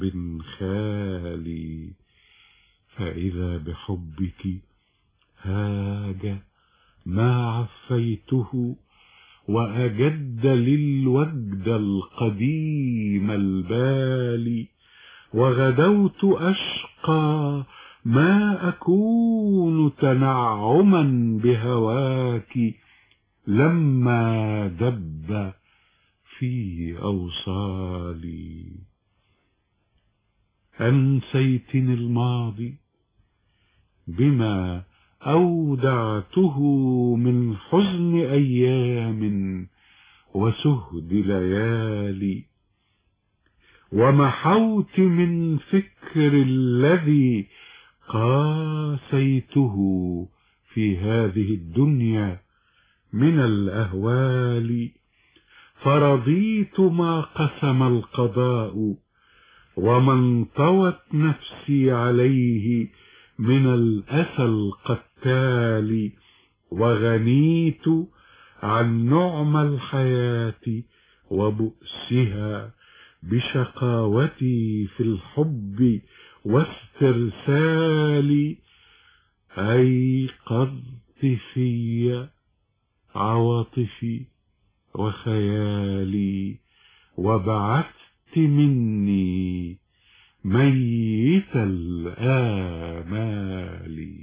خالي فإذا بحبك هاج ما عفيته وأجد للوجد القديم البالي وغدوت أشقى ما أكون تنعما بهواك لما دب في أوصالي أنسيتني الماضي بما أودعته من حزن أيام وسهد ليالي ومحوت من فكر الذي قاسيته في هذه الدنيا من الأهوال فرضيت ما قسم القضاء وما انطوت نفسي عليه من الأسى القتال وغنيت عن نعم الحياة وبؤسها بشقاوتي في الحب واسترسالي أيقظت في عواطفي وخيالي وبعثت مني ميت الآمال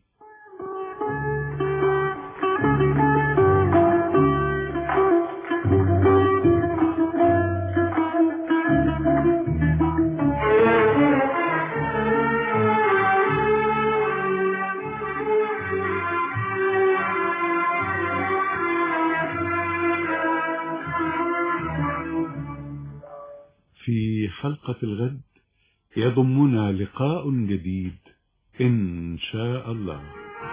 في حلقة الغد يضمنا لقاء جديد إن شاء الله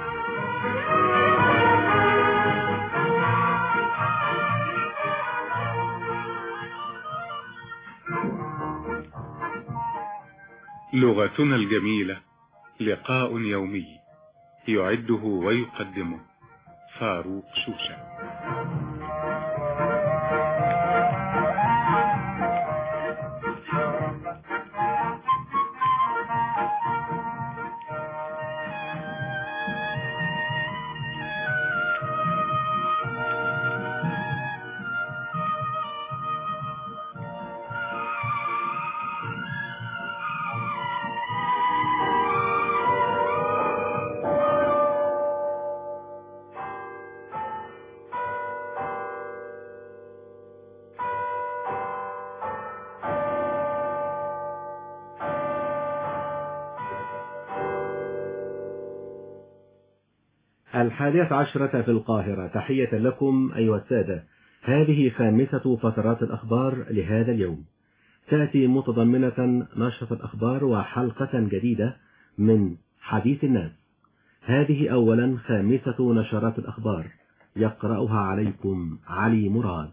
لغتنا الجميلة لقاء يومي يعده ويقدمه فاروق شوشة الحادية عشرة في القاهرة تحية لكم أيها السادة هذه خامسة فترات الأخبار لهذا اليوم تأتي متضمنة نشرة الأخبار وحلقة جديدة من حديث الناس هذه أولا خامسة نشرات الأخبار يقرأها عليكم علي مراد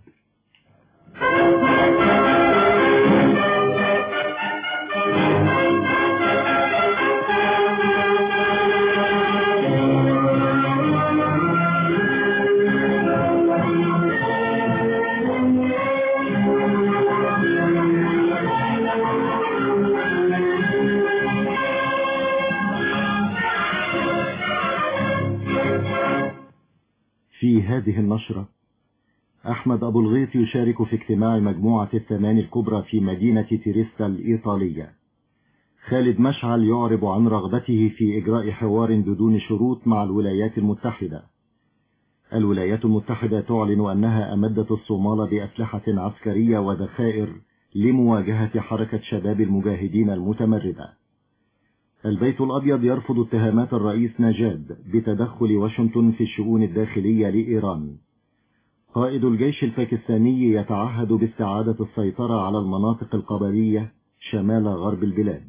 في هذه النشرة أحمد أبو الغيث يشارك في اجتماع مجموعة الثمان الكبرى في مدينة تيريستا الإيطالية خالد مشعل يعرب عن رغبته في إجراء حوار بدون شروط مع الولايات المتحدة الولايات المتحدة تعلن أنها أمدت الصومال بأسلحة عسكرية وذخائر لمواجهة حركة شباب المجاهدين المتمردة البيت الأبيض يرفض اتهامات الرئيس نجاد بتدخل واشنطن في الشؤون الداخلية لإيران قائد الجيش الباكستاني يتعهد باستعادة السيطرة على المناطق القبلية شمال غرب البلاد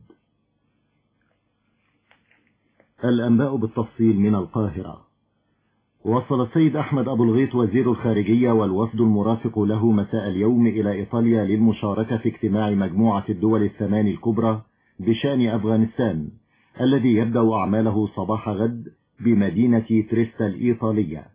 الأنباء بالتفصيل من القاهرة وصل السيد أحمد أبو الغيط وزير الخارجية والوفد المرافق له مساء اليوم إلى إيطاليا للمشاركة في اجتماع مجموعة الدول الثمان الكبرى بشأن أفغانستان الذي يبدأ أعماله صباح غد بمدينة تريستا الإيطالية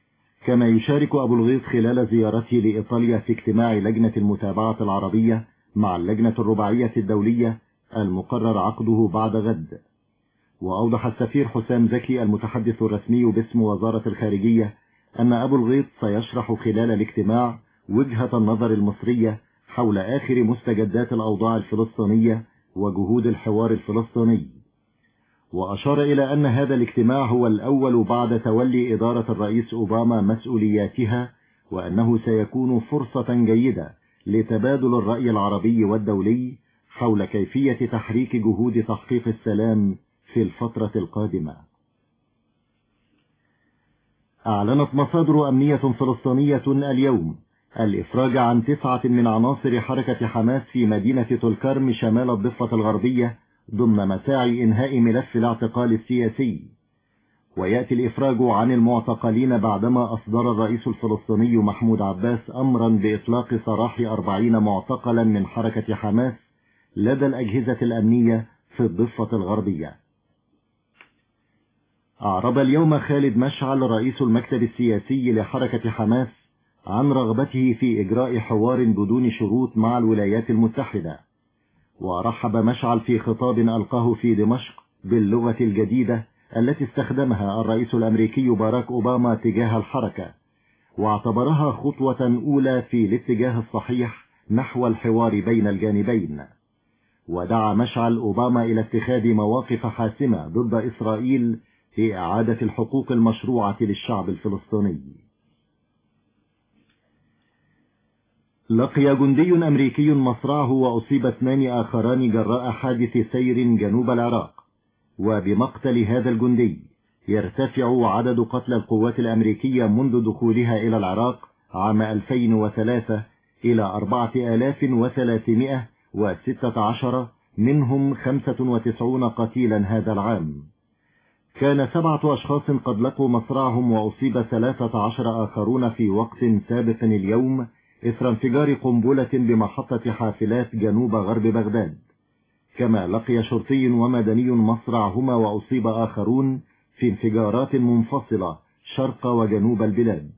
كما يشارك أبو الغيط خلال زيارته لإيطاليا في اجتماع لجنة المتابعة العربية مع اللجنة الرباعية الدولية المقرر عقده بعد غد وأوضح السفير حسام زكي المتحدث الرسمي باسم وزارة الخارجية أن أبو الغيط سيشرح خلال الاجتماع وجهة النظر المصرية حول آخر مستجدات الأوضاع الفلسطينية وجهود الحوار الفلسطيني وأشار إلى أن هذا الاجتماع هو الأول بعد تولي إدارة الرئيس أوباما مسؤولياتها وأنه سيكون فرصة جيدة لتبادل الرأي العربي والدولي حول كيفية تحريك جهود تحقيق السلام في الفترة القادمة أعلنت مصادر أمنية فلسطينية اليوم الإفراج عن تسعة من عناصر حركة حماس في مدينة تلكرم شمال الضفة الغربية ضمن مساعي إنهاء ملف الاعتقال السياسي ويأتي الإفراج عن المعتقلين بعدما أصدر الرئيس الفلسطيني محمود عباس أمرا بإطلاق سراح أربعين معتقلا من حركة حماس لدى الأجهزة الأمنية في الضفة الغربية أعرب اليوم خالد مشعل رئيس المكتب السياسي لحركة حماس عن رغبته في إجراء حوار بدون شروط مع الولايات المتحدة ورحب مشعل في خطاب ألقاه في دمشق باللغة الجديدة التي استخدمها الرئيس الأمريكي باراك أوباما تجاه الحركة واعتبرها خطوة أولى في الاتجاه الصحيح نحو الحوار بين الجانبين ودعا مشعل أوباما إلى اتخاذ مواقف حاسمة ضد إسرائيل في إعادة الحقوق المشروعة للشعب الفلسطيني لقي جندي أمريكي مصرعه وأصيب اثنان آخران جراء حادث سير جنوب العراق وبمقتل هذا الجندي يرتفع عدد قتلى القوات الأمريكية منذ دخولها إلى العراق عام 2003 إلى 4316 منهم 95 قتيلا هذا العام كان سبعة أشخاص قد لقوا مصرعهم وأصيب 13 آخرون في وقت سابق اليوم إثر انفجار قنبلة بمحطة حافلات جنوب غرب بغداد كما لقي شرطي ومدني مصرعهما وأصيب آخرون في انفجارات منفصلة شرق وجنوب البلاد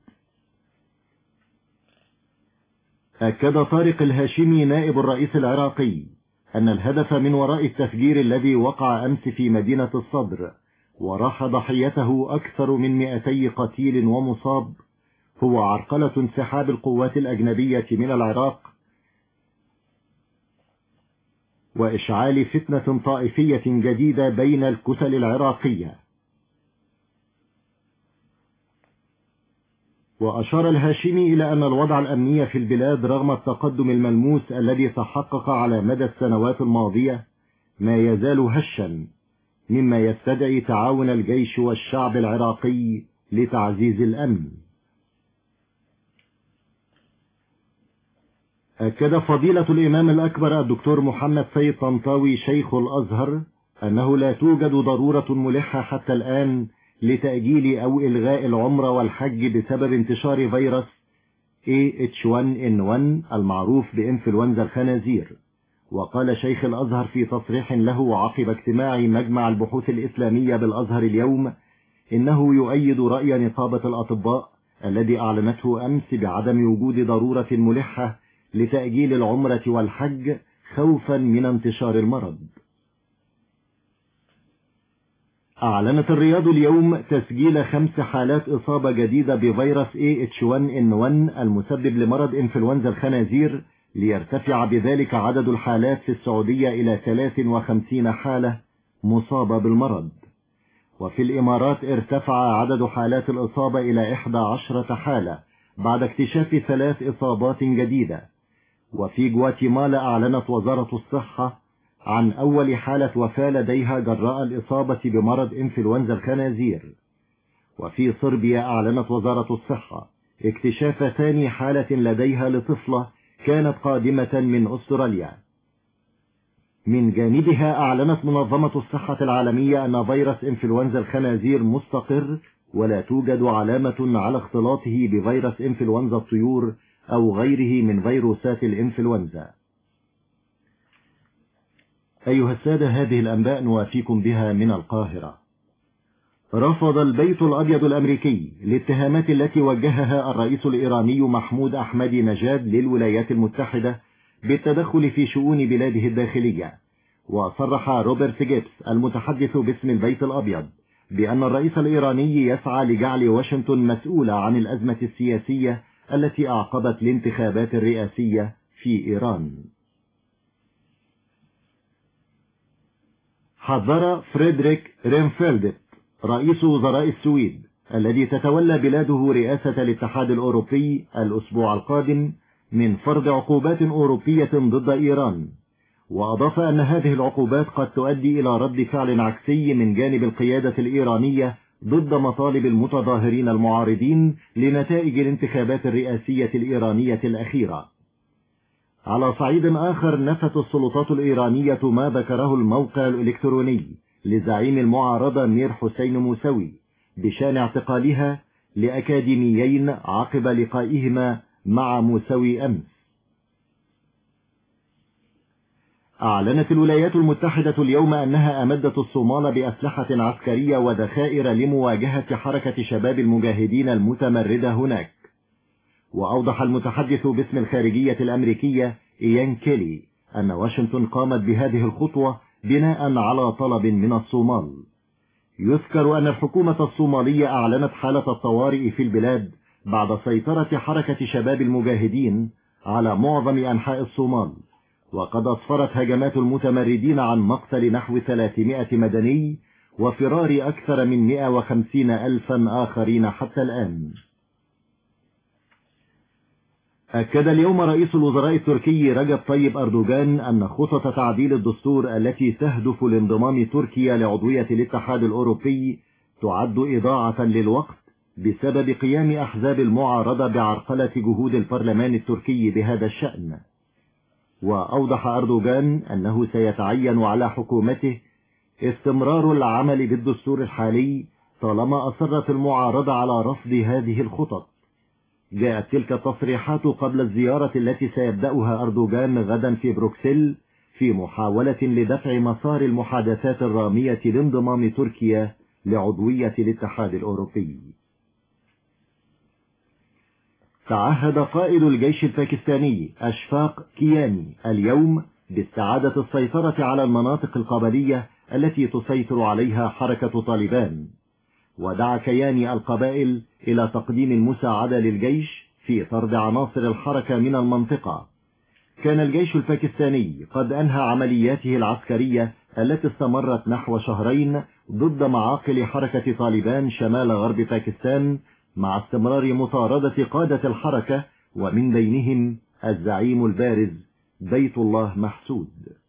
أكد طارق الهاشمي نائب الرئيس العراقي أن الهدف من وراء التفجير الذي وقع أمس في مدينة الصدر وراح ضحيته أكثر من 200 قتيل ومصاب هو عرقلة انسحاب القوات الأجنبية من العراق وإشعال فتنة طائفية جديدة بين الكتل العراقية وأشار الهاشمي إلى أن الوضع الأمني في البلاد رغم التقدم الملموس الذي تحقق على مدى السنوات الماضية ما يزال هشا مما يستدعي تعاون الجيش والشعب العراقي لتعزيز الأمن أكد فضيلة الإمام الأكبر الدكتور محمد سيد طنطاوي شيخ الأزهر أنه لا توجد ضرورة ملحة حتى الآن لتأجيل أو إلغاء العمرة والحج بسبب انتشار فيروس AH1N1 المعروف بإنفلونزا الخنازير وقال شيخ الأزهر في تصريح له عقب اجتماع مجمع البحوث الإسلامية بالأزهر اليوم إنه يؤيد رأي نقابة الأطباء الذي أعلنته أمس بعدم وجود ضرورة ملحة لتأجيل العمرة والحج خوفا من انتشار المرض أعلنت الرياض اليوم تسجيل خمس حالات إصابة جديدة بفيروس AH1N1 المسبب لمرض إنفلونزا الخنازير ليرتفع بذلك عدد الحالات في السعودية إلى 53 حالة مصابة بالمرض وفي الإمارات ارتفع عدد حالات الإصابة إلى 11 حالة بعد اكتشاف ثلاث إصابات جديدة وفي جواتيمالا أعلنت وزارة الصحة عن أول حالة وفاة لديها جراء الإصابة بمرض إنفلونزا الخنازير وفي صربيا أعلنت وزارة الصحة اكتشاف ثاني حالة لديها لطفلة كانت قادمة من أستراليا من جانبها أعلنت منظمة الصحة العالمية أن فيروس إنفلونزا الخنازير مستقر ولا توجد علامة على اختلاطه بفيروس إنفلونزا الطيور أو غيره من فيروسات الإنفلونزا أيها السادة هذه الأنباء نوافيكم بها من القاهرة رفض البيت الأبيض الأمريكي الاتهامات التي وجهها الرئيس الإيراني محمود أحمد نجاد للولايات المتحدة بالتدخل في شؤون بلاده الداخلية وصرح روبرت جيبس المتحدث باسم البيت الأبيض بأن الرئيس الإيراني يسعى لجعل واشنطن مسؤولة عن الأزمة السياسية التي أعقبت الانتخابات الرئاسية في إيران حذر فريدريك رينفيلد رئيس وزراء السويد الذي تتولى بلاده رئاسة الاتحاد الأوروبي الأسبوع القادم من فرض عقوبات أوروبية ضد إيران وأضاف أن هذه العقوبات قد تؤدي إلى رد فعل عكسي من جانب القيادة الإيرانية ضد مطالب المتظاهرين المعارضين لنتائج الانتخابات الرئاسية الإيرانية الأخيرة على صعيد آخر نفت السلطات الإيرانية ما ذكره الموقع الإلكتروني لزعيم المعارضة مير حسين موسوي بشان اعتقالها لأكاديميين عقب لقائهما مع موسوي أمس أعلنت الولايات المتحدة اليوم أنها أمدت الصومال بأسلحة عسكرية وذخائر لمواجهة حركة شباب المجاهدين المتمردة هناك وأوضح المتحدث باسم الخارجية الأمريكية إيان كيلي أن واشنطن قامت بهذه الخطوة بناء على طلب من الصومال يذكر أن الحكومة الصومالية أعلنت حالة الطوارئ في البلاد بعد سيطرة حركة شباب المجاهدين على معظم أنحاء الصومال وقد أسفرت هجمات المتمردين عن مقتل نحو 300 مدني وفرار أكثر من 150 ألفا آخرين حتى الآن أكد اليوم رئيس الوزراء التركي رجب طيب أردوغان أن خطط تعديل الدستور التي تهدف لانضمام تركيا لعضوية الاتحاد الأوروبي تعد إضاعة للوقت بسبب قيام أحزاب المعارضة بعرقلة جهود البرلمان التركي بهذا الشأن وأوضح أردوغان أنه سيتعين على حكومته استمرار العمل بالدستور الحالي طالما أصرت المعارضة على رفض هذه الخطط جاءت تلك التصريحات قبل الزيارة التي سيبدأها أردوغان غدا في بروكسل في محاولة لدفع مسار المحادثات الرامية لانضمام تركيا لعضوية الاتحاد الأوروبي تعهد قائد الجيش الباكستاني أشفاق كياني اليوم باستعادة السيطرة على المناطق القبلية التي تسيطر عليها حركة طالبان ودعا كياني القبائل إلى تقديم المساعدة للجيش في طرد عناصر الحركة من المنطقة كان الجيش الباكستاني قد أنهى عملياته العسكرية التي استمرت نحو شهرين ضد معاقل حركة طالبان شمال غرب باكستان مع استمرار مطاردة قادة الحركة ومن بينهم الزعيم البارز بيت الله محسود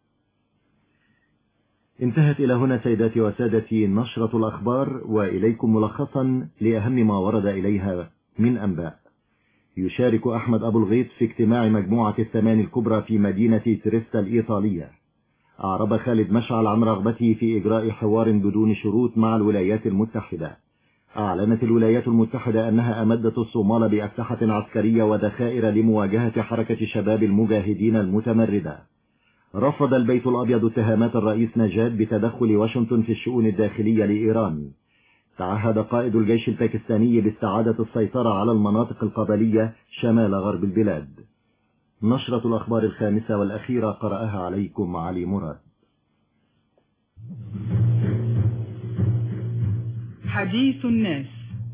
انتهت إلى هنا سيداتي وسادتي نشرة الأخبار وإليكم ملخصا لأهم ما ورد إليها من أنباء يشارك أحمد أبو الغيط في اجتماع مجموعة الثمان الكبرى في مدينة تريستا الإيطالية أعرب خالد مشعل عن رغبته في إجراء حوار بدون شروط مع الولايات المتحدة أعلنت الولايات المتحدة أنها أمدت الصومال بأسلحة عسكرية وذخائر لمواجهة حركة شباب المجاهدين المتمردة رفض البيت الأبيض اتهامات الرئيس نجاد بتدخل واشنطن في الشؤون الداخلية لإيران تعهد قائد الجيش الباكستاني باستعادة السيطرة على المناطق القبلية شمال غرب البلاد نشرة الأخبار الخامسة والأخيرة قرأها عليكم علي مراد حديث الناس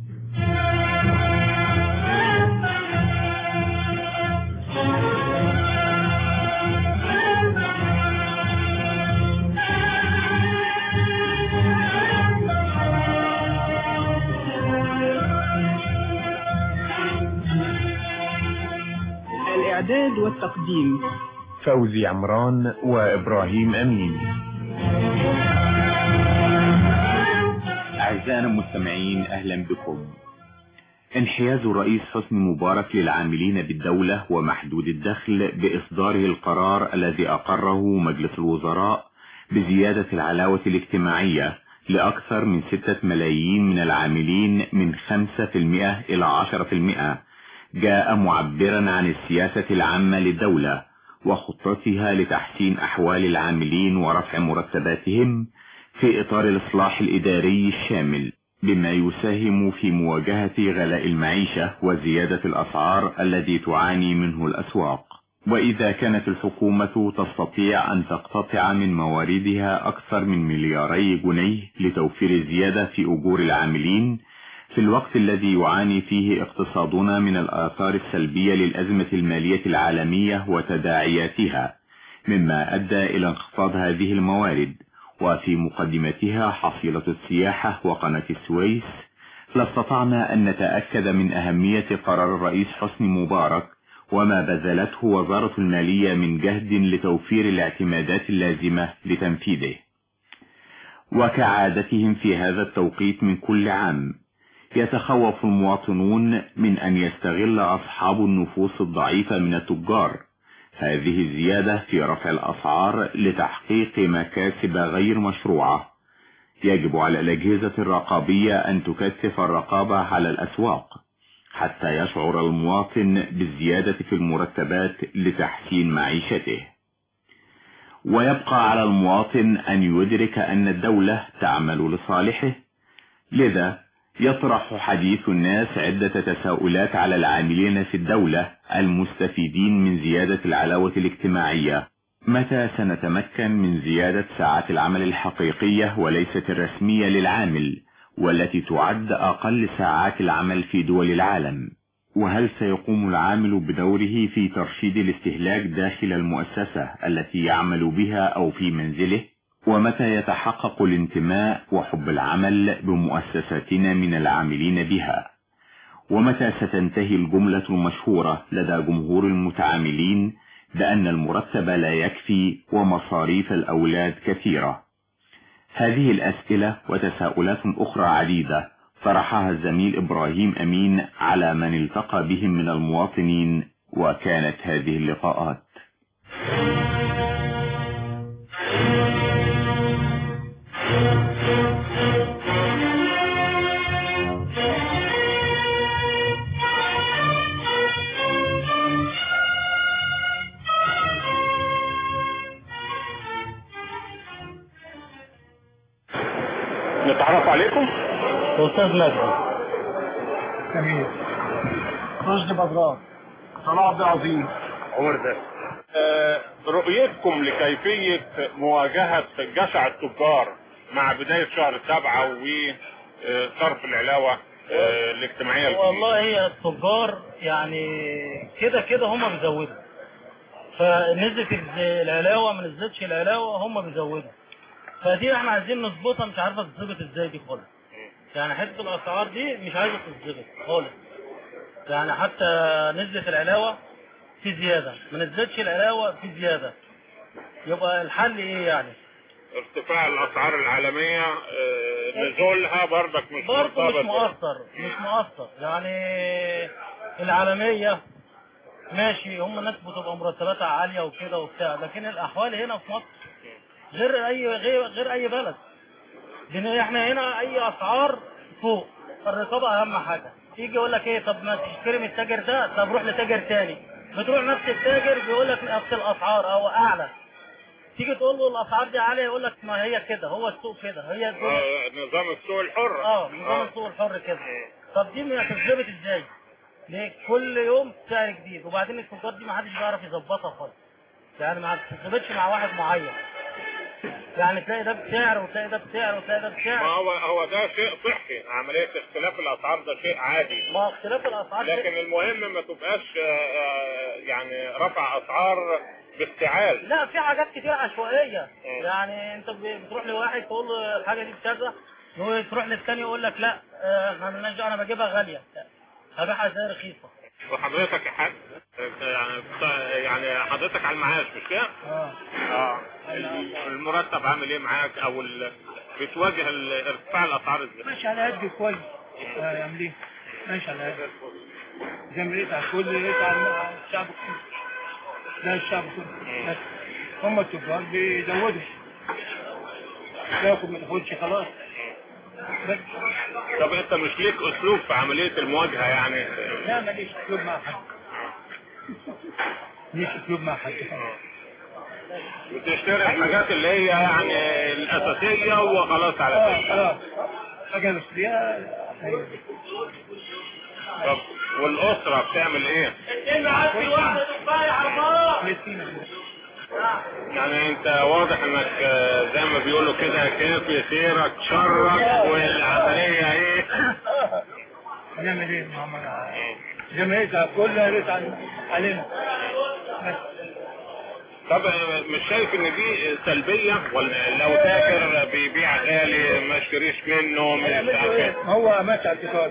الإعداد والتقديم فوزي عمران وإبراهيم أمين أعزائنا المستمعين أهلا بكم انحياز الرئيس حسني مبارك للعاملين بالدولة ومحدود الدخل بإصداره القرار الذي أقره مجلس الوزراء بزيادة العلاوة الاجتماعية لأكثر من ستة ملايين من العاملين من 5% إلى 10% جاء معبرا عن السياسة العامة للدولة وخطتها لتحسين أحوال العاملين ورفع مرتباتهم في إطار الإصلاح الإداري الشامل بما يساهم في مواجهة غلاء المعيشة وزيادة الأسعار الذي تعاني منه الأسواق وإذا كانت الحكومة تستطيع أن تقتطع من مواردها أكثر من ملياري جنيه لتوفير الزيادة في أجور العاملين في الوقت الذي يعاني فيه اقتصادنا من الآثار السلبية للأزمة المالية العالمية وتداعياتها مما أدى إلى انخفاض هذه الموارد وفي مقدمتها حصيلة السياحة وقناة السويس لاستطعنا أن نتأكد من أهمية قرار الرئيس حسني مبارك وما بذلته وزارة المالية من جهد لتوفير الاعتمادات اللازمة لتنفيذه وكعادتهم في هذا التوقيت من كل عام يتخوف المواطنون من أن يستغل أصحاب النفوس الضعيفة من التجار هذه الزيادة في رفع الأسعار لتحقيق مكاسب غير مشروعة يجب على الأجهزة الرقابية أن تكثف الرقابة على الأسواق حتى يشعر المواطن بالزيادة في المرتبات لتحسين معيشته ويبقى على المواطن أن يدرك أن الدولة تعمل لصالحه لذا يطرح حديث الناس عدة تساؤلات على العاملين في الدولة المستفيدين من زيادة العلاوة الاجتماعية متى سنتمكن من زيادة ساعات العمل الحقيقية وليست الرسمية للعامل والتي تعد أقل ساعات العمل في دول العالم وهل سيقوم العامل بدوره في ترشيد الاستهلاك داخل المؤسسة التي يعمل بها أو في منزله ومتى يتحقق الانتماء وحب العمل بمؤسساتنا من العاملين بها ومتى ستنتهي الجملة المشهورة لدى جمهور المتعاملين بأن المرتب لا يكفي ومصاريف الأولاد كثيرة هذه الأسئلة وتساؤلات أخرى عديدة طرحها الزميل إبراهيم أمين على من التقى بهم من المواطنين وكانت هذه اللقاءات نتعرف عليكم أستاذ مجدي جميل رشدي بدران صلاح عبد العظيم عمر ده آه رؤيتكم لكيفية مواجهة جشع التجار مع بداية شهر سبعة وصرف العلاوة آه الاجتماعية الجديدة والله هي التجار يعني كده كده هم بيزودوا فنزلت العلاوة ما نزلتش العلاوة هم بيزودوا فدي احنا عايزين نظبطها مش عارفة تظبط ازاي دي خالص يعني حته الاسعار دي مش عايزه تتظبط خالص يعني حتى نزلت العلاوه في زياده ما نزلتش العلاوه في زياده يبقى الحل ايه يعني ارتفاع الاسعار العالمية آه نزولها برضك مش برضه مش مرتبط. مؤثر مش مؤثر يعني العالميه ماشي هم الناس بتبقى مرتباتها عاليه وكده وبتاع لكن الاحوال هنا في مصر غير اي غير, غير اي بلد لان احنا هنا اي اسعار فوق الرقابه اهم حاجه يجي يقول لك ايه طب ما تشتري من التاجر ده طب روح لتاجر تاني بتروح نفس التاجر بيقول لك نفس الاسعار او اعلى تيجي تقول له الاسعار دي عاليه يقول لك ما هي كده هو السوق كده هي الدنيا آه نظام السوق الحر اه نظام السوق الحر كده طب دي ما هتتظبط ازاي؟ ليه كل يوم سعر جديد وبعدين التجار دي ما حدش بيعرف يظبطها خالص يعني ما بتتظبطش مع واحد معين يعني تلاقي ده بسعر وتلاقي ده بسعر وتلاقي ده ما بسعر هو هو ده شيء صحي عملية اختلاف الاسعار ده شيء عادي ما اختلاف الاسعار شيء- لكن المهم ما تبقاش آه، آه، يعني رفع اسعار بافتعال لا في حاجات كتير عشوائيه مم. يعني انت ب- بتروح لواحد تقول له الحاجه دي بكذا هو تروح للتاني يقول لك لا آه، احنا مالناش دعوة، انا بجيبها غاليه هبيعها ازاي رخيصه وحضرتك يا حاج يعني يعني حضرتك على المعاش مش كده؟ اه اه المرتب عامل ايه معاك او ال... بتواجه ال- ارتفاع الاسعار ازاي؟ ماشي على قد كويس آه، يعمل ايه ماشي على قد زي ما لقيت على الكل لقيت على الشعب كله لا الشعب كله بس هم التجار بيزودوا تاخد ما تاخدش خلاص بس طب انت مش ليك اسلوب في عملية المواجهة يعني لا ماليش اسلوب مع حد ماليش اسلوب مع حد بتشتري الحاجات اللي هي يعني الاساسية وخلاص على اه كده خلاص حاجه بشتريها أيوة. طب والاسره بتعمل ايه؟ يعني انت واضح انك آه، زي ما بيقولوا كده كافي خيرك شرك والعمليه ايه؟ نعمل ايه محمد جمعيتها كلها ريت علينا بس طب آه، مش شايف ان دي سلبيه ولا لو تاجر بيبيع غالي ما اشتريش منه مش عارف إيه؟ هو ماشي على اعتقاد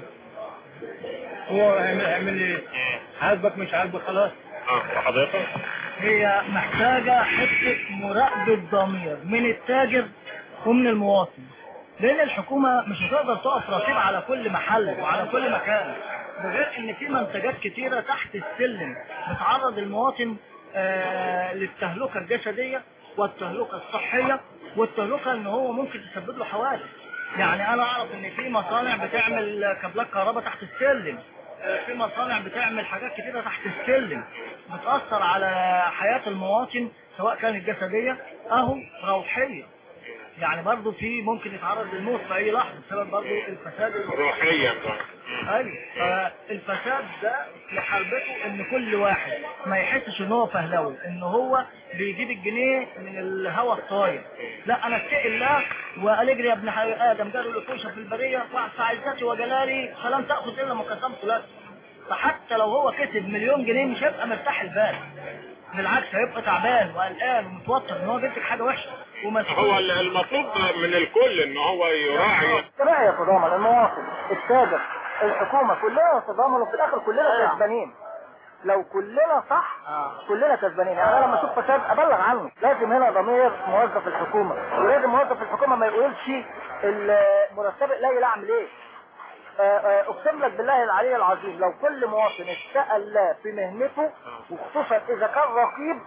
هو هيعمل هيعمل ايه عاجبك مش عاجبك خلاص اه وحضرتك؟ هي محتاجة حتة مراقبة ضمير من التاجر ومن المواطن لأن الحكومة مش هتقدر تقف رقيب على كل محل وعلى كل مكان ده غير إن في منتجات كتيرة تحت السلم بتعرض المواطن آه للتهلكة الجسدية والتهلكة الصحية والتهلكة إن هو ممكن تسبب له حوادث يعني أنا أعرف إن في مصانع بتعمل كابلات كهرباء تحت السلم آه، في مصانع بتعمل حاجات كتيرة تحت السلم بتأثر على حياة المواطن سواء كانت جسدية أو روحية يعني برضه في ممكن يتعرض للموت في أي لحظة بسبب برضه الفساد الروحي روحيا ايوه فالفساد ده لحربته ان كل واحد ما يحسش ان هو فهلوي ان هو بيجيب الجنيه من الهوى الطاير لا انا اتقي الله وقال اجري يا ابن حي- ادم جاله الوحوش في البريه فعزتي وجلالي فلم تاخذ الا ما قسمت لك فحتى لو هو كسب مليون جنيه مش هيبقى مرتاح البال بالعكس هيبقى تعبان وقلقان ومتوتر ان هو بيمسك حاجه وحشه ومسؤول هو المطلوب من الكل ان هو يراعي تراعي يتضامن المواطن التاجر الحكومة كلنا نتضامن وفي الاخر كلنا كسبانين لو كلنا صح كلنا كسبانين يعني انا لما اشوف فساد ابلغ عنه لازم هنا ضمير موظف الحكومه ولازم موظف الحكومه ما يقولش المرتب قليل اعمل ايه آه، آه، اقسم لك بالله العلي العظيم لو كل مواطن اتقى الله في مهنته وخصوصا اذا كان رقيب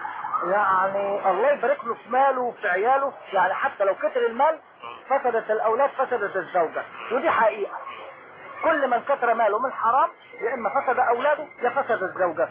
يعني الله يبارك له في ماله وفي عياله يعني حتى لو كتر المال فسدت الاولاد فسدت الزوجه ودي حقيقه كل من كتر ماله من حرام يا اما فسد اولاده يا فسد الزوجه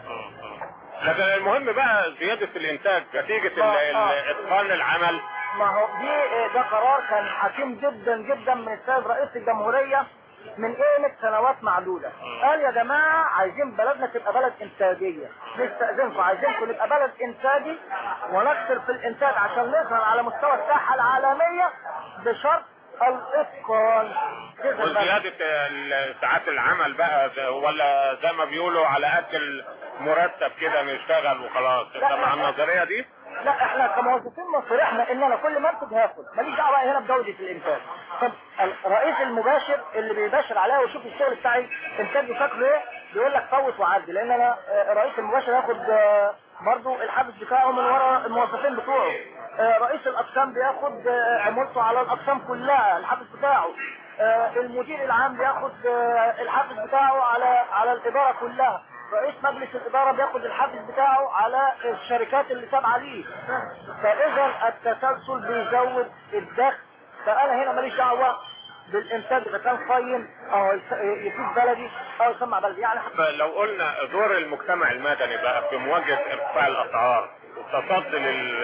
لكن المهم بقى زيادة الانتاج نتيجة ال- ال- آه. اتقان العمل ما هو دي ده قرار كان حكيم جدا جدا من السيد رئيس الجمهوريه من قيمة سنوات معدودة قال يا جماعة عايزين بلدنا تبقى بلد انتاجية نستأذنكم عايزينكم نبقى بلد انتاجي ونكسر في الانتاج عشان نظهر على مستوى الساحة العالمية بشرط الاتقان كده البلد. وزيادة ال- ساعات العمل بقى ز- ولا زي ما بيقولوا على قد المرتب كده نشتغل وخلاص انت لا، مع لا. النظرية دي؟ لا احنا كموظفين مصر احنا ان انا كل ما انتج هاخد ماليش دعوه هنا بجوده الانتاج طب الرئيس المباشر اللي بيباشر عليا ويشوف الشغل بتاعي انتاجه شكله ايه بيقول لك فوت وعدي لان انا آه، الرئيس المباشر ياخد آه، برضو الحافز بتاعه من ورا الموظفين بتوعه آه، رئيس الاقسام بياخد آه، عمولته على الاقسام كلها الحافز بتاعه آه، المدير العام بياخد آه، الحافز بتاعه على على الاداره كلها رئيس مجلس الإدارة بياخد الحافز بتاعه على الشركات اللي تابعة ليه فإذا التسلسل بيزود الدخل فأنا هنا ماليش دعوة بالإنتاج إذا كان قيم أو يس- يفيد بلدي أو يسمع بلدي يعني لو قلنا دور المجتمع المدني بقى في مواجهة ارتفاع الاسعار والتصدي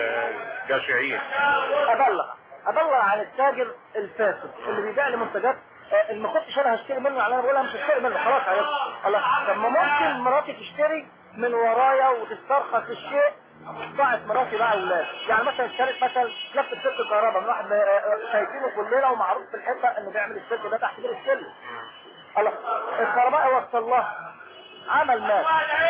للجشعين أبلغ أبلغ عن التاجر الفاسد اللي بيبيع لي منتجات آه، اللي ما كنتش انا هشتري منه يعني انا بقولها مش هشتري منه خلاص عرفت الله طب ما ممكن مراتي تشتري من ورايا وتسترخص الشيء ضاعت مراتي بقى اولاد يعني مثلا اشتريت مثلا لفه سلك كهرباء من واحد آه، آه، شايفينه كلنا ومعروف في الحته انه بيعمل السلك ده تحت بير السلم الله الكهرباء وصل لها عمل مات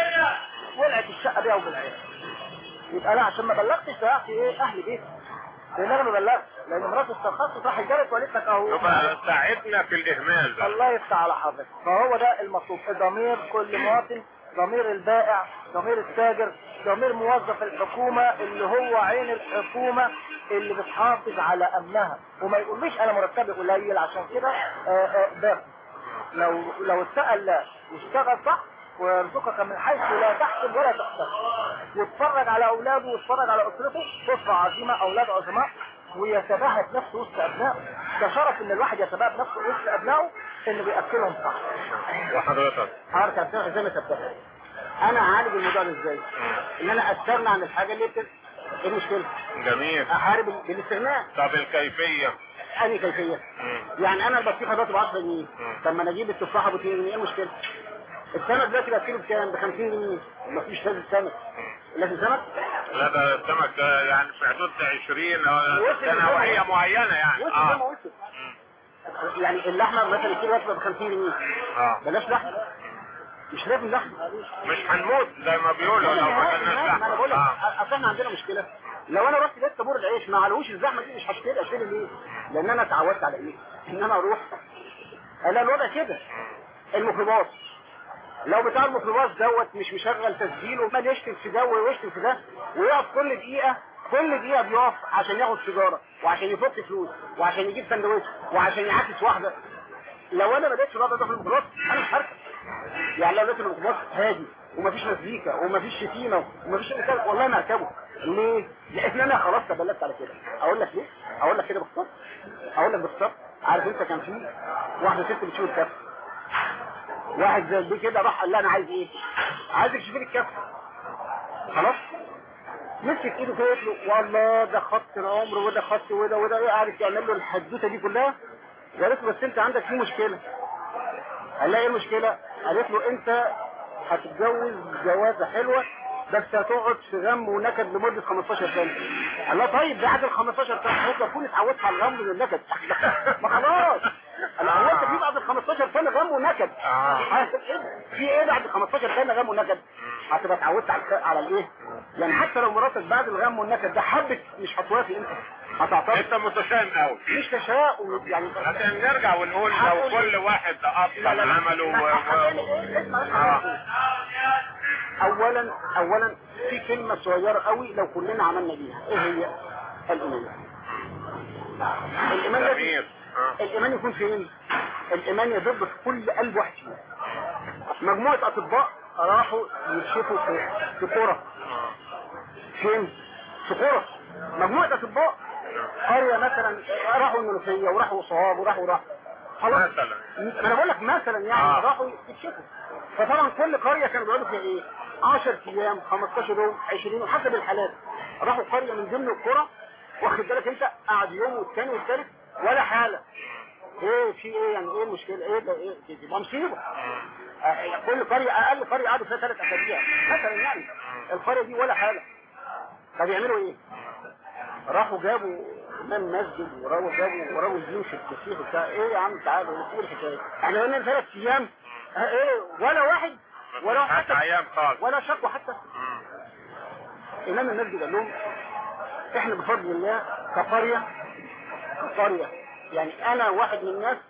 ولعت الشقه بيها وبالعيال يبقى انا عشان ما بلغتش ضيعت ايه اهل بيتي لان انا ما بلغتش لان مراتي استرخصت راح جرت وقالت لك اهو يبقى ساعدنا في الاهمال بقى الله يفتح على حضرتك فهو ده المطلوب ضمير كل مواطن ضمير البائع ضمير التاجر ضمير موظف الحكومة اللي هو عين الحكومة اللي بتحافظ على امنها وما يقوليش انا مرتبي قليل عشان كده آه، آه، باخد لو لو اتقى الله واشتغل صح ويرزقك من حيث لا تحسب ولا تحتسب واتفرج على اولاده واتفرج على اسرته اسره عظيمه اولاد عظماء ويتباهى بنفسه وسط ابنائه ده شرف ان الواحد يتباهى بنفسه وسط ابنائه انه بياكلهم صح وحضرتك حضرتك هتسمع زي ما تبدا انا هعالج الموضوع ده ازاي ان انا استغنى عن الحاجه اللي بت... ايه المشكله جميل احارب بالاستغناء طب الكيفية انهي كيفيه مم. يعني انا البطيخه دلوقتي ب 10 جنيه مم. طب ما انا اجيب التفاحه ب 2 جنيه ايه المشكله السمك دلوقتي بقى كيلو بكام ب 50 جنيه مفيش لازم سمك لازم سمك لا ده السمك آه، يعني في حدود 20 أو وصل ده نوعية السمك. معينة يعني وصل زي ما اه وصل يعني اللحمه مثلا الكيلو دلوقتي ب 50 جنيه اه بلاش لحمه مش لازم لحمه مش هنموت زي ما بيقولوا لو ما كناش ما انا بقول لك اه اصل احنا عندنا مشكله لو انا رحت جبت طابور العيش ما عليهوش الزحمه دي مش هشتري اشتري ليه؟ لان انا اتعودت على ايه؟ ان انا اروح انا الوضع كده الميكروباص لو بتاع الميكروباص دوت مش مشغل تسجيل وما يشتم في ده ويشتم في ده ويقف كل دقيقه كل دقيقه بيقف عشان ياخد سيجاره وعشان يفك فلوس وعشان يجيب سندوتش وعشان يعاكس واحده لو انا ما لقيتش الوضع ده في الميكروباص انا مش هركب يعني لو لقيت الميكروباص هادي ومفيش مزيكا ومفيش شتيمه ومفيش إنسان والله ما اركبه ليه؟ لان انا خلاص تبلدت على كده اقول لك ليه؟ اقول لك كده باختصار اقول لك باختصار عارف انت كان في واحده ست بتشوف الكف واحد زي دي كده راح قال لها انا عايز ايه؟ عايزك تشوفي لي الكف خلاص مسك ايده كده قالت له والله ده خط العمر وده خط وده وده ايه قعدت تعمل له الحدوته دي كلها قالت له بس انت عندك في مشكله قال لها ايه المشكله؟ قالت له انت هتتجوز جوازه حلوه بس هتقعد في غم ونكد لمده 15 سنه قال لها طيب بعد ال 15 سنه ممكن اكون اتعودت على الغم والنكد ما خلاص انا هو انت في بعد ال 15 سنه غم ونكد في ايه بعد ال 15 سنه غم ونكد هتبقى اتعودت على على الايه يعني حتى لو مراتك بعد الغم والنكد ده حبت مش هتوافق انت هتعترض انت متشائم قوي مش تشاؤم يعني لكن نرجع ونقول لو كل واحد ابطل عمله و... و... آه. اولا اولا في كلمة صغيرة قوي لو كلنا عملنا بيها ايه هي الايمان الايمان لازم جميل آه. الايمان يكون فين الايمان يضب في كل قلب واحد فينا مجموعة اطباء راحوا يكشفوا في في قرى فين في قرى مجموعة اطباء قرية مثلا راحوا المنوفية وراحوا صواب وراحوا راحوا خلاص مثلا ما انا بقول لك مثلا يعني آه. راحوا يكشفوا فطبعا كل قرية كانوا بيقعدوا فيها ايه 10 ايام 15 يوم 20 يوم حسب الحالات راحوا قرية من ضمن القرى واخد بالك انت قعد يوم والثاني والثالث ولا حالة ايه في ايه يعني ايه المشكلة ايه ده ايه دي تبقى مصيبة آه، كل قرية اقل قرية قعدوا فيها ثلاث اسابيع مثلا يعني القرية دي ولا حالة طب يعملوا ايه راحوا جابوا امام مسجد وراحوا جابوا وراحوا الدين في المسيح وبتاع ايه يا عم تعالوا ايه الحكايه احنا قلنا ثلاث ايام اه ايه ولا واحد ولا واحد حتى ايام خالص ولا شكوى حتى مم. امام المسجد قال لهم احنا بفضل الله كقريه كقريه يعني انا واحد من الناس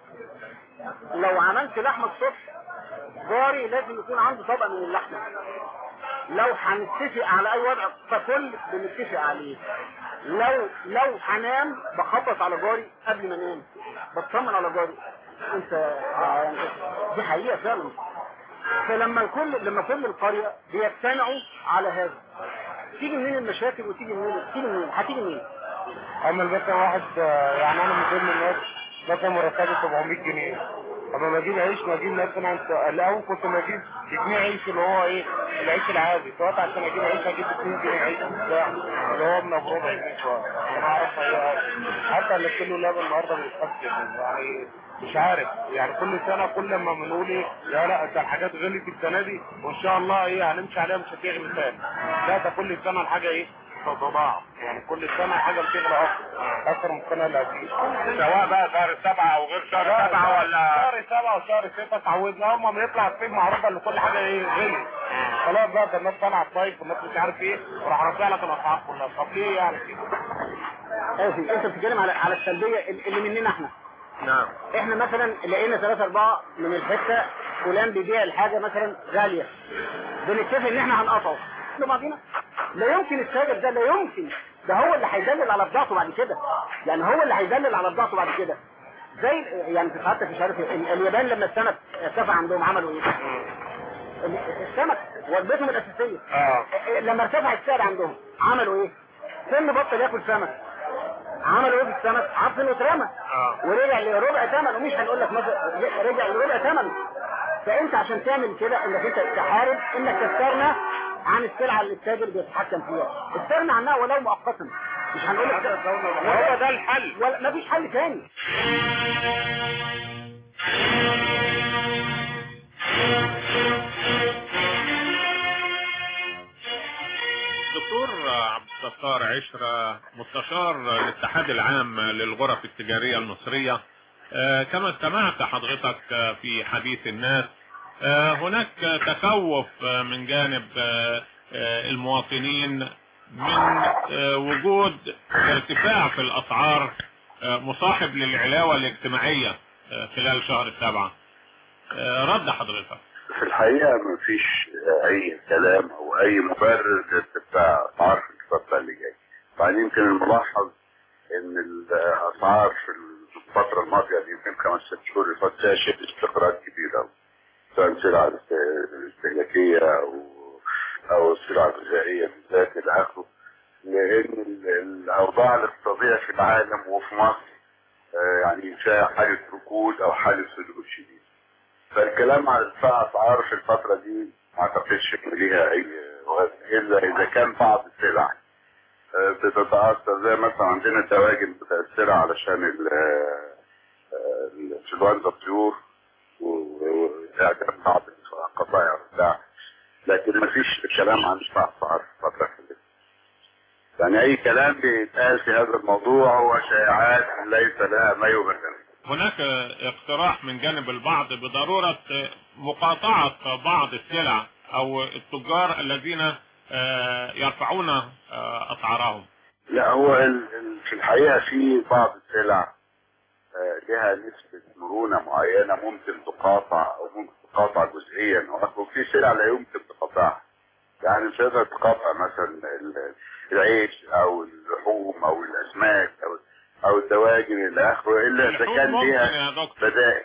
لو عملت لحمه الصبح جاري لازم يكون عنده طبق من اللحمه لو هنتفق على اي وضع فكل بنتفق عليه لو لو هنام بخبط على جاري قبل ما انام بطمن على جاري انت يعني دي حقيقه فعلا فلما كل لما كل القريه بيجتمعوا على هذا تيجي منين المشاكل وتيجي منين تيجي منين هتيجي منين اما مثلا واحد آه، يعني انا من ضمن الناس مثلا مرتبي 700 جنيه اما بجيب عيش بجيب مثلا الاول كنت بجيب بجنيه عيش اللي هو ايه العيش العادي دلوقتي عشان اجيب عيش اجيب 2 جنيه عيش بتاع اللي هو من بربع جنيه شويه انا اعرف اي حاجه حتى اللي كيلو لبن النهارده بيتخفف يعني مش عارف يعني كل سنه كل ما بنقول ايه لا لا ده الحاجات غلت السنه دي وان شاء الله ايه هنمشي عليها مش هتغلي تاني لا ده كل سنه الحاجه ايه تتضاعف يعني كل سنه حاجه بتغلى اكتر اكتر من السنه اللي قبليها سواء بقى شهر سبعة او غير شهر سبعة ولا شهر سبعة وشهر ستة اتعودنا هم بيطلع الصيف معروفة ان كل حاجة ايه غلي خلاص بقى ده الناس طالعة الصيف والناس مش عارف ايه وراح رافع لك الاسعار كلها طب ليه يعني كده؟ آسف انت بتتكلم على على السلبيه اللي مننا احنا نعم احنا مثلا لقينا ثلاثة اربعة من الحتة فلان بيبيع الحاجة مثلا غالية بنتفق ان احنا هنقطعه لبعضينا لا يمكن التاجر ده لا يمكن ده هو اللي هيدلل على بضاعته بعد كده يعني هو اللي هيدلل على بضاعته بعد كده زي يعني حتى مش عارف ال- اليابان لما السمك ارتفع عندهم عملوا ايه ال- السمك وجبتهم الاساسيه اه لما ارتفع السعر عندهم عملوا ايه فين بطل ياكل سمك عملوا ايه في السمك عفن واترمى اه ورجع لربع ثمن ومش هنقول لك مثلا رجع لربع ثمن فانت عشان تعمل كده انك انت تحارب انك تستغنى عن السلعه اللي التاجر بيتحكم فيها استغنى عنها ولو مؤقتا مش هنقول لك هو ده الحل ولا مفيش حل تاني دكتور عبد الستار عشرة مستشار الاتحاد العام للغرف التجارية المصرية آه، كما استمعت حضرتك آه، في حديث الناس آه، هناك تخوف آه، من جانب آه، آه، المواطنين من آه، وجود ارتفاع في الأسعار آه، مصاحب للعلاوة الاجتماعية آه، خلال شهر سبعة آه، رد حضرتك في الحقيقة مفيش أي كلام أو أي مبرر لارتفاع أسعار في الفترة اللي جاية. بعدين يمكن الملاحظ إن الأسعار في الفترة الماضية دي يمكن خمس ست شهور اللي فاتت فيها شبه استقرار كبير أوي. سواء سلع استهلاكية أو أو السلع الغذائية بالذات إلى آخره. لأن ال- الأوضاع الاقتصادية في العالم وفي مصر آه، يعني فيها حالة ركود أو حالة سلوك شديد. فالكلام عن ارتفاع اسعار في الفتره دي ما اعتقدش ان ليها اي وزن الا اذا كان بعض السلع آه، بتتاثر زي مثلا عندنا الدواجن متاثره علشان ال- آه، آه، الانفلونزا الطيور و- واعدام بعض القطايع بتاع لكن ما فيش كلام عن ارتفاع اسعار في الفتره اللي يعني اي كلام بيتقال في هذا الموضوع هو شائعات ليس لها ما يبرر هناك اقتراح من جانب البعض بضرورة مقاطعة بعض السلع او التجار الذين آه، يرفعون آه، اسعارهم لا هو ال- ال- في الحقيقة في بعض السلع آه، لها نسبة مرونة معينة ممكن تقاطع أو ممكن تقاطع جزئيا وفي سلع لا يمكن تقاطعها يعني مش هتقدر تقاطع مثلا ال- العيش أو اللحوم أو الأسماك أو أو الدواجن إلى آخره إلا إذا كان ممكن ليها يا دكتور بدائل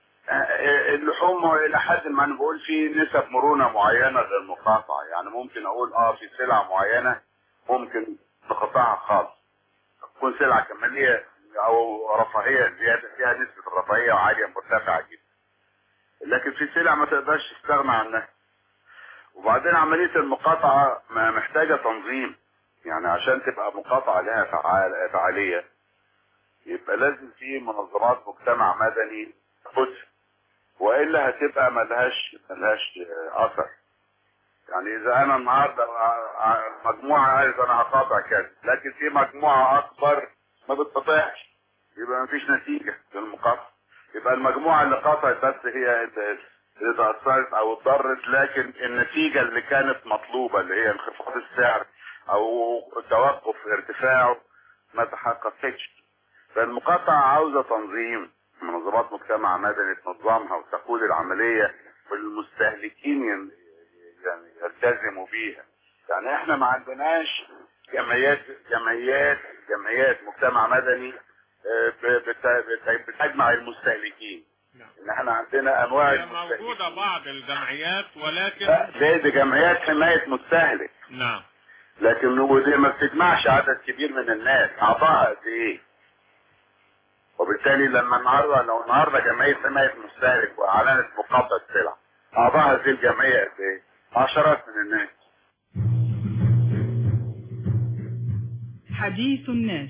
آه، اللحوم الى حد ما انا بقول في نسب مرونه معينه للمقاطعه يعني ممكن اقول اه في سلع معينه ممكن نقطعها خالص تكون سلعه كماليه او رفاهيه زياده فيها نسبه الرفاهيه عاليه مرتفعه جدا لكن في سلع ما تقدرش تستغنى عنها وبعدين عمليه المقاطعه ما محتاجه تنظيم يعني عشان تبقى مقاطعه لها فعال فعاليه يبقى لازم في منظمات مجتمع مدني تقودها والا هتبقى ملهاش ملهاش آه، اثر يعني اذا انا النهارده ع- ع- مجموعه قالت انا هقاطع كذا لكن في مجموعه اكبر ما بتقاطعش يبقى مفيش نتيجه للمقاطعه يبقى المجموعه اللي قاطعت بس هي اللي اللي تاثرت او اتضرت لكن النتيجه اللي كانت مطلوبه اللي هي انخفاض السعر او توقف ارتفاعه ما تحققتش فالمقاطعه عاوزه تنظيم منظمات مجتمع مدني تنظمها وتقود العمليه والمستهلكين ين- يعني يلتزموا بيها يعني احنا ما عندناش جمعيات جمعيات جمعيات مجتمع مدني آه، ب- بت- بت- بتجمع المستهلكين ان احنا عندنا انواع هي المستهلكين موجودة بعض الجمعيات ولكن دي, دي جمعيات حمايه مستهلك نعم لكن ودي ما بتجمعش عدد كبير من الناس اعضائها قد ايه وبالتالي لما النهارده لو النهارده جمعيه حمايه مستهلك واعلنت مقاطعه سلع اعضاء هذه الجمعيه قد ايه؟ عشرات من الناس حديث الناس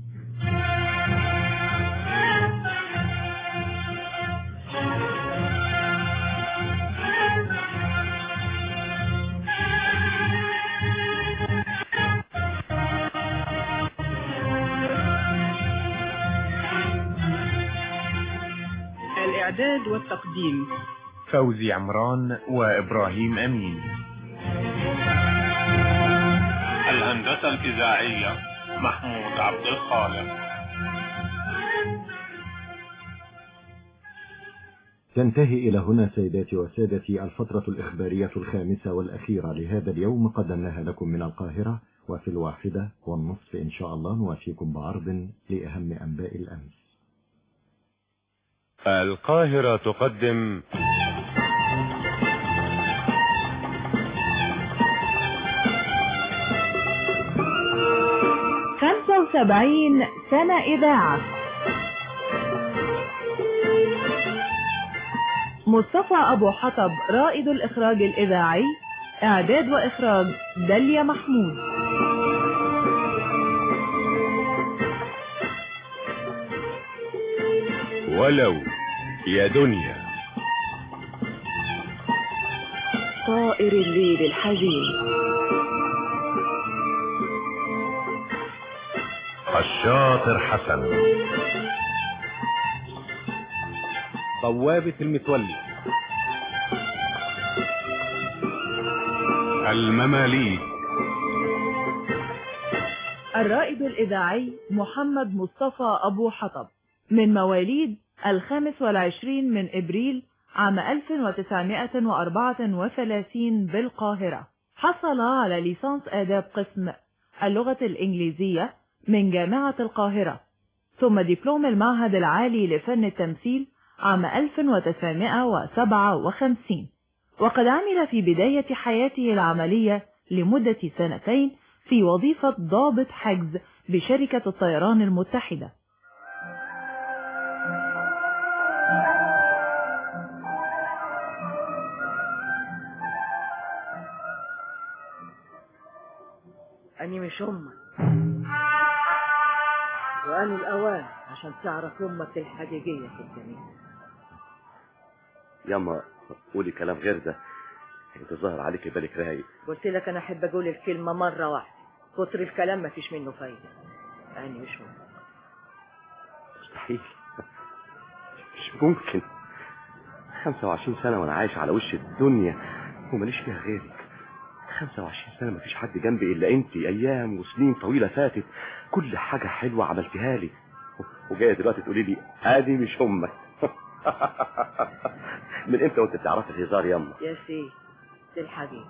الإعداد والتقديم فوزي عمران وإبراهيم أمين الهندسة الإذاعية محمود عبد الخالق تنتهي إلى هنا سيداتي وسادتي الفترة الإخبارية الخامسة والأخيرة لهذا اليوم قدمناها لكم من القاهرة وفي الواحدة والنصف إن شاء الله نوافيكم بعرض لأهم أنباء الأمس القاهرة تقدم خمسة وسبعين سنة إذاعة مصطفى أبو حطب رائد الإخراج الإذاعي إعداد وإخراج داليا محمود ولو يا دنيا طائر الليل الحزين الشاطر حسن بوابة المتولي المماليك الرائد الإذاعي محمد مصطفى أبو حطب من مواليد الخامس والعشرين من إبريل عام 1934 بالقاهرة حصل على ليسانس آداب قسم اللغة الإنجليزية من جامعة القاهرة ثم دبلوم المعهد العالي لفن التمثيل عام 1957 وقد عمل في بداية حياته العملية لمدة سنتين في وظيفة ضابط حجز بشركة الطيران المتحدة أني مش أمك وأنا الأوان عشان تعرف أمك الحقيقية في الجميع ياما قولي كلام غير ده انت ظاهر عليك بالك رايق قلت لك أنا أحب أقول الكلمة مرة واحدة كتر الكلام ما فيش منه فايدة أني مش أمك مستحيل مش ممكن 25 سنة وانا عايش على وش الدنيا وماليش فيها غيرك 25 سنة مفيش حد جنبي الا انت ايام وسنين طويلة فاتت كل حاجة حلوة عملتها لي وجاية دلوقتي تقولي لي ادي مش امك من امتى وانت بتعرفي الهزار ياما يا سيدي دي الحقيقة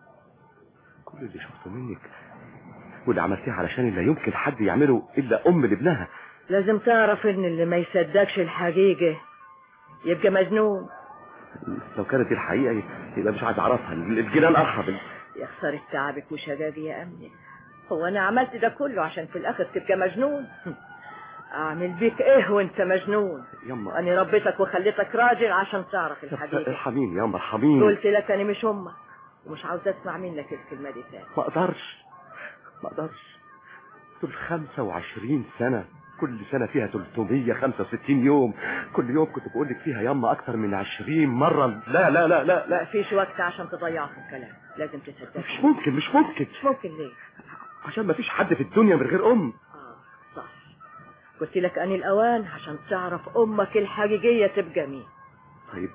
كل اللي شفته منك واللي عملتيه علشان لا يمكن حد يعمله الا ام لابنها لازم تعرف إن اللي ما يصدقش الحقيقة يبقى مجنون لو كانت دي الحقيقة يبقى مش عايز اعرفها الجنان ارحب يا خسارة تعبك وشجاجي يا أمني هو أنا عملت ده كله عشان في الآخر تبقى مجنون أعمل بيك إيه وأنت مجنون يما أنا ربيتك وخليتك راجل عشان تعرف الحقيقة ارحميني ياما ارحميني قلت لك أنا مش أمك ومش عاوز أسمع منك الكلمة دي تاني ما اقدرش ما اقدرش دول 25 سنة كل سنة فيها 365 يوم كل يوم كنت بقول لك فيها ياما اكتر من 20 مرة لا لا لا لا ما لا فيش وقت عشان تضيعه في الكلام لازم تصدقني مش ممكن مش ممكن مش ممكن ليه عشان ما فيش حد في الدنيا من غير ام صح قلت لك أنا الأوان عشان تعرف أمك الحقيقية تبقى مين طيب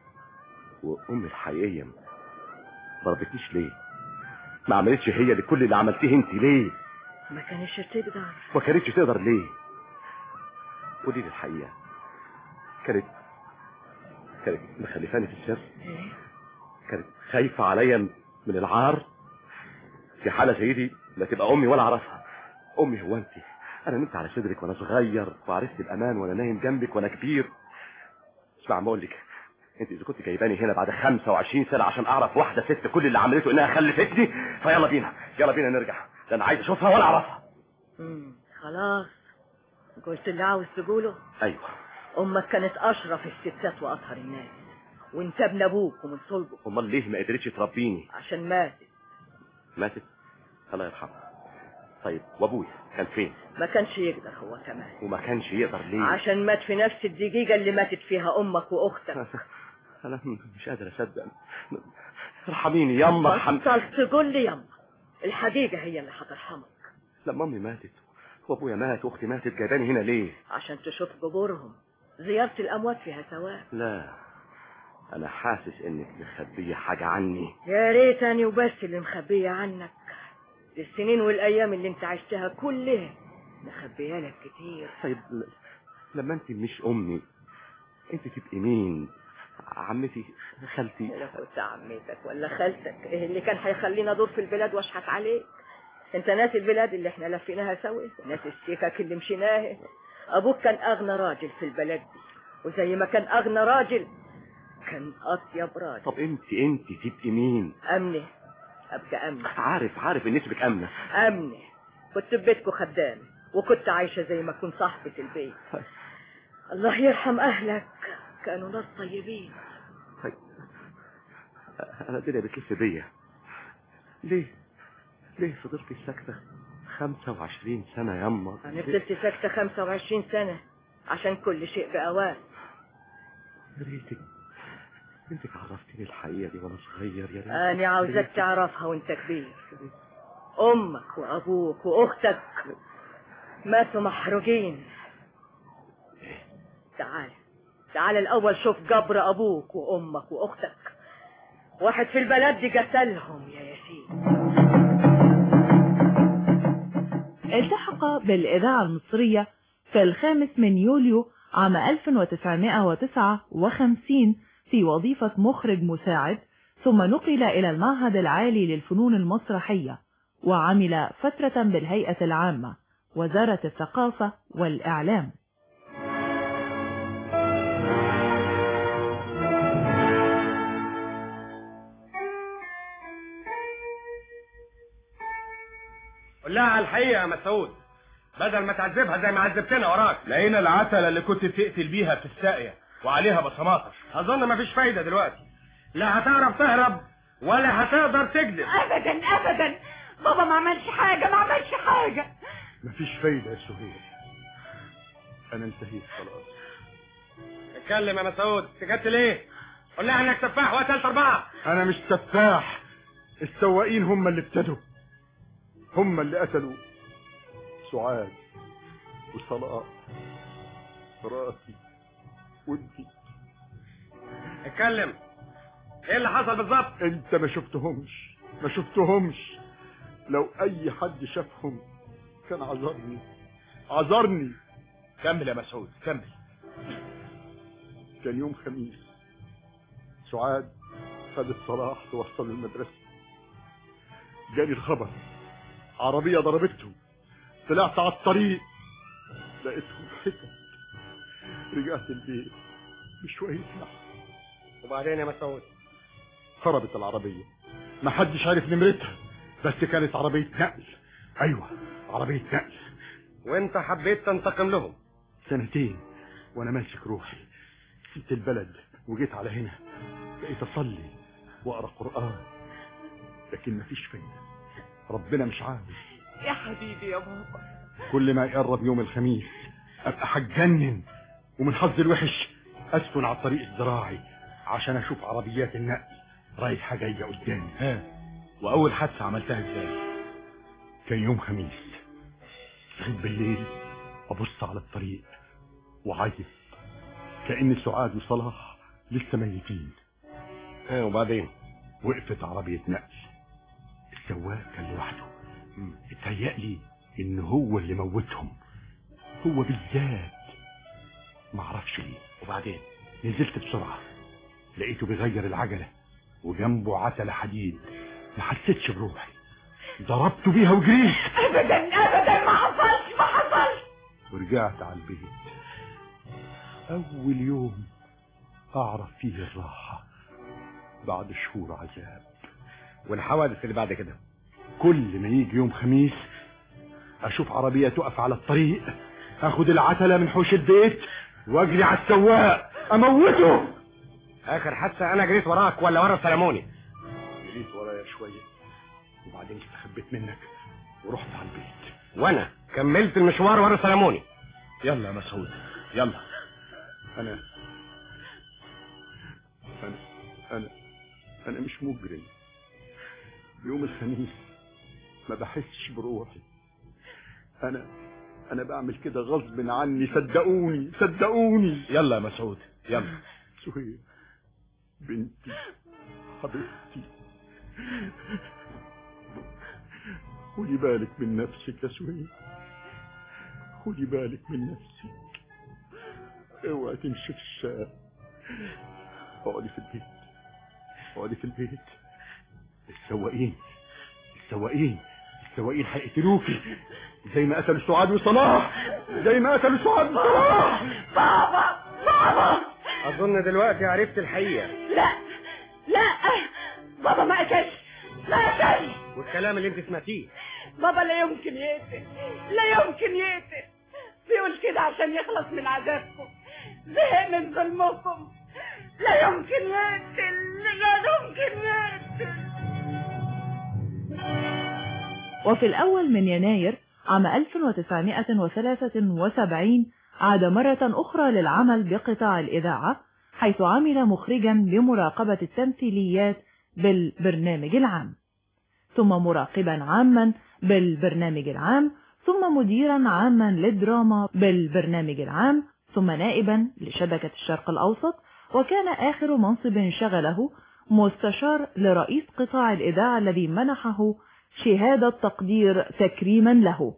وامي الحقيقية ما ربتنيش ليه ما عملتش هي لكل اللي عملتيه انت ليه ما كانش تقدر ما كانتش تقدر ليه قولي لي الحقيقة كانت كانت مخلفاني في السر إيه؟ كانت خايفة عليا من العار في حالة زي دي لا تبقى أمي ولا أعرفها أمي هو أنت أنا نمت على صدرك وأنا صغير وعرفت الأمان وأنا نايم جنبك وأنا كبير اسمع ما أقول لك أنت إذا كنت جايباني هنا بعد 25 سنة عشان أعرف واحدة ست كل اللي عملته إنها خلفتني فيلا بينا يلا بينا نرجع ده أنا عايز أشوفها ولا أعرفها مم. خلاص قلت اللي عاوز تقوله أيوه أمك كانت أشرف الستات وأطهر الناس وانت ابن أبوك ومن صلبه أمال ليه ما قدرتش تربيني عشان ماتت ماتت الله يرحمها طيب وأبويا كان فين ما كانش يقدر هو كمان وما كانش يقدر ليه عشان مات في نفس الدقيقة اللي ماتت فيها أمك وأختك أنا مش قادر أصدق ارحميني يما ارحم بطل تقول لي يما الحقيقة هي اللي هترحمك لما أمي ماتت وأبويا مات وأختي ماتت جايباني هنا ليه عشان تشوف قبورهم زيارة الأموات فيها ثواب لا أنا حاسس إنك مخبية حاجة عني يا ريتني وبس اللي مخبية عنك السنين والأيام اللي انت عشتها كلها مخبية لك كتير طيب ل- لما أنت مش أمي أنت تبقي مين عمتي خالتي لو كنت عمتك ولا خالتك ايه اللي كان هيخلينا ادور في البلاد واشحت عليك انت ناسي البلاد اللي احنا لفيناها سوا ناسي السكك اللي مشيناها ابوك كان اغنى راجل في البلد دي وزي ما كان اغنى راجل كان اطيب راجل طب أنت أنت تبقي مين امني ابقى امني عارف عارف إن اسمك أمنة امني كنت في بيتكم خدامه وكنت عايشه زي ما كنت صاحبه البيت الله يرحم اهلك كانوا ناس طيبين طيب أنا الدنيا بتلف بيا ليه ليه فضلت ساكتة 25 سنة ياما أنا فضلت ساكتة 25 سنة عشان كل شيء بأوان يا ريتك انتك عرفتني الحقيقة دي وانا صغير يا ريت أنا عاوزك تعرفها وأنت كبير أمك وأبوك وأختك ماتوا محروقين تعال تعال الأول شوف قبر أبوك وأمك وأختك واحد في البلد دي قتلهم يا ياسين التحق بالإذاعة المصرية في الخامس من يوليو عام 1959 في وظيفة مخرج مساعد ثم نقل إلى المعهد العالي للفنون المسرحية وعمل فترة بالهيئة العامة وزارة الثقافة والإعلام قول لها على الحقيقة يا مسعود بدل ما تعذبها زي ما عذبتنا وراك لقينا العتلة اللي كنت بتقتل بيها في الساقية وعليها بصماتك اظن مفيش فايدة دلوقتي لا هتعرف تهرب ولا هتقدر تكذب ابدا ابدا بابا ما عملش حاجه ما عملش حاجه مفيش فايدة يا سهير أنا انتهيت خلاص اتكلم يا مسعود سكت ليه قول لها انك سفاح وقتلت اربعة أنا مش سفاح السواقين هم اللي ابتدوا هم اللي قتلوا سعاد وصلاح مراتي وانتي اتكلم ايه اللي حصل بالظبط انت ما شفتهمش ما شفتهمش لو اي حد شافهم كان عذرني عذرني كمل يا مسعود كمل كان يوم خميس سعاد خدت صلاح توصل المدرسة جاني الخبر عربية ضربته طلعت على الطريق لقيتهم حتت رجعت البيت بشوية لحم وبعدين يا مسعود هربت العربية ما حدش عارف نمرتها بس كانت عربية نقل ايوه عربية نقل وانت حبيت تنتقم لهم سنتين وانا ماسك روحي سبت البلد وجيت على هنا بقيت اصلي واقرا قران لكن مفيش فايده ربنا مش عاوز يا حبيبي يا بابا كل ما يقرب يوم الخميس ابقى هتجنن ومن حظي الوحش اسفن على الطريق الزراعي عشان اشوف عربيات النقل رايحه جايه قدامي ها واول حادثه عملتها ازاي كان يوم خميس صحيت بالليل ابص على الطريق وعيط كأن سعاد وصلاح لسه ميتين ها وبعدين وقفت عربية نقل السواق كان لوحده اتهيألي ان هو اللي موتهم هو بالذات معرفش ليه وبعدين نزلت بسرعة لقيته بيغير العجلة وجنبه عتلة حديد ما حسيتش بروحي ضربته بيها وجريت ابدا ابدا ما حصلش ما حصلش ورجعت على البيت أول يوم أعرف فيه الراحة بعد شهور عذاب والحوادث اللي بعد كده كل ما يجي يوم خميس أشوف عربية تقف على الطريق أخد العتلة من حوش البيت وأجري على السواق أموته اخر حادثة انا جريت وراك ولا ورا سلموني جريت ورايا شوية وبعدين استخبيت منك ورحت على البيت وانا كملت المشوار ورا سلموني يلا يا مسعود يلا أنا أنا أنا أنا مش مجرم يوم الخميس ما بحسش بروحي أنا أنا بعمل كده غصب عني صدقوني صدقوني يلا يا مسعود يلا سهير بنتي حبيبتي خدي بالك من نفسك يا سهير خدي بالك من نفسك اوعي تمشي في الشارع اقعدي في البيت اقعدي في البيت السواقين السواقين السواقين هيقتلوكي زي ما قتلوا سعاد وصلاح زي ما قتلوا سعاد وصلاح بابا بابا اظن دلوقتي عرفت الحقيقة لا لا بابا ما قتلش ما قتلش والكلام اللي انت سمعتيه بابا لا يمكن يقتل لا يمكن يقتل بيقول كده عشان يخلص من عذابكم زهق من ظلمكم لا يمكن يقتل لا يمكن يقتل وفي الأول من يناير عام 1973 عاد مرة أخرى للعمل بقطاع الإذاعة حيث عمل مخرجا بمراقبة التمثيليات بالبرنامج العام ثم مراقبا عاما بالبرنامج العام ثم مديرا عاما للدراما بالبرنامج العام ثم نائبا لشبكة الشرق الأوسط وكان آخر منصب شغله مستشار لرئيس قطاع الإذاعة الذي منحه شهادة تقدير تكريما له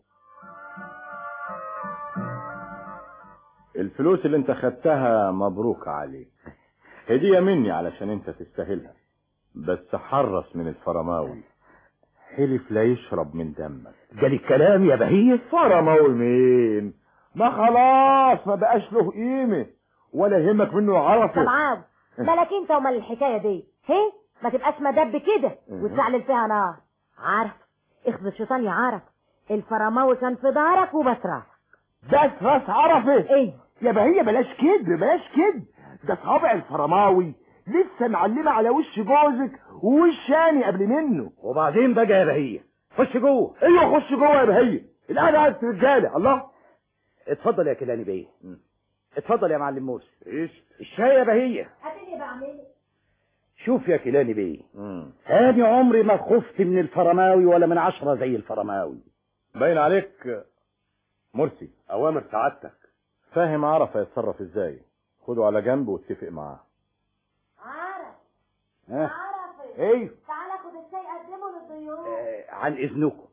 الفلوس اللي انت خدتها مبروك عليك هدية مني علشان انت تستاهلها بس حرص من الفرماوي حلف لا يشرب من دمك جالي الكلام يا بهية فرماوي مين ما خلاص ما بقاش له قيمة ولا يهمك منه عرفه سمعان مالك انت ومال الحكايه دي هي ما تبقاش مدب كده وتزعلل فيها نار عارف اخذ الشيطان يا عارف الفرماوي كان في دارك وبس راسك بس راس عرفه ايه يا بهية بلاش كذب بلاش كذب ده صابع الفرماوي لسه معلمة على وش جوزك ووش شاني قبل منه وبعدين بقى يا بهية خش جوه ايوه خش جوه يا بهية القعدة قعدة رجالة الله اتفضل يا كيلاني بيه اتفضل يا معلم موسى ايش الشاي يا بهية اديني بعمل شوف يا كيلاني بيه انا عمري ما خفت من الفرماوي ولا من عشرة زي الفرماوي باين عليك مرسي اوامر سعادتك فاهم عرف هيتصرف ازاي خده على جنب واتفق معاه عارف ها عارف ايوه تعالى خد الشاي قدمه للضيوف آه، عن اذنكم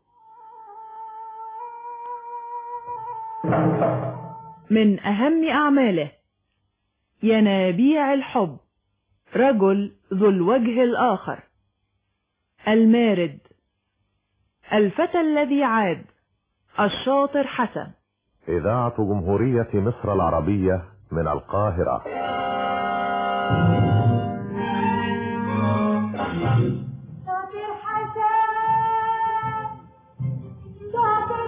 من أهم أعماله ينابيع الحب رجل ذو الوجه الآخر المارد الفتى الذي عاد الشاطر حسن إذاعة جمهورية مصر العربية من القاهرة شاطر حسن شاطر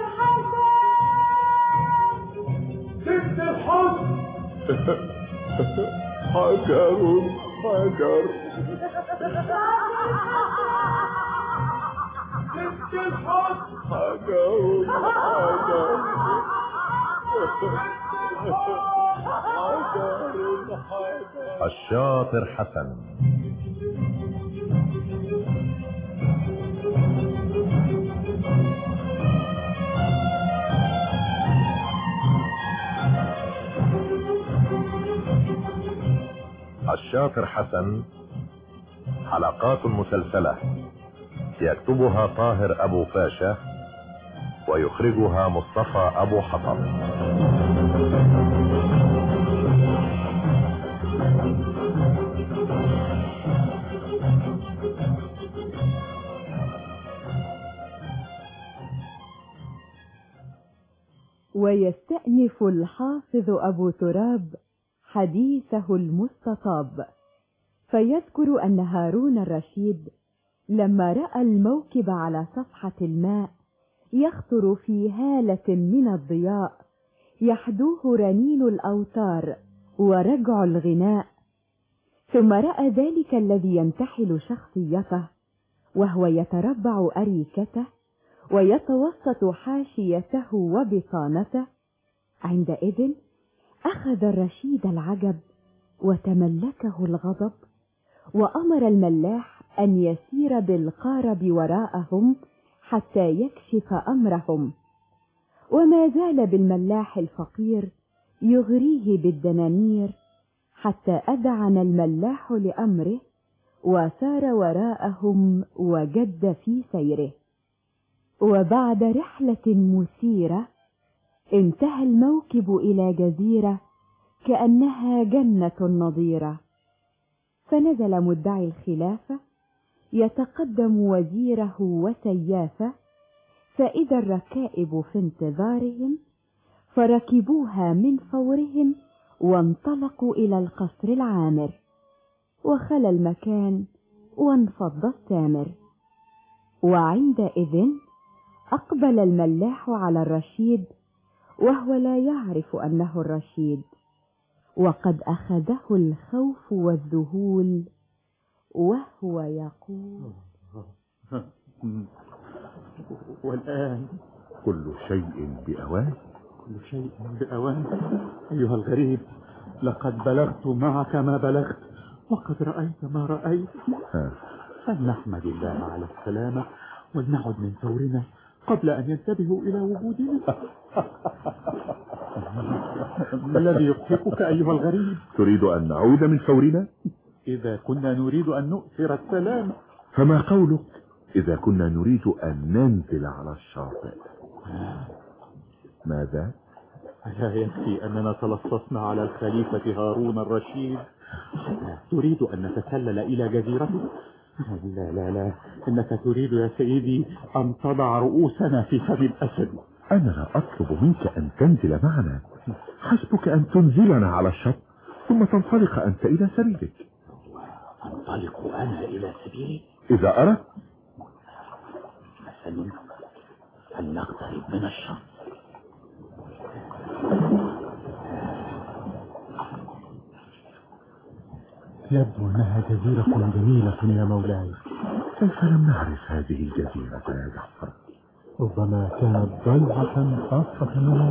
حسن ست الحزن حجر حجر ست الحزن حجر حجر حجر حجر الشاطر حسن الشاطر حسن حلقات مسلسلة يكتبها طاهر أبو فاشا ويخرجها مصطفى أبو حطب ويستأنف الحافظ أبو تراب حديثه المستطاب فيذكر أن هارون الرشيد لما رأى الموكب على صفحة الماء يخطر في هالة من الضياء يحدوه رنين الأوتار ورجع الغناء ثم رأى ذلك الذي ينتحل شخصيته وهو يتربع أريكته ويتوسط حاشيته وبطانته عندئذ أخذ الرشيد العجب وتملكه الغضب وأمر الملاح أن يسير بالقارب وراءهم حتى يكشف أمرهم وما زال بالملاح الفقير يغريه بالدنانير حتى أذعن الملاح لأمره وسار وراءهم وجد في سيره وبعد رحلة مثيرة انتهى الموكب إلى جزيرة كأنها جنة نظيرة فنزل مدعي الخلافة يتقدم وزيره وسيافه فإذا الركائب في انتظارهم فركبوها من فورهم وانطلقوا إلى القصر العامر وخلى المكان وانفض السامر وعندئذ أقبل الملاح على الرشيد وهو لا يعرف أنه الرشيد وقد أخذه الخوف والذهول وهو يقول والآن كل شيء بأوان كل شيء بأوان أيها الغريب لقد بلغت معك ما بلغت وقد رأيت ما رأيت ها. فلنحمد الله على السلامة ولنعد من ثورنا قبل أن ينتبهوا إلى وجودنا ما الذي يضحكك أيها الغريب تريد أن نعود من ثورنا إذا كنا نريد أن نؤثر السلام فما قولك إذا كنا نريد أن ننزل على الشاطئ ماذا ألا يكفي أننا تلصصنا على الخليفة هارون الرشيد تريد أن نتسلل إلى جزيرته لا لا لا إنك تريد يا سيدي أن تضع رؤوسنا في فم الأسد أنا لا أطلب منك أن تنزل معنا حسبك أن تنزلنا على الشط ثم تنطلق أنت إلى سبيلك أنطلق أنا إلى سبيلي إذا أردت حسن فلنقترب من الشط يبدو أنها جزيرة جميلة يا مولاي كيف لم نعرف هذه الجزيرة يا جعفر ربما كانت ضلعة خاصة لنا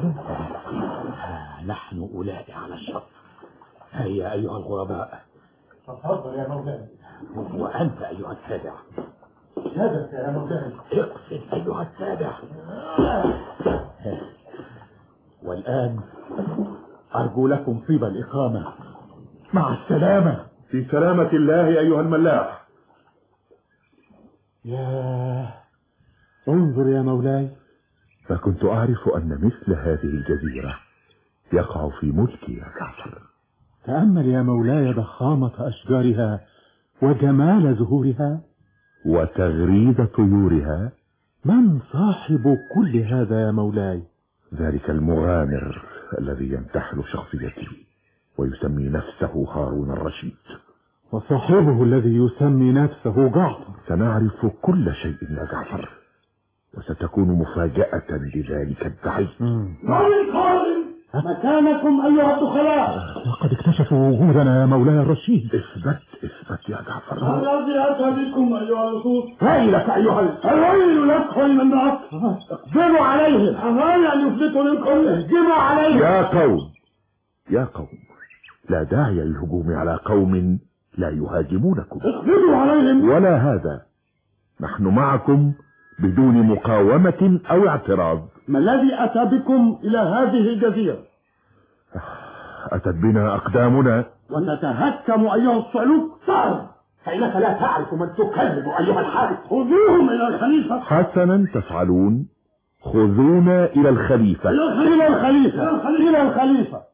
نحن أولئك على الشط هيا أيها الغرباء تفضل يا مولاي وأنت أيها السابع سابق يا مولاي اقفل أيها السابع والآن أرجو لكم طيب الإقامة مع السلامة في سلامة الله أيها الملاح يا انظر يا مولاي فكنت أعرف أن مثل هذه الجزيرة يقع في ملكي يا جعفر تأمل يا مولاي ضخامة أشجارها وجمال زهورها وتغريد طيورها من صاحب كل هذا يا مولاي ذلك المغامر الذي يمتحن شخصيتي ويسمي نفسه هارون الرشيد وصاحبه الذي يسمي نفسه جعفر سنعرف كل شيء يا جعفر وستكون مفاجأة لذلك الدعي مكانكم أيها الدخلاء لقد اكتشفوا وجودنا يا مولاي الرشيد اثبت اثبت يا جعفر الذي أتى بكم أيها اللصوص ويلك أيها ال- الويل لكم من معك اقدموا عليهم أهل أن يفلتوا منكم اهجموا عليهم يا قوم يا قوم لا داعي للهجوم على قوم لا يهاجمونكم اقبضوا عليهم ولا هذا نحن معكم بدون مقاومة أو اعتراض ما الذي أتى بكم إلى هذه الجزيرة أتت بنا أقدامنا وتتهكم أيها الصعلوك صار فإنك لا تعرف من تكلم أيها الحارس خذوهم إلى الخليفة حسنا تفعلون خذونا إلى الخليفة إلى الخليفة إلى الخليفة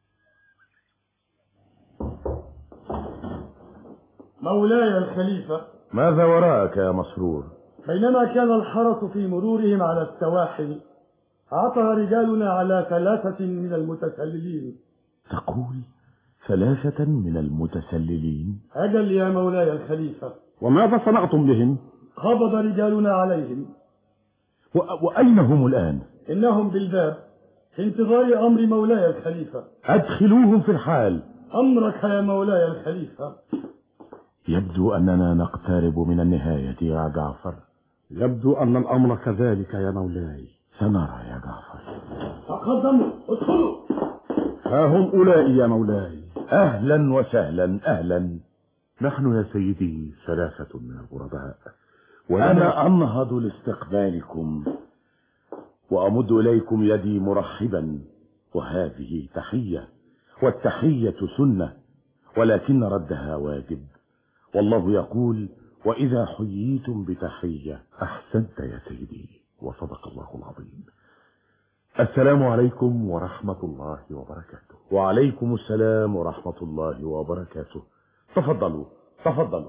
مولاي الخليفة ماذا وراءك يا مسرور بينما كان الحرس في مرورهم على السواحل عثر رجالنا على ثلاثة من المتسللين تقول ثلاثة من المتسللين أجل يا مولاي الخليفة وماذا صنعتم بهم قبض رجالنا عليهم و... وأين هم الآن إنهم بالباب في انتظار أمر مولاي الخليفة أدخلوهم في الحال أمرك يا مولاي الخليفة يبدو أننا نقترب من النهاية يا جعفر يبدو أن الأمر كذلك يا مولاي سنرى يا جعفر تقدموا ادخلوا ها هم أولئي يا مولاي أهلا وسهلا أهلا نحن يا سيدي ثلاثة من الغرباء أنا أنهض لاستقبالكم وأمد إليكم يدي مرحبا وهذه تحية والتحية سنة ولكن ردها واجب والله يقول وإذا حييتم بتحية أحسنت يا سيدي وصدق الله العظيم السلام عليكم ورحمة الله وبركاته وعليكم السلام ورحمة الله وبركاته تفضلوا تفضلوا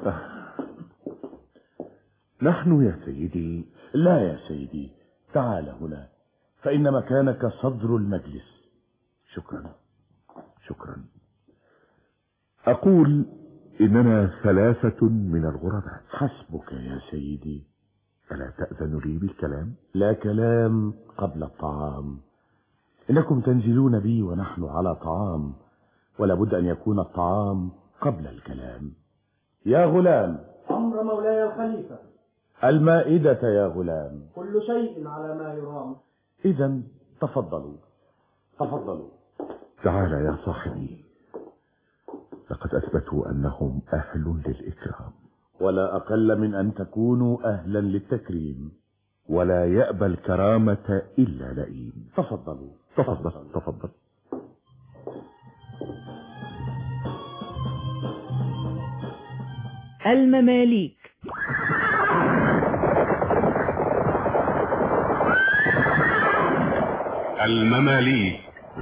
نحن يا سيدي لا يا سيدي تعال هنا فإن مكانك صدر المجلس شكرا شكرا أقول إننا ثلاثة من الغرباء حسبك يا سيدي ألا تأذن لي بالكلام لا كلام قبل الطعام إنكم تنزلون بي ونحن على طعام ولا بد أن يكون الطعام قبل الكلام يا غلام أمر مولاي الخليفة المائدة يا غلام كل شيء على ما يرام إذا تفضلوا تفضلوا تعال يا صاحبي لقد أثبتوا أنهم أهل للإكرام ولا أقل من أن تكونوا أهلا للتكريم ولا يأبى الكرامة إلا لئيم تفضلوا تفضل تفضل المماليك المماليك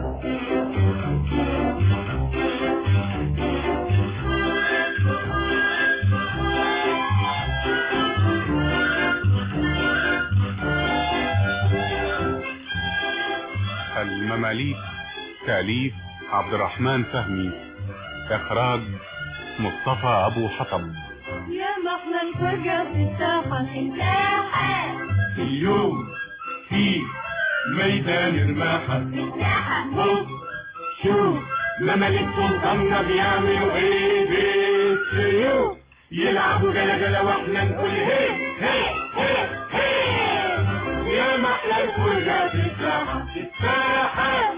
المماليك تأليف عبد الرحمن فهمي إخراج مصطفى أبو حطب يا محلى الفرقة في الساحة الساحة اليوم في ميدان الماحة بص شوف ممالك سلطاننا بيعملوا ايه بالسيوف يلعبوا جلا جلا واحنا نقول هي هي هي هي يا محلى الفرقة في الساحة في الساحة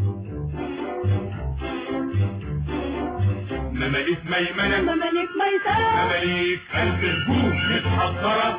مماليك ميمنة مماليك ميسرة مماليك قلب الجوش متحضرة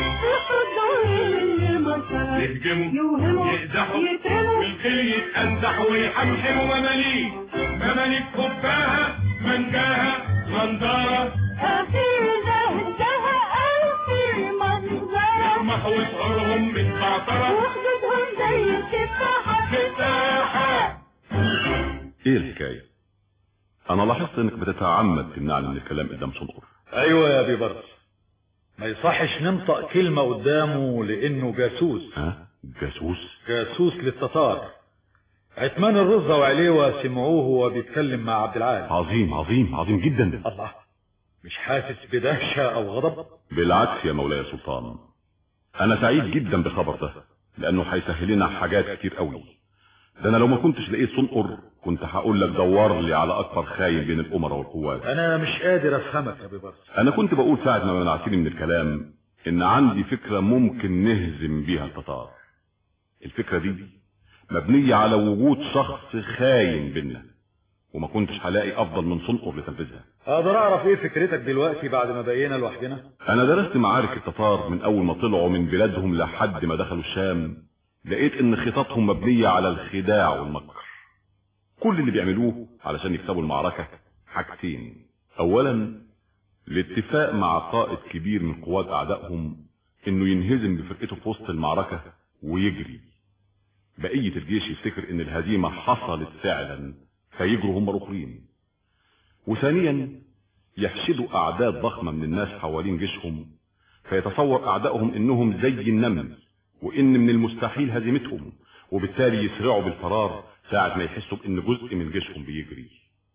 يهجموا يوهموا يقدحوا يترموا والكل يتأنزحوا ويحمحموا مماليك مماليك خباها منجاها منظرة أخيرا انتهى ألف منظرة يطمحوا وشعورهم متبعترة وخدودهم زي التفاحة في الساحة ايه الحكاية انا لاحظت انك بتتعمد تمنعني من الكلام قدام صنقر ايوه يا ابي برد ما يصحش ننطق كلمة قدامه لانه جاسوس ها جاسوس جاسوس للتتار عثمان الرزة وعليوة سمعوه وهو بيتكلم مع عبد العال عظيم عظيم عظيم جدا الله مش حاسس بدهشة او غضب بالعكس يا مولاي يا سلطان انا سعيد جدا بالخبر ده لانه هيسهل لنا حاجات كتير قوي ده انا لو ما كنتش لقيت صنقر كنت هقول لك دور لي على اكبر خاين بين الامراء والقوات انا مش قادر افهمك يا ابي برد انا كنت بقول ساعة ما منعتني من الكلام ان عندي فكرة ممكن نهزم بيها التتار الفكرة دي مبنية على وجود شخص خاين بينا وما كنتش هلاقي افضل من صنقر لتنفيذها اقدر اعرف ايه فكرتك دلوقتي بعد ما بقينا لوحدنا انا درست معارك التتار من اول ما طلعوا من بلادهم لحد ما دخلوا الشام لقيت ان خططهم مبنية على الخداع والمكر كل اللي بيعملوه علشان يكسبوا المعركة حاجتين اولا الاتفاق مع قائد كبير من قوات اعدائهم انه ينهزم بفرقته في وسط المعركة ويجري بقية الجيش يفتكر ان الهزيمة حصلت فعلا فيجروا هم الاخرين وثانيا يحشدوا اعداد ضخمة من الناس حوالين جيشهم فيتصور اعدائهم انهم زي النمل وان من المستحيل هزيمتهم وبالتالي يسرعوا بالفرار ساعة ما يحسوا بان جزء من جيشهم بيجري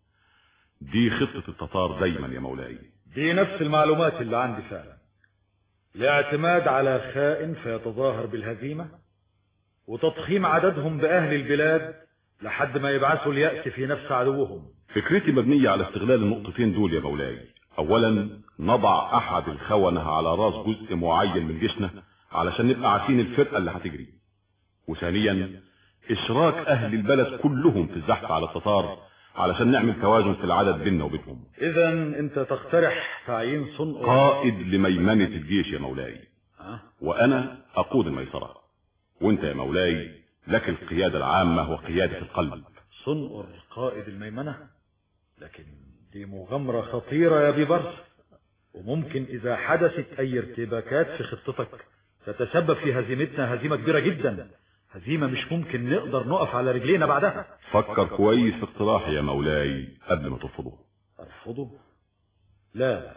دي خطة التتار دايما يا مولاي دي نفس المعلومات اللي عندي فعلا الاعتماد على خائن فيتظاهر بالهزيمة وتضخيم عددهم بأهل البلاد لحد ما يبعثوا اليأس في نفس عدوهم فكرتي مبنية على استغلال النقطتين دول يا مولاي اولا نضع احد الخونة على راس جزء معين من جيشنا علشان نبقى عارفين الفرقة اللي هتجري وثانيا اشراك اهل البلد كلهم في الزحف على التتار علشان نعمل توازن في العدد بيننا وبينهم اذا انت تقترح تعيين صنق قائد لميمنة الجيش يا مولاي أه؟ وانا اقود الميسرة وانت يا مولاي لك القيادة العامة وقيادة القلب صنقر قائد الميمنة لكن دي مغامرة خطيرة يا بيبرس وممكن اذا حدثت اي ارتباكات في خطتك تتسبب في هزيمتنا هزيمة كبيرة جدا هزيمة مش ممكن نقدر نقف على رجلينا بعدها فكر كويس في اقتراحي يا مولاي قبل ما ترفضه ارفضه لا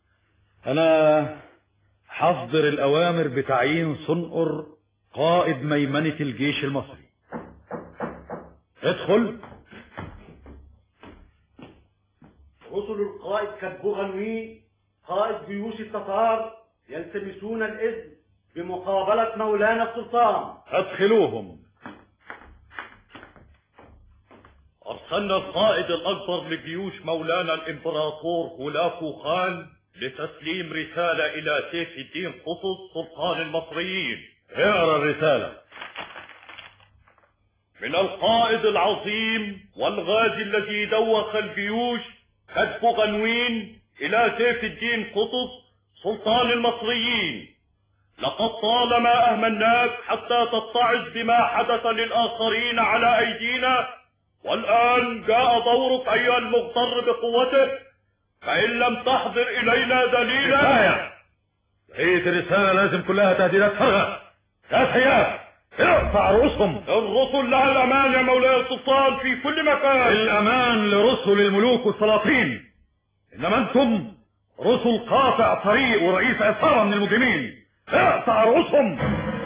انا حصدر الاوامر بتعيين صنقر قائد ميمنة الجيش المصري ادخل رسل القائد كالبغنوي قائد جيوش التتار يلتمسون الإذن بمقابلة مولانا السلطان ادخلوهم أرسلنا القائد الأكبر لجيوش مولانا الإمبراطور هولاكو خان لتسليم رسالة إلى سيف الدين قطز سلطان المصريين اقرا الرسالة من القائد العظيم والغازي الذي دوخ الجيوش كتب غنوين إلى سيف الدين قطز سلطان المصريين لقد طالما أهملناك حتى تتعظ بما حدث للآخرين على أيدينا والآن جاء دورك أيها المغتر بقوته فإن لم تحضر إلينا دليلا كفاية بقية الرسالة لازم كلها تهديدات فارغة يا سياف اقطع رؤوسهم الرسل لها الأمان يا مولاي السلطان في كل مكان الأمان لرسل الملوك والسلاطين إنما أنتم رسل قاطع طريق ورئيس عصابة من المجرمين اقطع رؤوسهم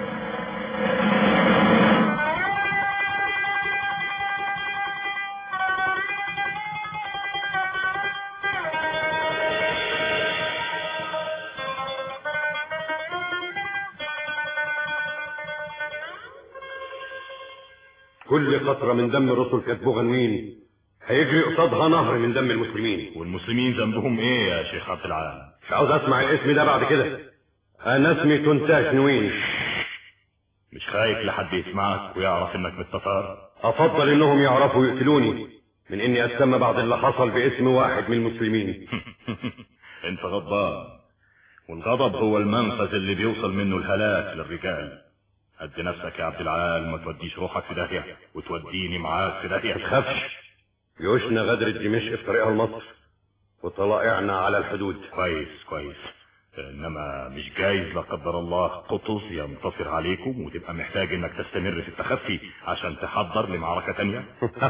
كل قطرة من دم رسل كتبو غنوين هيجري قصادها نهر من دم المسلمين والمسلمين ذنبهم ايه يا شيخ عبد العال مش عاوز اسمع الاسم ده بعد كده انا اسمي تنتاش نوين مش خايف لحد يسمعك ويعرف انك من التتار افضل انهم يعرفوا يقتلوني من اني اسمى بعد اللي حصل باسم واحد من المسلمين انت غضبان والغضب هو المنفذ اللي بيوصل منه الهلاك للرجال هد نفسك يا عبد العال ما توديش روحك في داهية وتوديني معاك في داهية ما تخافش جيوشنا غدرت دمشق في طريقها لمصر وطلائعنا على الحدود كويس كويس انما مش جايز لا قدر الله قطز ينتصر عليكم وتبقى محتاج انك تستمر في التخفي عشان تحضر لمعركة تانية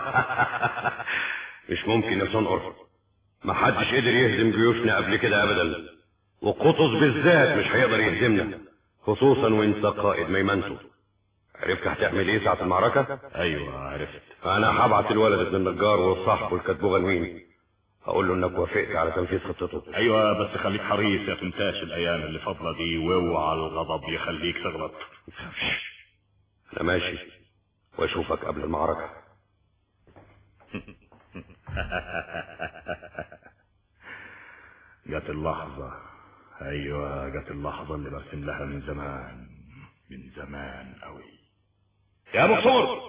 مش ممكن يا صنقر ما حدش قدر يهزم جيوشنا قبل كده ابدا وقطز بالذات مش هيقدر يهزمنا خصوصا وانت قائد ميمنته عرفت هتعمل ايه ساعة المعركة؟ ايوه عرفت انا هبعت الولد ابن النجار وصاحبه الكتبو غنوين هقول له انك وافقت على تنفيذ خطته ايوه بس خليك حريص يا تنتاش الايام اللي فاضله دي واوعى الغضب يخليك تغلط انا ماشي واشوفك قبل المعركة جت اللحظة ايوه جت اللحظة اللي برسم لها من زمان من زمان قوي يا ابو سمر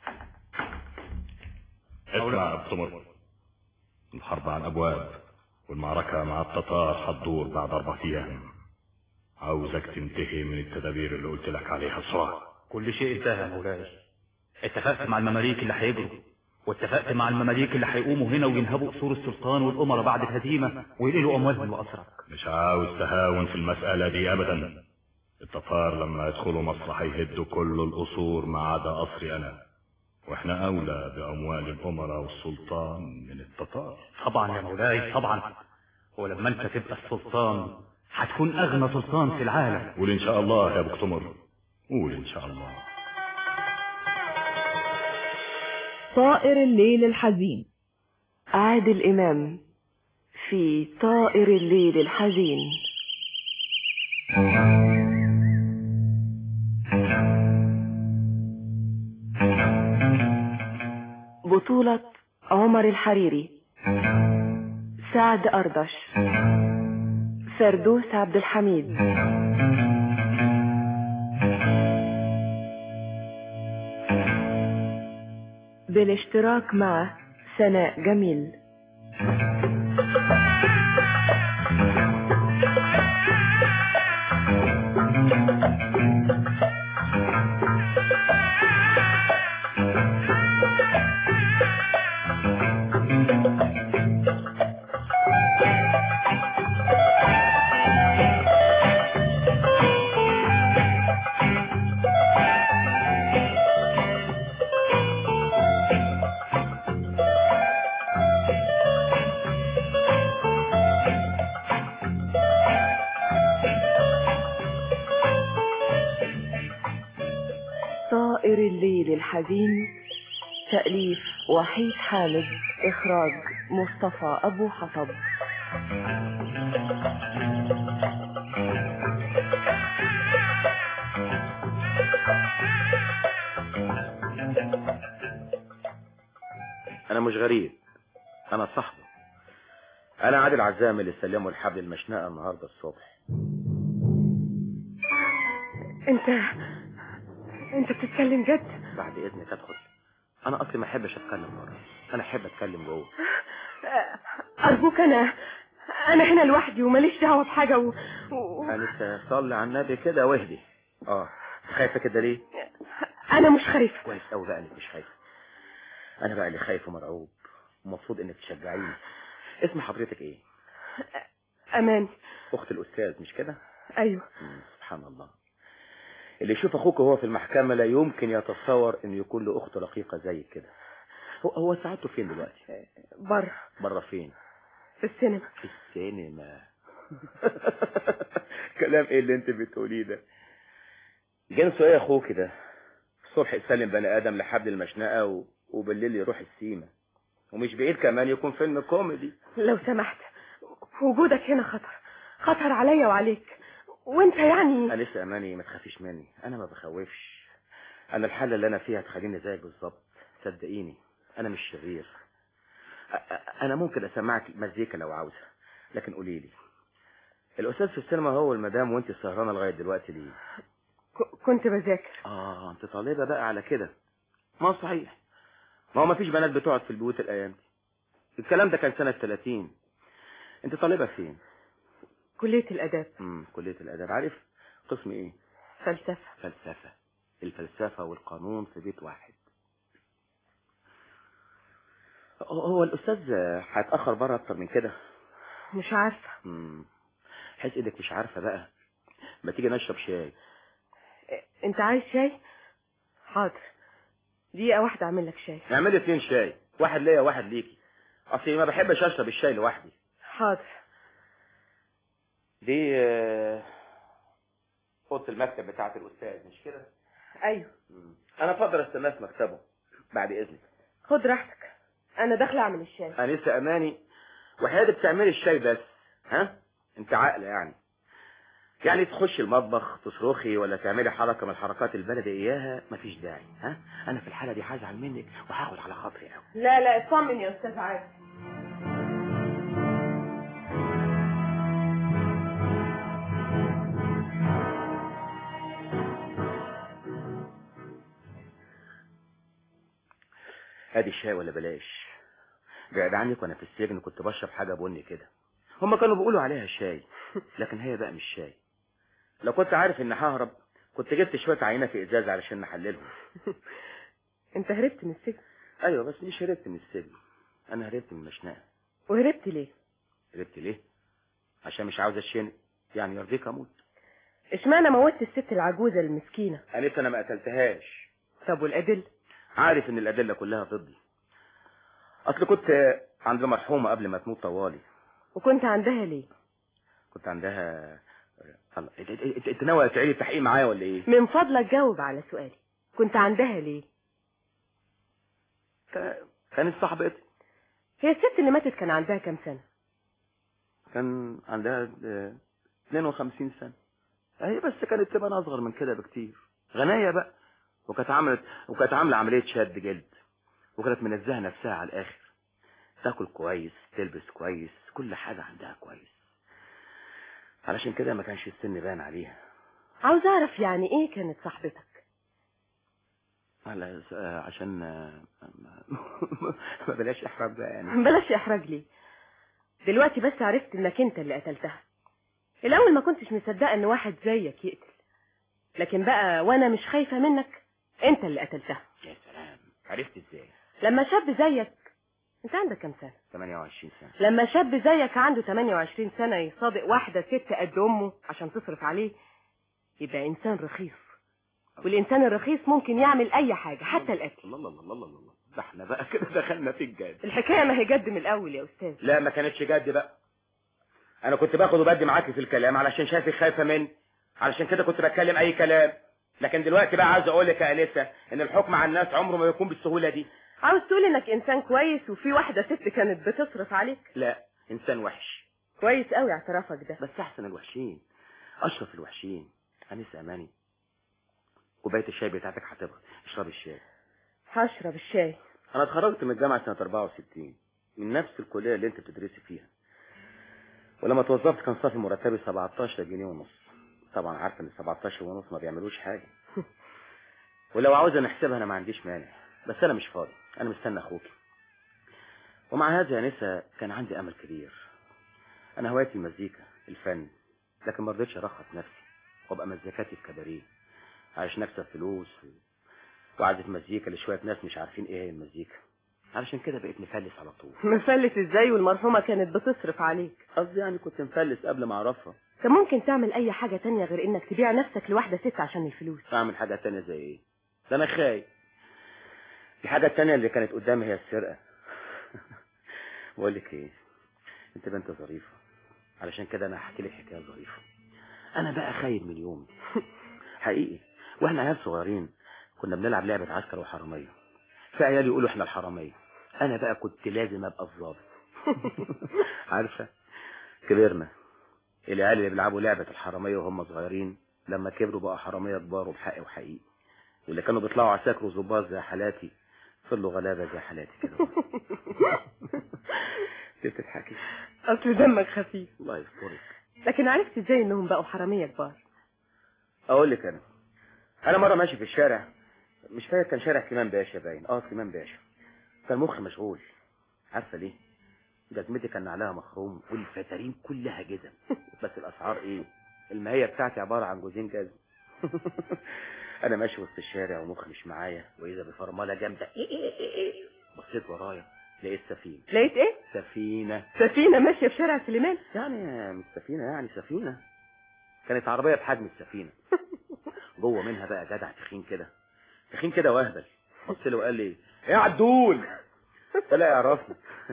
اسمع يا ابو سمر الحرب على الابواب والمعركة مع التتار هتدور بعد اربع ايام عاوزك تنتهي من التدابير اللي قلت لك عليها بسرعة كل شيء انتهى يا مولاي اتفقت مع المماليك اللي هيجروا واتفقت مع المماليك اللي هيقوموا هنا وينهبوا قصور السلطان والامراء بعد الهزيمة وينقلوا اموالهم واسرى مش عاوز تهاون في المسألة دي ابدا التتار لما يدخلوا مصر هيهدوا كل القصور ما عدا قصري انا واحنا اولى باموال الامراء والسلطان من التتار طبعا يا مولاي طبعا ولما انت تبقى السلطان هتكون اغنى سلطان في العالم قول ان شاء الله يا ابو اكتمر قول ان شاء الله طائر الليل الحزين عادل إمام في طائر الليل الحزين بطولة عمر الحريري سعد أردش فردوس عبد الحميد بالاشتراك مع سناء جميل طائر الليل الحزين تأليف وحيد حامد إخراج مصطفى أبو حطب انا مش غريب انا صاحبه انا عادل عزام اللي سلمه الحبل المشنقه النهارده الصبح انت انت بتتكلم جد بعد اذنك ادخل انا اصلي ما احبش اتكلم بره انا احب اتكلم جوه ارجوك انا انا هنا لوحدي وماليش دعوه بحاجه و... و... انت صلي على النبي كده واهدي اه خايفه كده ليه انا مش خايفه كويس قوي بقى انك مش خايفه انا بقى اللي خايف ومرعوب ومفروض انك تشجعيني اسم حضرتك ايه امان اخت الاستاذ مش كده ايوه مم، سبحان الله اللي يشوف اخوك وهو في المحكمه لا يمكن يتصور انه يكون له اخت رقيقه زي كده هو هو سعادته فين دلوقتي بره بره فين في السينما في السينما كلام ايه اللي انت بتقوليه ده جنسه ايه يا اخوك ده الصبح يسلم بني ادم لحبل المشنقه و... وبالليل يروح السيما ومش بعيد كمان يكون فيلم كوميدي لو سمحت وجودك هنا خطر خطر عليا وعليك وانت يعني أليس أماني ما تخافيش مني أنا ما بخوفش أنا الحالة اللي أنا فيها تخليني زيك بالظبط صدقيني أنا مش شرير أ- أ- أنا ممكن أسمعك مزيكا لو عاوزة لكن قولي لي الأستاذ في السينما هو المدام وأنت سهرانة لغاية دلوقتي ليه؟ ك- كنت بذاكر آه أنت طالبة بقى على كده ما هو صحيح ما هو ما فيش بنات بتقعد في البيوت الأيام دي الكلام ده كان سنة 30 أنت طالبة فين؟ كليه الاداب امم كلية الآداب عارف قسم إيه؟ فلسفه فلسفة الفلسفة والقانون في بيت واحد هو- هو الأستاذ هيتأخر بره أكتر من كده مش عارفه امم حس إيدك مش عارفة بقى ما تيجي نشرب شاي انت عايز شاي حاضر دقيقه واحده اعمل لك شاي نعمل لي اتنين شاي واحد ليا وواحد ليكي أصلي ما بحبش أشرب الشاي لوحدي حاضر دي آه، أوضة المكتب بتاعة الأستاذ مش كده؟ ايوه أنا أفضل أستناه في مكتبه بعد إذنك خد راحتك انا داخله اعمل الشاي أنسة أماني وحياتك بتعملي الشاي بس ها انت عاقلة يعني يعني تخشي المطبخ تصرخي ولا تعملي حركة من حركات البلد اياها مفيش داعي ها انا في الحالة دي هزعل منك وهاخد على خاطري قوي لا لا اطمن يا استاذ عادل ادي الشاي ولا بلاش بعد عنك وانا في السجن كنت بشرب حاجة بني كده هما كانوا بيقولوا عليها شاي لكن هي بقى مش شاي لو كنت عارف اني ههرب كنت جبت شوية عينة في ازاز علشان نحللهم انت هربت من السجن ايوه بس مش هربت من السجن انا هربت من المشنقة وهربت ليه هربت ليه عشان مش عاوز اشين يعني يرضيك اموت اشمعنى موتت الست العجوزه المسكينه قالت انا ما قتلتهاش طب والادله عارف ان الادله كلها ضدي اصل كنت عند مرحومه قبل ما تموت طوالي وكنت عندها ليه كنت عندها الله انت- انت انت ناوي تعيدي التحقيق معايا ولا ايه من فضلك جاوب على سؤالي كنت عندها ليه كانت صاحبتي هي الست اللي ماتت كان عندها كام سنه كان عندها آه، 52 سنه هي بس كانت تبان اصغر من كده بكتير غنية بقى وكانت عملت وكانت عامله عمليه شد جلد وكانت منزهه نفسها على الاخر تاكل كويس تلبس كويس كل حاجه عندها كويس علشان كده ما كانش السن باين عليها عاوز اعرف يعني ايه كانت صاحبتك على آه، عشان آه، ما بلاش احرج بقى يعني بلاش احراج ليه دلوقتي بس عرفت انك انت اللي قتلتها الاول ما كنتش مصدقه ان واحد زيك يقتل لكن بقى وانا مش خايفه منك انت اللي قتلتها يا سلام عرفت ازاي لما شاب زيك انت عندك كام سنه 28 سنه لما شاب زيك عنده 28 سنه يصادق واحده ست قد امه عشان تصرف عليه يبقى انسان رخيص والانسان الرخيص ممكن يعمل اي حاجه حتى القتل الله الله الله الله الله ده احنا بقى كده دخلنا في الجد الحكايه ما هي جد من الاول يا استاذ لا ما كانتش جد بقى انا كنت باخد وبدي معاكي في الكلام علشان شايفك خايفه مني علشان كده كنت بتكلم اي كلام لكن دلوقتي بقى عاوز اقول لك يا انسه ان الحكم على الناس عمره ما يكون بالسهوله دي عاوز تقول انك انسان كويس وفي واحده ست كانت بتصرف عليك لا انسان وحش كويس قوي اعترافك ده بس احسن الوحشين اشرف الوحشين انسه اماني كوبايه الشاي بتاعتك هتبقى اشرب الشاي هشرب الشاي انا اتخرجت من الجامعه سنه 64 من نفس الكليه اللي انت بتدرسي فيها ولما توظفت كان صافي مرتبي 17 جنيه ونص طبعا عارفه ان 17 ونص ما بيعملوش حاجه ولو عاوز نحسبها انا ما عنديش مانع بس انا مش فاضي انا مستني اخوكي ومع هذا يا نسا كان عندي امل كبير انا هوايتي المزيكا الفن لكن ما رضيتش ارخص نفسي وابقى مزيكاتي في كباريه عشان اكسب فلوس و... واعزف مزيكا لشويه ناس مش عارفين ايه هي المزيكا علشان كده بقيت مفلس على طول مفلس ازاي والمرحومة كانت بتصرف عليك قصدي يعني كنت مفلس قبل ما اعرفها كان ممكن تعمل اي حاجة تانية غير انك تبيع نفسك لواحدة ست عشان الفلوس اعمل حاجه تانية زي ايه ده انا خايف الحاجه التانية اللي كانت قدامي هي السرقه بقول لك ايه انت بنت ظريفه علشان كده انا هحكي لك حكايه ظريفه انا بقى خايب من يومي حقيقي واحنا عيال صغيرين كنا بنلعب لعبه عسكر وحراميه في عيال يقولوا احنا الحراميه انا بقى كنت لازم ابقى الظابط عارفه كبرنا العيال اللي بيلعبوا لعبه الحراميه وهم صغيرين لما كبروا بقى حراميه كبار وبحق وحقيقي واللي كانوا بيطلعوا عساكر وظباط زي حالاتي فضلوا غلابه زي حالاتي كده ليه بتضحكي اصل دمك خفيف الله يسترك لكن عرفت ازاي انهم بقوا حرامية كبار اقول لك انا انا مره ماشي في الشارع مش فاكر كان شارع سليمان باشا باين اه سليمان باشا كان مخي مشغول عارفه ليه جزمتي كان عليها مخروم والفتارين كلها جزم بس الاسعار ايه الماهيه بتاعتي عباره عن جوزين جزم انا ماشي وسط الشارع ومخي مش معايا واذا بفرمله جامده بصيت ورايا لقيت سفينه لقيت ايه سفينه سفينة ماشية في شارع سليمان يعني مش سفينه يعني سفينه كانت عربيه بحجم السفينه جوه منها بقى جدع تخين كده تخين كده واهبل بص له وقال لي ايه يا عدول طلع يعرفني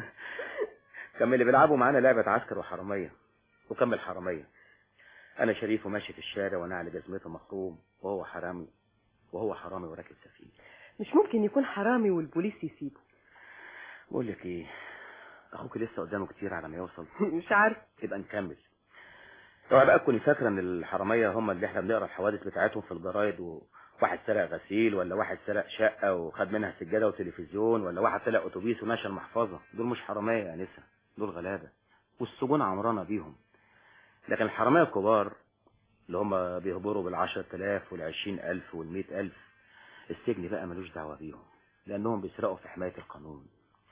كان من اللي بيلعبوا معانا لعبه عسكر وحراميه وكمل حراميه انا شريف وماشي في الشارع وانا على جزمته مخروم وهو حرامي وهو حرامي وراكب سفينه مش ممكن يكون حرامي والبوليس يسيبه بقول لك ايه اخوك لسه قدامه كتير على ما يوصل مش عارف يبقى نكمل اوعى بقى تكوني فاكره ان الحراميه هم اللي احنا بنقرا الحوادث بتاعتهم في الجرايد وواحد سرق غسيل ولا واحد سرق شقه وخد منها سجاده وتلفزيون ولا واحد سرق اتوبيس ومشى المحفظه دول مش حراميه يا انسه دول غلابه والسجون عمرانه بيهم لكن الحراميه الكبار اللي هم بيهبروا بالعشر تلاف والعشرين ألف والمئة ألف السجن بقى ملوش دعوة بيهم لأنهم بيسرقوا في حماية القانون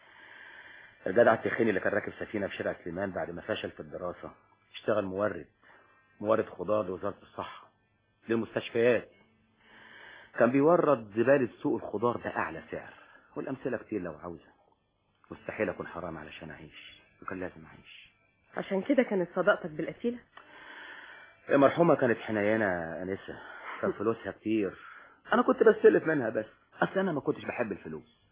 الجدع التخيني اللي كان راكب سفينة في شارع سليمان بعد ما فشل في الدراسة اشتغل مورد مورد خضار لوزارة الصحة للمستشفيات كان بيورد زبالة سوق الخضار بأعلى سعر والأمثلة كتير لو عاوزة مستحيل أكون حرام علشان أعيش وكان لازم أعيش عشان كده كانت صداقتك بالقتيلة المرحومة كانت حنينة أنسة كان فلوسها كتير أنا كنت بستلف منها بس أصل أنا ما كنتش بحب الفلوس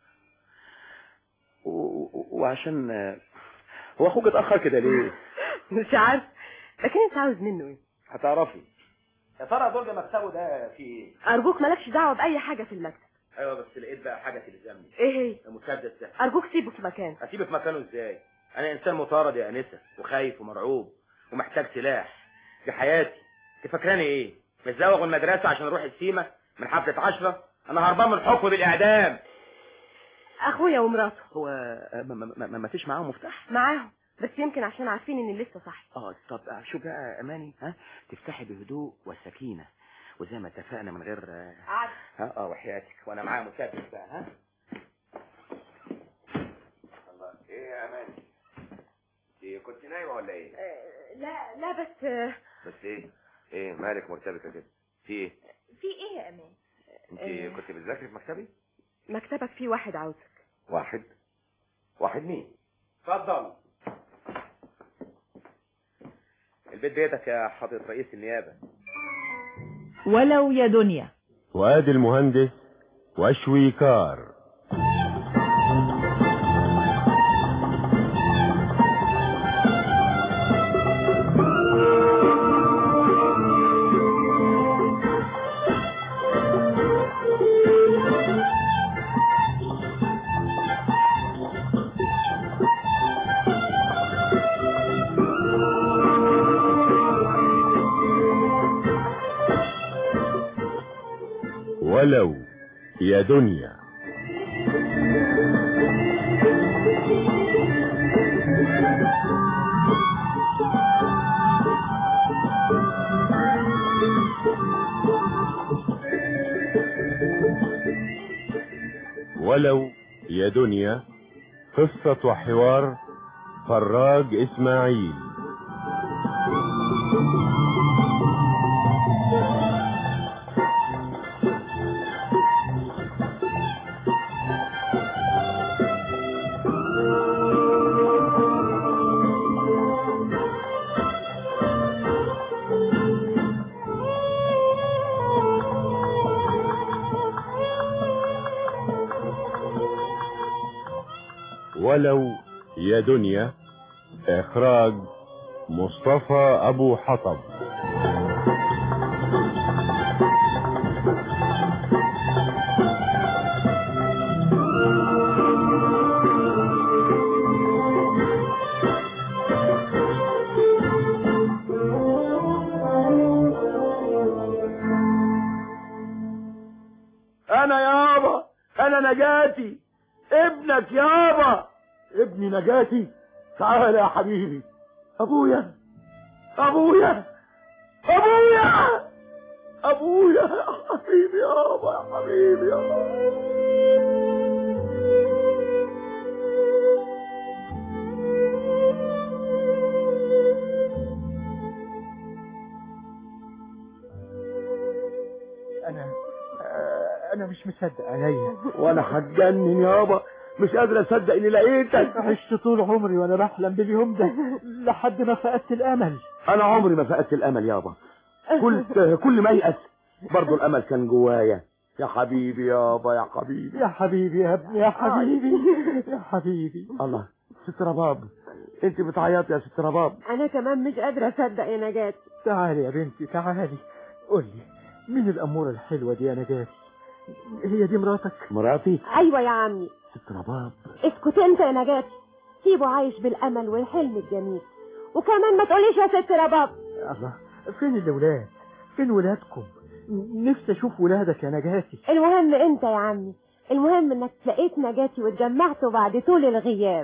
و... و... وعشان هو أخوك اتأخر كده ليه؟ مش عارف لكن انت عاوز منه ايه هتعرفي يا ترى درج مكتبه ده فيه ايه؟ ارجوك مالكش دعوة بأي حاجة في المكتب ايوه بس لقيت بقى حاجة تلزمني ايه هي المسدس ده ارجوك سيبه في مكان اسيبه في مكانه ازاي؟ انا انسان مطارد يا انسة وخايف ومرعوب ومحتاج سلاح في حياتي انت فاكراني ايه؟ متزوغ من المدرسة عشان اروح السيمة من حفلة عشرة انا هربان من الحكم بالاعدام اخويا ومراته هو ما, ما, ما, ما فيش معاهم مفتاح معاهم بس يمكن عشان عارفين اني لسه صاحي اه طب شو بقى اماني ها تفتحي بهدوء وسكينة وزي ما اتفقنا من غير عاد ها اه وحياتك وانا معايا مسدس بقى ها الله ايه يا اماني انت كنت نايمه ولا ايه لا لا بس آه، بس ايه ايه مالك مرتبكه كده في ايه في ايه يا امان انت آه. كنت بتذاكري في مكتبي مكتبك فيه واحد عاوزك واحد واحد مين اتفضل البيت بيتك يا حضرة رئيس النيابة ولو يا دنيا وادي المهندس وشويكار ولو يا دنيا ولو يا دنيا قصة وحوار فراج إسماعيل ولو يا دنيا إخراج مصطفى أبو حطب انا يابا انا نجاتي ابنك يابا ابني نجاتي تعال يا حبيبي ابويا ابويا ابويا ابويا يا حبيبي يابا يا حبيبي يابا انا آه، انا مش مصدق عينيا وانا هتجنن يابا مش قادر اصدق اني لقيتك عشت طول عمري وانا بحلم باليوم ده لحد ما فقدت الامل انا عمري ما فقدت الامل يابا كل كل ما يأس برضه الامل كان جوايا يا حبيبي يابا يا حبيبي يا حبيبي يا ابني يا حبيبي يا حبيبي الله ست رباب انت بتعيطي يا ست رباب انا كمان مش قادره اصدق يا نجاة تعالي يا بنتي تعالي قولي مين الاموره الحلوه دي يا نجاتي هي دي مراتك مراتي ايوه يا عمي ست رباب اسكت انت يا نجاة سيبه عايش بالامل والحلم الجميل وكمان ما تقوليش يا ست رباب الله فين الاولاد فين ولادكم نفسي اشوف ولادك يا نجاتي المهم انت يا عمي المهم انك لقيت نجاتي واتجمعتوا بعد طول الغياب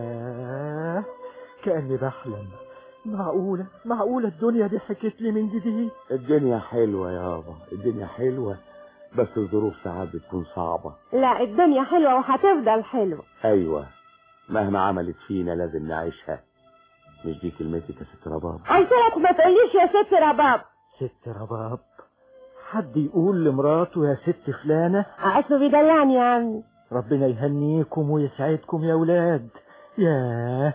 ياه كأني بحلم معقولة معقولة الدنيا دي حكت لي من جديد الدنيا حلوة يابا الدنيا حلوة بس الظروف ساعات بتكون صعبة لا الدنيا حلوة وهتفضل حلوة ايوه مهما عملت فينا لازم نعيشها مش دي كلمتك يا ست رباب قلت لك ما تقوليش يا ست رباب ست رباب حد يقول لمراته يا ست فلانة اصله بيدلعني يا عمي ربنا يهنيكم ويسعدكم يا ولاد ياه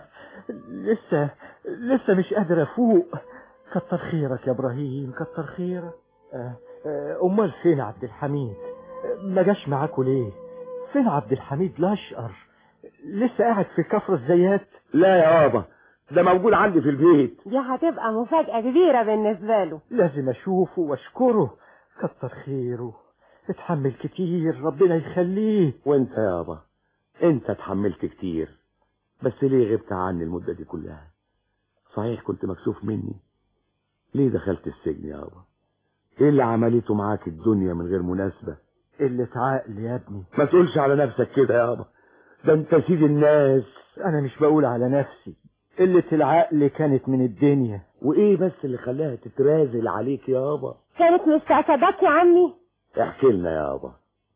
لسه لسه مش قادر افوق كتر خيرك يا ابراهيم كتر خيرك آه، آه، امال فين عبد الحميد آه، ما جاش معاكوا ليه فين عبد الحميد الاشقر لسه قاعد في كفر الزيات لا يا بابا ده موجود عندي في البيت دي هتبقى مفاجأة كبيرة بالنسبة له لازم اشوفه واشكره كتر خيره اتحمل كتير ربنا يخليه وانت يابا انت اتحملت كتير بس ليه غبت عني المدة دي كلها صحيح كنت مكسوف مني ليه دخلت السجن يابا ايه اللي عملته معاك الدنيا من غير مناسبة قلة عقل يا ابني ما تقولش على نفسك كده يابا ده انت سيد الناس انا مش بقول على نفسي قلة العقل كانت من الدنيا وايه بس اللي خلاها تترازل عليك يابا كانت مستعصدات يا عمي احكي لنا يابا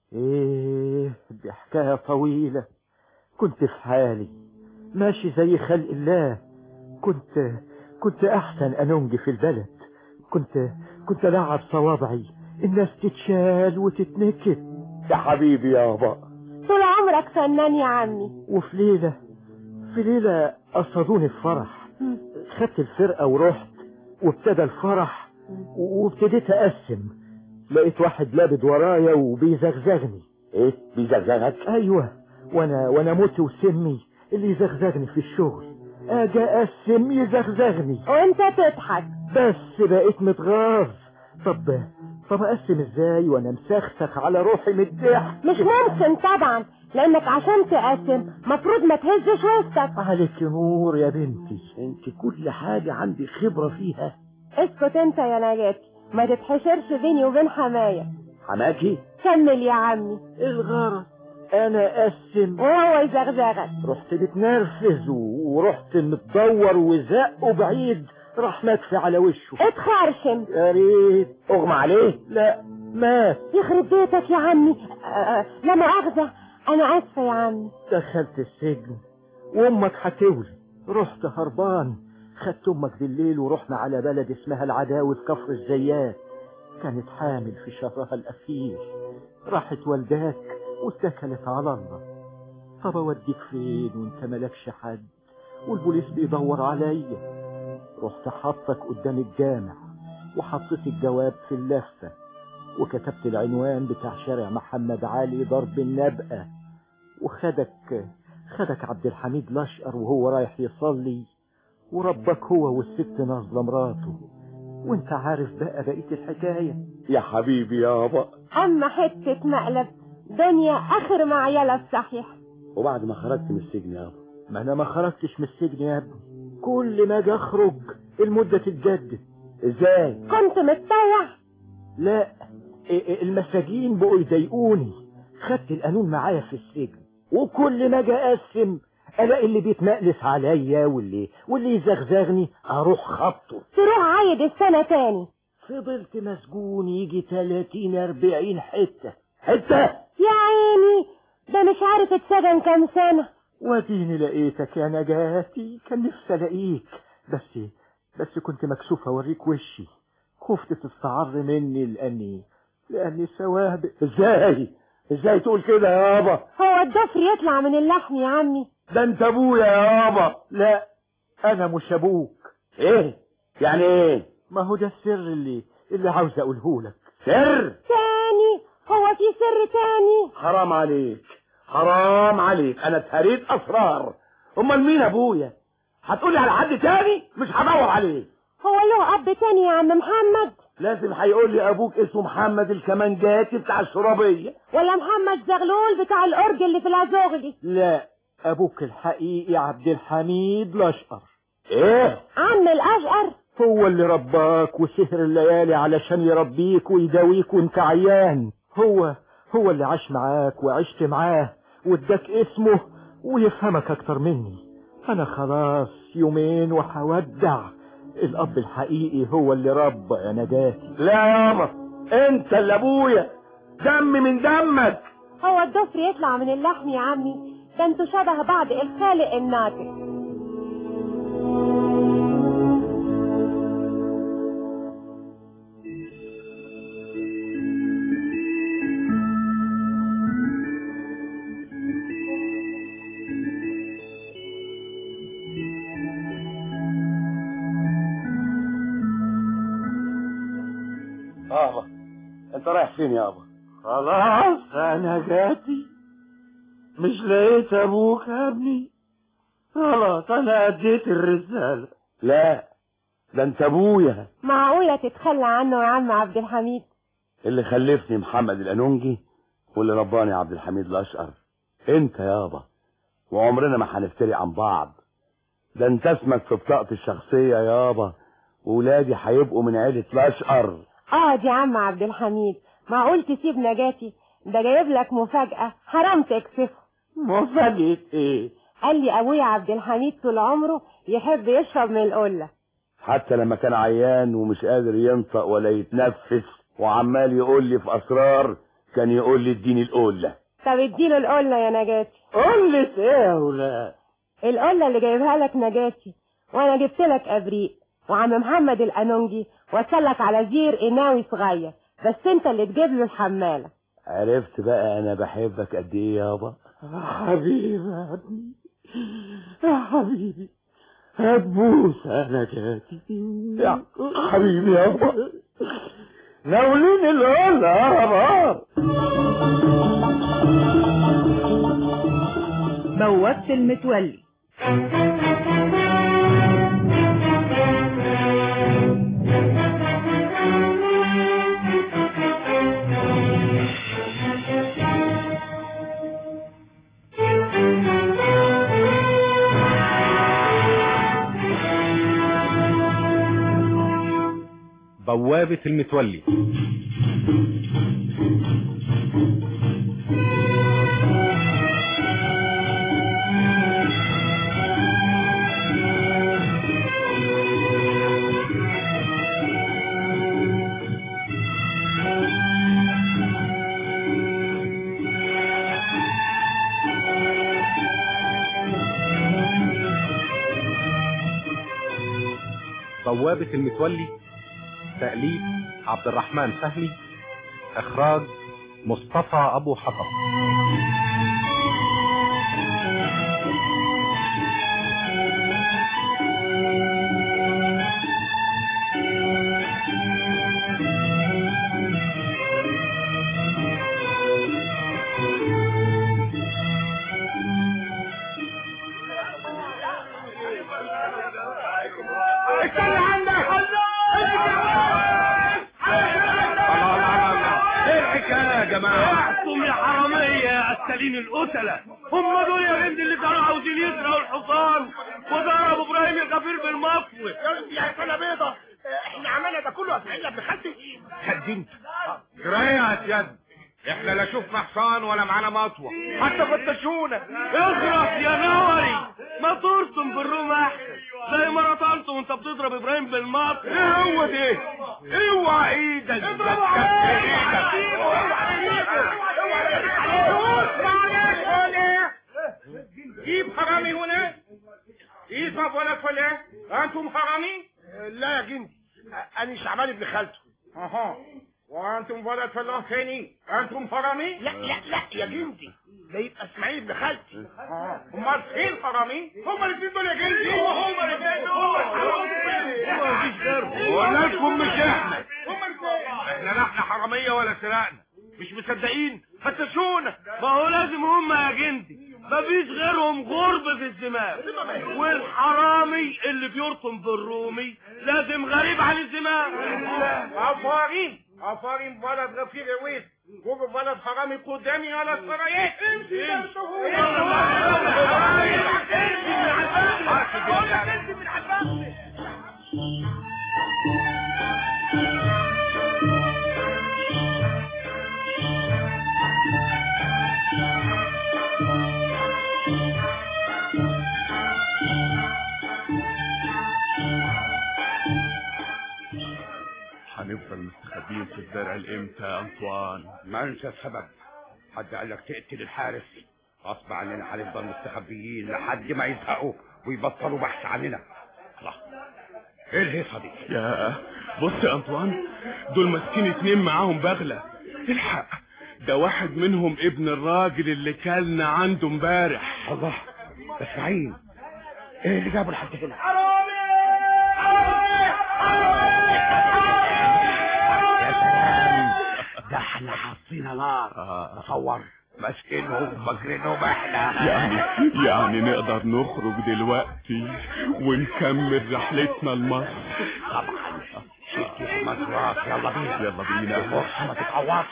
ايه دي حكاية طويلة كنت في حالي ماشي زي خلق الله كنت كنت احسن انونج في البلد كنت كنت العب صوابعي الناس تتشال وتتنكت يا حبيبي يابا طول عمرك فنان يا عمي وفي ليلة في ليلة قصدوني في فرح خدت الفرقة ورحت وابتدى الفرح وابتديت اقسم لقيت واحد لابد ورايا وبيزغزغني ايه بيزغزغك ايوه وانا وانا موتي وسمي اللي يزغزغني في الشغل اجي اقسم يزغزغني وانت تضحك بس بقيت متغاظ طب طب اقسم ازاي وانا مسخسخ على روحي من الضحك مش ممكن طبعا لانك عشان تقسم مفروض ما تهزش وسطك عليك نور يا بنتي انت كل حاجة عندي خبرة فيها اسكت انت يا نجاتي ما تتحشرش بيني وبين حماية حماكي كمل يا عمي الغرض انا اقسم وهو يزغزغك رحت متنرفز ورحت متدور وزقه بعيد راح مدفي على وشه اتخرشم يا ريت اغمى عليه لا مات يخرب بيتك يا عمي آه لا مؤاخذة انا اسفة يا عمي دخلت السجن وامك هتولي رحت هربان خدت امك بالليل ورحنا على بلد اسمها العداوي في كفر الزيات كانت حامل في شهرها الاخير راحت والداك واتكلت على الله طب اوديك فين وانت مالكش حد والبوليس بيدور عليا رحت حطك قدام الجامع وحطيت الجواب في اللفة وكتبت العنوان بتاع شارع محمد علي ضرب النبقة وخدك خدك عبد الحميد الاشقر وهو رايح يصلي وربك هو والست نازله مراته وانت عارف بقى بقيه الحكايه يا حبيبي يابا اما حتة مقلب دنيا اخر ما عيالها صحيح وبعد ما خرجت من السجن يابا ما انا ما خرجتش من السجن يا ابني كل ما اجي اخرج المده تتجدد ازاي كنت متطوع لا ا- المساجين بقوا يضايقوني خدت القانون معايا في السجن وكل ما اجي اقسم الاقي اللي بيتمقلس عليا واللي واللي يزغزغني اروح خبطه تروح عايد السنة تاني فضلت مسجون يجي 30 40 حته حته يا عيني ده مش عارف اتسجن كام سنة واديني لقيتك يا نجاتي كان نفسي الاقيك بس بس كنت مكسوف اوريك وشي خفت تستعر مني لاني لاني سوابق ازاي ازاي تقول كده يابا هو الضفر يطلع من اللحم يا عمي ده انت ابويا يابا لا انا مش ابوك ايه يعني ايه ما هو ده السر اللي اللي عاوز اقوله لك سر تاني هو في سر تاني حرام عليك حرام عليك انا اتهريت اسرار امال مين ابويا هتقولي على حد تاني مش هدور عليه هو له اب تاني يا عم محمد لازم هيقول لي ابوك اسمه محمد الكمانجاتي بتاع الشرابيه ولا محمد زغلول بتاع الأرج اللي في العزوغلي لا ابوك الحقيقي عبد الحميد الاشقر ايه عم الأشقر هو اللي رباك وسهر الليالي علشان يربيك ويداويك وانت عيان هو هو اللي عاش معاك وعشت معاه واداك اسمه ويفهمك اكتر مني انا خلاص يومين وهودع الاب الحقيقي هو اللي ربى يا نجاتي لا يابا انت اللي ابويا دم من دمك هو الضفر يطلع من اللحم يا عمي ده انتوا شبه بعض الخالق الناطق يابا انت رايح فين يابا خلاص انا جاتي مش لقيت ابوك يا ابني خلاص انا اديت الرسالة لا ده انت ابويا معقولة تتخلى عنه يا عم عبد الحميد اللي خلفني محمد الانونجي واللي رباني عبد الحميد الاشقر انت يابا وعمرنا ما هنفترق عن بعض ده انت اسمك في بطاقتي الشخصية يابا وولادي هيبقوا من عيلة الاشقر اقعد يا عم عبد الحميد معقول تسيب نجاتي ده جايب لك مفاجأة حرام تكسفه مفاجأة ايه قال لي ابويا عبد الحميد طول عمره يحب يشرب من القلة حتى لما كان عيان ومش قادر ينطق ولا يتنفس وعمال يقول لي في اسرار كان يقول لي اديني القله طب اديله القلة يا نجاتي قلة ايه يا ولاد القلة اللي جايبها لك نجاتي وانا جبت لك ابريق وعم محمد الانونجي وصلك على زير قناوي صغير بس انت اللي تجيب له الحمالة عرفت بقى انا بحبك قد ايه يابا حبيبي يا ابني يا حبيبي هتبوس انا جاتي يا حبيبي يابا ناولين القلة يا بار بوابة المتولي بوابة المتولي بوابة المتولي تأليف عبد الرحمن فهمي إخراج مصطفى أبو حطب استنى عندك ايه الحكايه يا جماعه انتم يا حرامية يا قتالين القتلة هم دول يا بنت اللي كانوا عاوزين يسرقوا الحصان وضربوا ابراهيم الغفير بالمطوة يا سنة بيضة احنا عملنا ده كله اسماعيل ابن خالتي خدمت جرايه يا يد احنا لا شفنا حصان ولا معانا مطوه حتى فتشونا اخرس يا نوري ما ترسم بالروم احسن زي ما رطلت وانت بتضرب ابراهيم بالمطر ايه هو ده اوعى ايدك اضربوا جيب حرامي هنا يصف ولا فلا انتم حرامي لا يا جندي انا شعبان ابن خالته اها وانتم ولد فلاح تاني انتم حرامي لا لا لا يا جندي ده يبقى اسماعيل ابن خالتي اه امال فين حرامي هم الاثنين دول يا جندي هم الاثنين دول ما فيش غيرهم ولا لكم مش احنا هم الاثنين احنا لا احنا حراميه ولا سرقنا مش مصدقين فتشونا ما هو لازم هم يا جندي مفيش غيرهم غرب في الزمان والحرامي اللي بيرطم بالرومي لازم غريب عن الزمان عفارين عفارين ولد غفير ويس جوجو ولد حرامي قدامي على السرايات امشي هنفضل مستخبيين في الزرع الامتى يا انطوان ما انسى السبب حد قال لك تقتل الحارس غصب عننا هنفضل مستخبيين لحد ما يزهقوا ويبطلوا بحث عننا الله ايه الهيصه دي يا بص يا انطوان دول ماسكين اتنين معاهم بغلة الحق ده واحد منهم ابن الراجل اللي كلنا عنده امبارح الله اسماعيل ايه اللي جابه لحد هنا يا سلام ده احنا حاطين نار تصور ماسكينهم فاكرينهم احنا يعني يعني نقدر نخرج دلوقتي ونكمل رحلتنا لمصر طبعا شركة مصراف يلا بينا يلا بينا الفرصة ما تتعوضش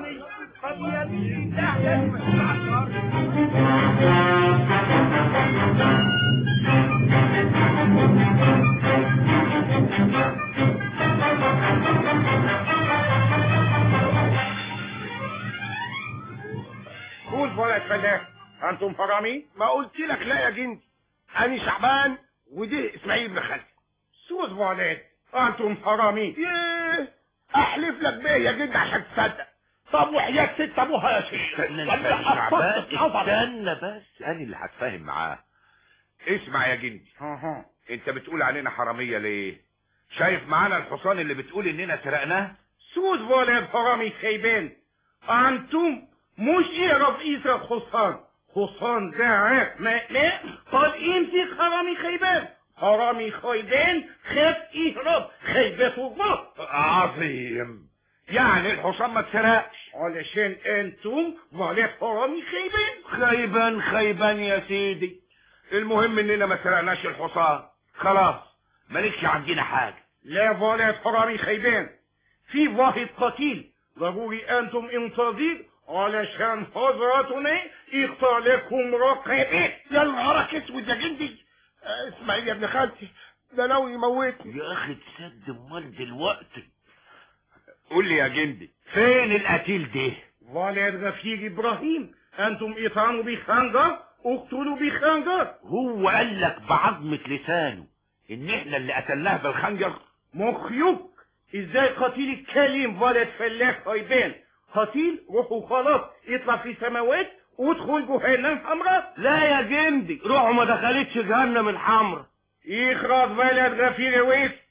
قول ولد فلاح انتم حرامي ما قلت لك لا يا جندي انا شعبان ودي اسماعيل ابن خالتي سوز ولد انتم حرامي ياه احلف لك بيه يا جندي عشان تصدق طب وحياة ست ابوها يا شيخ استنى ولا يا شعبان حفظت حفظت. استنى بس انا اللي هتفاهم معاه اسمع يا جندي اها انت بتقول علينا حراميه ليه شايف معانا الحصان اللي بتقول اننا سرقناه سوز ولد حرامي خيبان انتم مش يعرف يسرق حصان حصان ده عاق ما ما قال امسك حرامي خيبان حرامي خيبان خاف يهرب خيبته الله عظيم يعني الحصان ما اتسرقش علشان انتم ولد حرامي خيبان خيبان خيبان يا سيدي المهم اننا ما سرقناش الحصان خلاص مالكش عندنا حاجه لا ولد حرامي خيبان في واحد قتيل ضروري انتم انتظير علشان حضراتنا يقطع لكم رقبه يا نهارك اسود يا جندي آه، اسماعيل يا ابن خالتي ده ناوي يموتني يا اخي تسد امال دلوقتي قول لي يا جندي فين القتيل ده ولد غفير ابراهيم انتم اطعموا بخنجر اقتلوا بخنجر هو قال لك بعظمة لسانه ان احنا اللي قتلناه بالخنجر مخيوك ازاي قتيل الكليم ولد فلاح هيبان قتيل روحه خلاص يطلع في سماوات وادخل جهنم حمراء لا يا جندي روحه ما دخلتش جهنم الحمرا يخرج ولد غفير ويس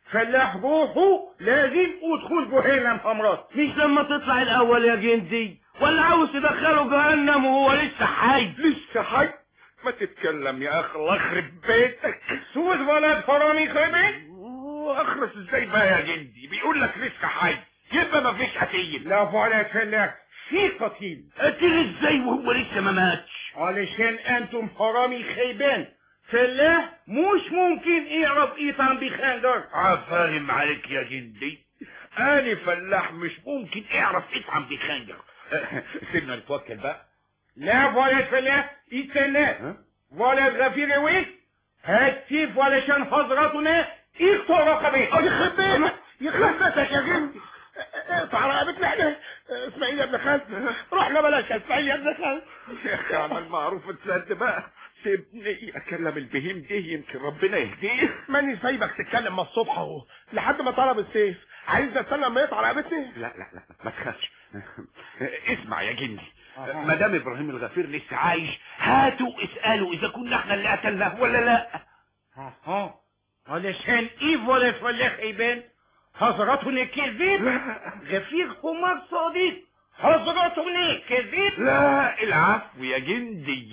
فلاح روحوا لازم ودخول جهنم حمرات مش لما تطلع الاول يا جندي ولا عاوز تدخله جهنم وهو لسه حي لسه حي ما تتكلم يا اخ الله يخرب بيتك سوز ولد حرامي خربت اخرس ازاي بقى يا جندي بيقول لك لسه حي يبقى ما فيش قتيل لا ولد فلاح في قتيل قتيل ازاي وهو لسه ما ماتش علشان انتم حرامي خيبان فلاح مش ممكن يعرف يطعم بخنجر عفاهم عليك يا جندي انا فلاح مش ممكن اعرف اطعم بخنجر سيبنا نتوكل بقى لا ولد فلاح استنى ولد غفير ويك هاتيف علشان حضراتنا اقطع رقبتك يخرب بيتك يخرب بيتك يا جندي اقطع رقبتنا احنا اسماعيل يا ابن خالد روح لا بلاش يا اسماعيل يا ابن خالد يا اخي عمل معروف تصدق بقى سيبني اكلم البهيم ده يمكن ربنا يهديه ماني سايبك تتكلم من الصبح اهو لحد ما طلب السيف عايز استنى لما يقطع رقبتنا لا لا لا ما تخافش اسمع يا جندي ما دام ابراهيم الغفير لسه عايش هاتوا اسالوا اذا كنا احنا اللي قتلناه ولا لا ها علشان ايه ولد فلاح خيبان حضراتنا كذب غفير حمار صادق حضراتنا كذب لا العفو يا جندي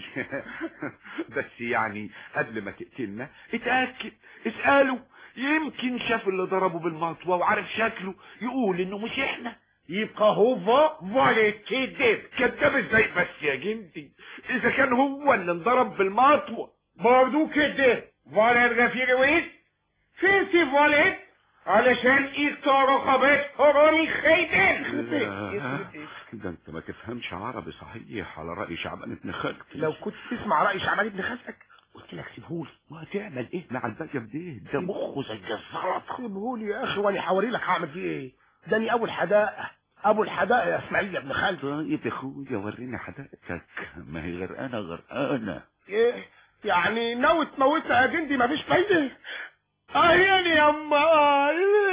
بس يعني قبل ما تقتلنا اتأكد اسأله يمكن شاف اللي ضربه بالمطوة وعارف شكله يقول انه مش احنا يبقى هو ولد كذب كذاب ازاي بس يا جندي اذا كان هو اللي انضرب بالمطوة برضو كذب ولد غفير ويس فين سيف ولد علشان يقطع رقبات حرامي خيبان ده انت ما تفهمش عربي صحيح على رأي شعبان ابن خالتي لو كنت تسمع رأي شعبان ابن خالتك قلت لك سيبهولي وهتعمل ايه مع البجم ده ده مخه زي الزلطه سيبهولي يا اخي وانا حوري لك هعمل فيه ايه داني ابو الحدائق ابو الحدائق يا اسماعيل يا ابن خالد طيب يا اخويا وريني حدائقك ما هي غرقانه غرقانه ايه يعني ناوي تموتنا يا جندي مفيش فايده اهيني يا اما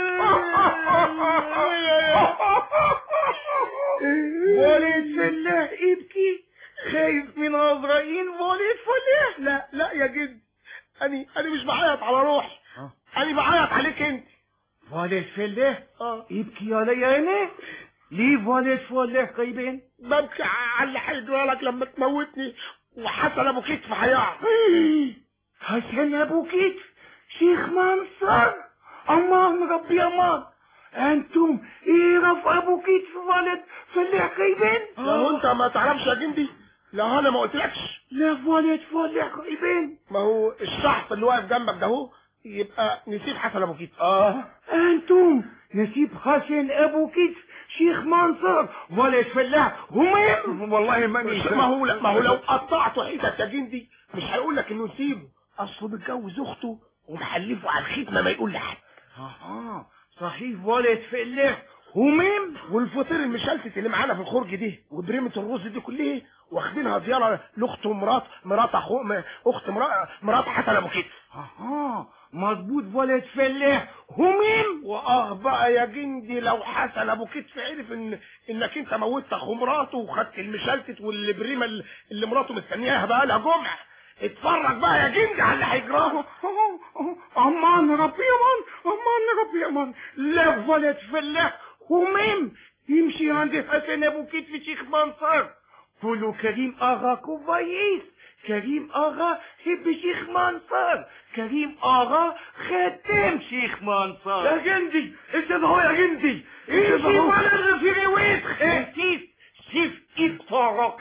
ولد فلاح ابكي خايف من عزرائيل ولد فلاح لا لا يا جد اني انا مش بعيط على روحي انا بعيط عليك انت ولد فلاح يبكي علي انا ليه ولد فلاح غيبان ببكي على اللي هيجرى لك لما تموتني وحسن ابو كتف هيقع حسن ابو كتف شيخ منصر امان ربي امان انتم ايه رف ابو كتف ولد فلاح غيبان لو انت ما تعرفش يا جندي لا انا ما قلتلكش لا ولد فلاح غيبان ما هو الشخص اللي واقف جنبك ده هو يبقى نسيب حسن ابو كتف اه انتم نسيب حسن ابو كتف شيخ منصر ولد فلاح هم والله ماني ما هو ما هو لو قطعته حتت يا جندي مش هيقول لك انه نسيبه اصله متجوز اخته ومحلفه على الختمه ما يقول لحد اه صحيح ولد فلاح همم والفطير المشلتت اللي معانا في الخرج دي وبريمة الرز دي كلها واخدينها زياره لاخت مرات مرات اخو م- اخت مرات مرات حسن ابو كتف اه مظبوط ولد فلاح همم واه بقى يا جندي لو حسن ابو كتف عرف ان انك انت موتت اخو مراته وخدت المشلتت والبريمه اللي- اللي مراته مستنياها بقى لها جمعه اتفرج بقى يا جندي على اللي هيجراه امان ربي امان امان ربي امان لا ولد فلاح همم يمشي عند حسن ابو كتف شيخ منصر قولوا كريم اغا كويس كريم اغا حب شيخ منصر كريم اغا خدام شيخ منصر يا جندي انت هو يا جندي امشي ولد في رويت خسيس سيف اقطع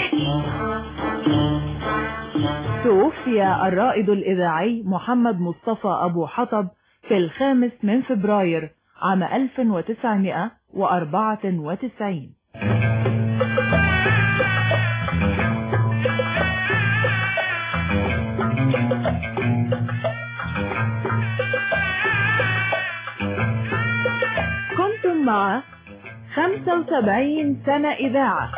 توفي الرائد الإذاعي محمد مصطفى أبو حطب في الخامس من فبراير عام 1994 كنتم مع 75 سنة إذاعة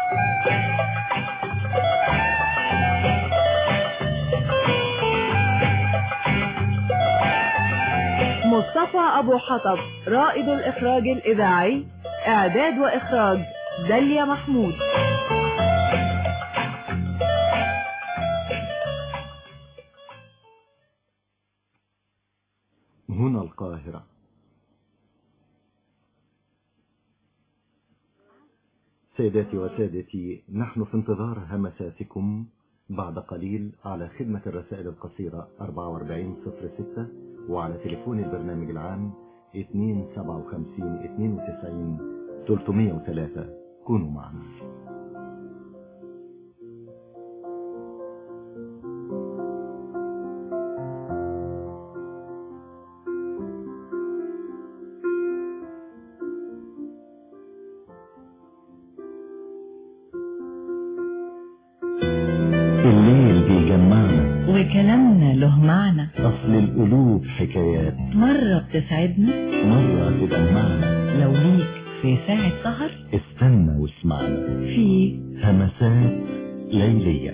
مصطفى أبو حطب رائد الإخراج الإذاعي إعداد وإخراج داليا محمود هنا القاهرة سيداتي وسادتي نحن في انتظار همساتكم بعد قليل على خدمة الرسائل القصيرة 4406 وعلى تليفون البرنامج العام 257 92 303 كونوا معنا الليل بيجمعنا وكلامنا له معنى أصل القلوب حكايات مرة بتسعدنا مرة تدمعنا لو ليك في ساعة سهر استنى واسمعنا في همسات ليلية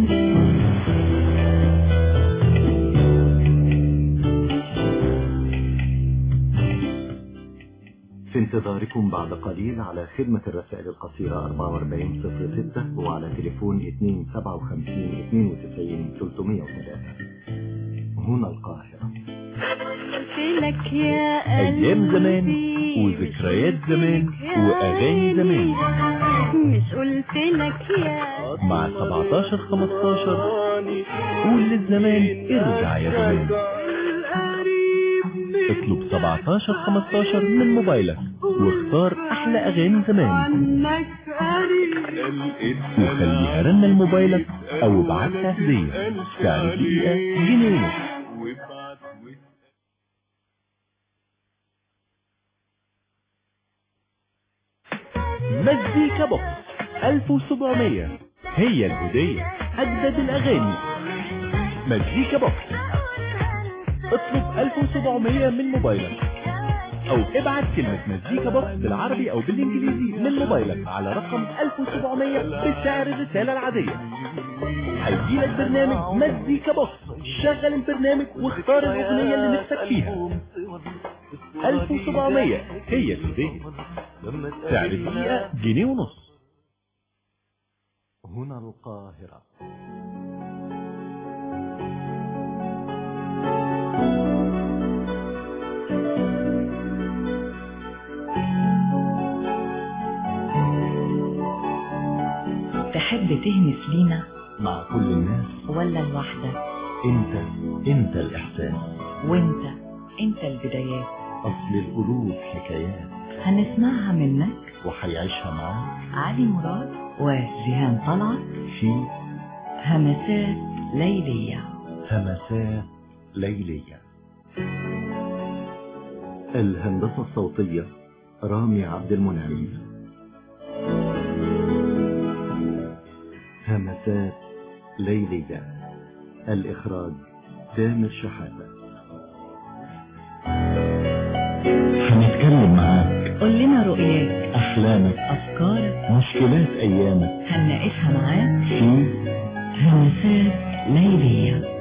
في انتظاركم بعد قليل على خدمة الرسائل القصيرة 4406 وعلى تليفون 257 92 303 هنا القاهرة قلت لك يا أيام زمان قلبي وذكريات زمان وأغاني زمان مش قلت لك يا مع 17 15 قول للزمان ارجع يا زمان اطلب 17 15 من موبايلك واختار احلى اغاني زمان عنك قريب وخليها رن موبايلك او ابعتها هديه سعر دقيقه جنيه ونص. مزيكا بوكس 1700 هي الهدية أجدد الأغاني مزيكا بوكس اطلب 1700 من موبايلك أو ابعت كلمة مزيكا بوكس بالعربي أو بالإنجليزي من موبايلك على رقم 1700 بسعر الرسالة العادية هيجيلك برنامج مزيكا بوكس شغل البرنامج واختار الأغنية اللي نفسك فيها 1700 هي الهدية سعر الدقيقة جنيه ونص هنا القاهرة تحب تهمس لينا مع كل الناس ولا لوحدك انت انت الإحساس وانت انت البدايات أصل القلوب حكايات هنسمعها منك وحيعيشها معاك علي مراد وجيهان طلعت في همسات ليلية همسات ليلية الهندسة الصوتية رامي عبد المنعم همسات ليلية الإخراج تامر شحاتة هنتكلم معاك قول لنا رؤياك أحلامك أفكارك مشكلات أيامك هنناقشها معاك في همسات ليلية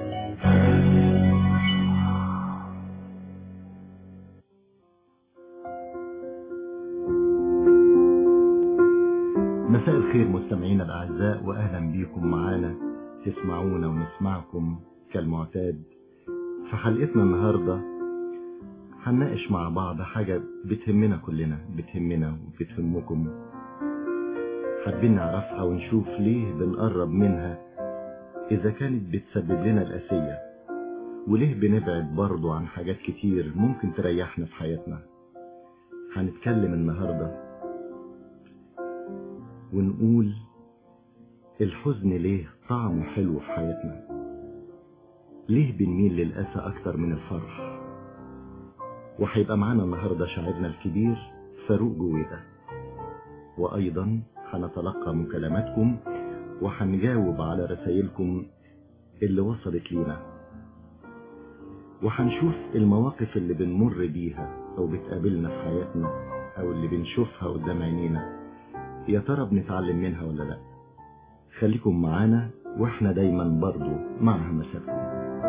مساء الخير مستمعينا الأعزاء وأهلا بيكم معانا تسمعونا ونسمعكم كالمعتاد في حلقتنا النهاردة هنناقش مع بعض حاجة بتهمنا كلنا بتهمنا وبتهمكم حابين نعرفها ونشوف ليه بنقرب منها إذا كانت بتسبب لنا الأسية وليه بنبعد برضو عن حاجات كتير ممكن تريحنا في حياتنا هنتكلم النهارده ونقول الحزن ليه طعمه حلو في حياتنا ليه بنميل للأسى أكتر من الفرح وهيبقى معانا النهاردة شاعرنا الكبير فاروق جويدة وأيضا هنتلقى مكالماتكم وهنجاوب على رسائلكم اللي وصلت لينا وهنشوف المواقف اللي بنمر بيها أو بتقابلنا في حياتنا أو اللي بنشوفها قدام عينينا يا ترى بنتعلم منها ولا لا خليكم معانا واحنا دايما برضو مع همساتكم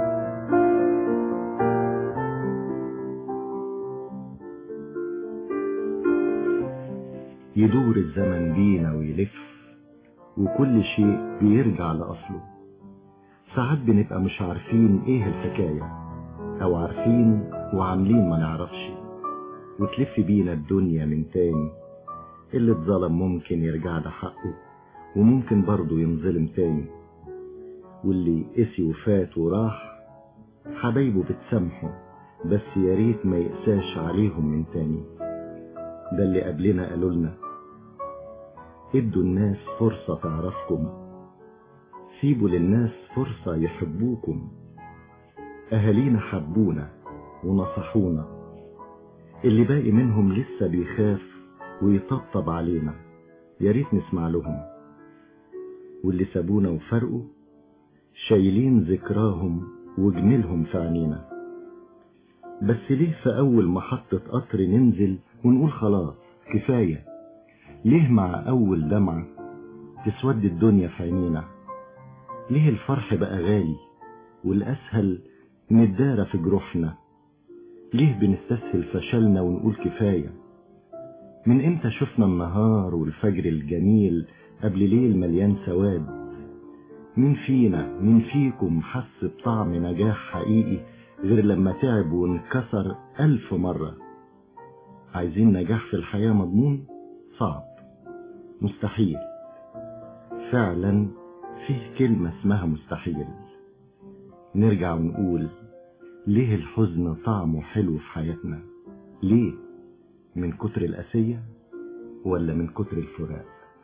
يدور الزمن بينا ويلف وكل شيء بيرجع لأصله ساعات بنبقى مش عارفين ايه الحكاية او عارفين وعاملين ما نعرفش وتلف بينا الدنيا من تاني اللي اتظلم ممكن يرجع له حقه وممكن برضه ينظلم تاني واللي قسي وفات وراح حبايبه بتسامحه بس يا ريت ما يقساش عليهم من تاني ده اللي قبلنا قالوا لنا ادوا الناس فرصة تعرفكم سيبوا للناس فرصة يحبوكم أهالينا حبونا ونصحونا اللي باقي منهم لسه بيخاف ويطبطب علينا يا ريت نسمع لهم واللي سابونا وفرقوا شايلين ذكراهم وجميلهم في عينينا بس ليه في أول محطة قطر ننزل ونقول خلاص كفاية ليه مع أول دمعة تسود الدنيا في عينينا ليه الفرح بقى غالي والأسهل نتدارى في جروحنا ليه بنستسهل فشلنا ونقول كفاية من امتى شفنا النهار والفجر الجميل قبل ليل مليان سواد مين فينا مين فيكم حس بطعم نجاح حقيقي غير لما تعب وانكسر ألف مرة عايزين نجاح في الحياة مضمون صعب مستحيل فعلا فيه كلمة اسمها مستحيل نرجع ونقول ليه الحزن طعمه حلو في حياتنا ليه من كتر القسية ولا من كتر الفراق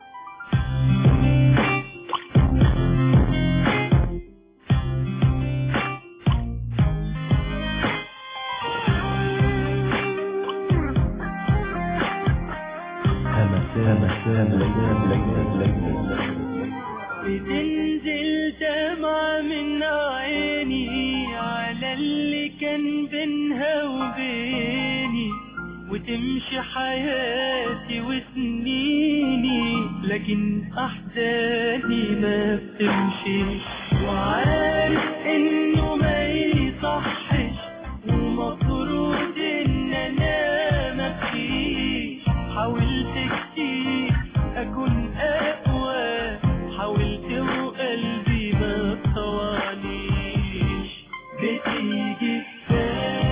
بتنزل دمعة من عيني على اللي كان بينها وبيني وتمشي حياتي وسنيني لكن أحزاني ما بتمشي وعارف إنه ما يصحش ومفروض إن أنا مبكيش حاولت كتير أكون أقوى حاولت وقلبي ما طوانيش بتيجي في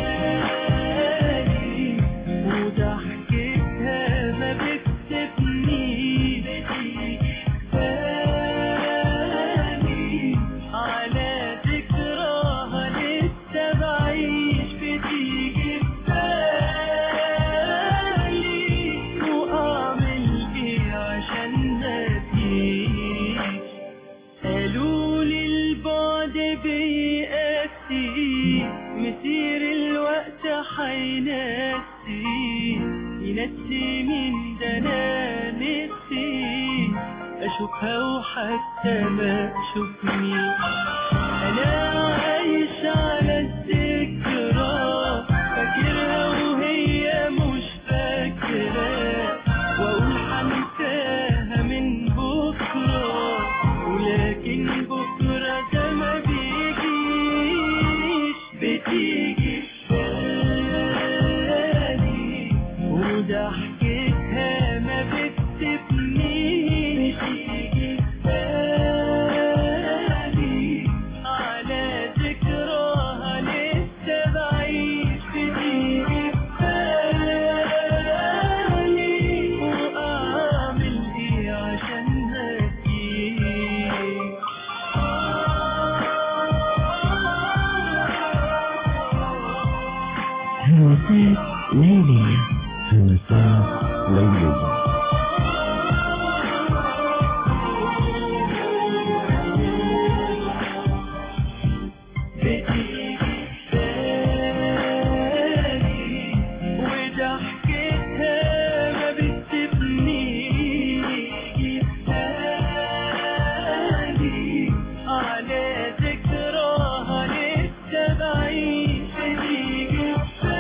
بالي وضحكتها ما بتسيبنيش بتيجي في بالي على ذكراها لسه بعيش بتيجي في بالي وأعمل إيه عشان ما تجيش قالوا لي البعد بيقاسي مسير الوقت حيناسي ينسي مين ده انا نفسي اشوفها وحتى ما اشوفني انا عايش على الذكرى فاكرها وهي مش فاكرة واقول حنساها من بكرة ولكن بكرة ده ما بيجيش بتيجي في بالي وضحكتها ما بتسيبنيش بتيجي في بالي على ذكراها لسه بعيش بتيجي في بالي وأعمل إيه عشان ما تجيش همسات ليلية همسات ليلية بتيجي في بالي وضحكتها ما بتسيبنيش في بالي على ذكراها لسه بعيش بتيجي في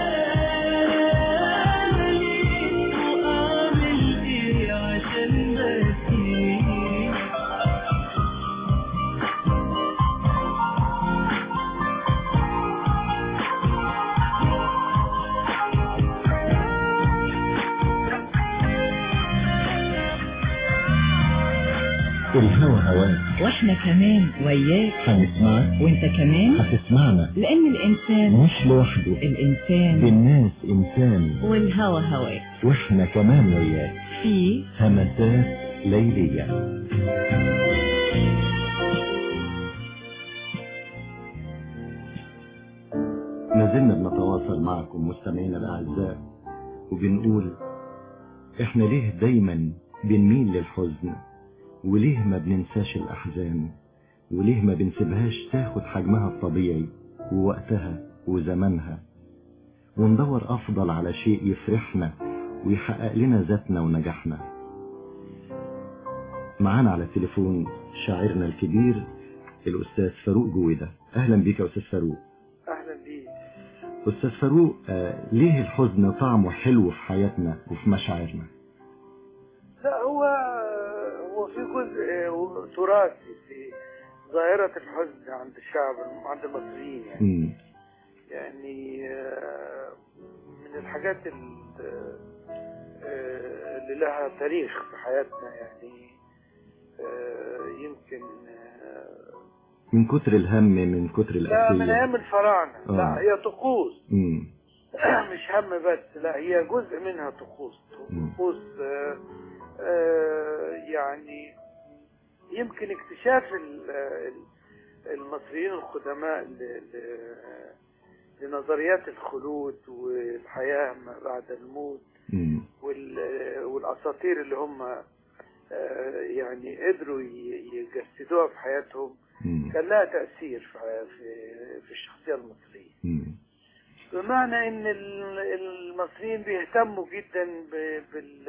بالي وأعمل إيه عشان ما تجيش الهوى هواك واحنا كمان وياك هنسمعك وانت كمان هتسمعنا لان الانسان مش لوحده الانسان بالناس إنسان والهوى هواك واحنا كمان وياك في همسات ليلية ما زلنا بنتواصل معكم مستمعينا الأعزاء وبنقول احنا ليه دايما بنميل للحزن وليه ما بننساش الأحزان وليه ما بنسيبهاش تاخد حجمها الطبيعي ووقتها وزمنها وندور أفضل على شيء يفرحنا ويحقق لنا ذاتنا ونجاحنا معانا على التليفون شاعرنا الكبير الأستاذ فاروق جويدة أهلا بيك يا أستاذ فاروق اهلا بيك أستاذ فاروق آه ليه الحزن طعمه حلو في حياتنا وفي مشاعرنا لا هو هو في جزء تراثي في ظاهرة الحزن عند الشعب عند المصريين يعني مم. يعني آه، من الحاجات ال- آه، اللي لها تاريخ في حياتنا يعني آه، يمكن آه، من كتر الهم من كتر لا من الأسية ايام الفراعنه آه. لا هي طقوس مم. مش هم بس لا هي جزء منها طقوس طقوس آه، آه، يعني يمكن اكتشاف ال- ال- المصريين القدماء ل- ل- لنظريات الخلود والحياة ما بعد الموت مم. وال- والأساطير اللي هم آه، يعني قدروا ي- يجسدوها في حياتهم مم. كان لها تأثير في في في الشخصية المصرية مم. بمعنى ان ال- المصريين بيهتموا جدا ب- بال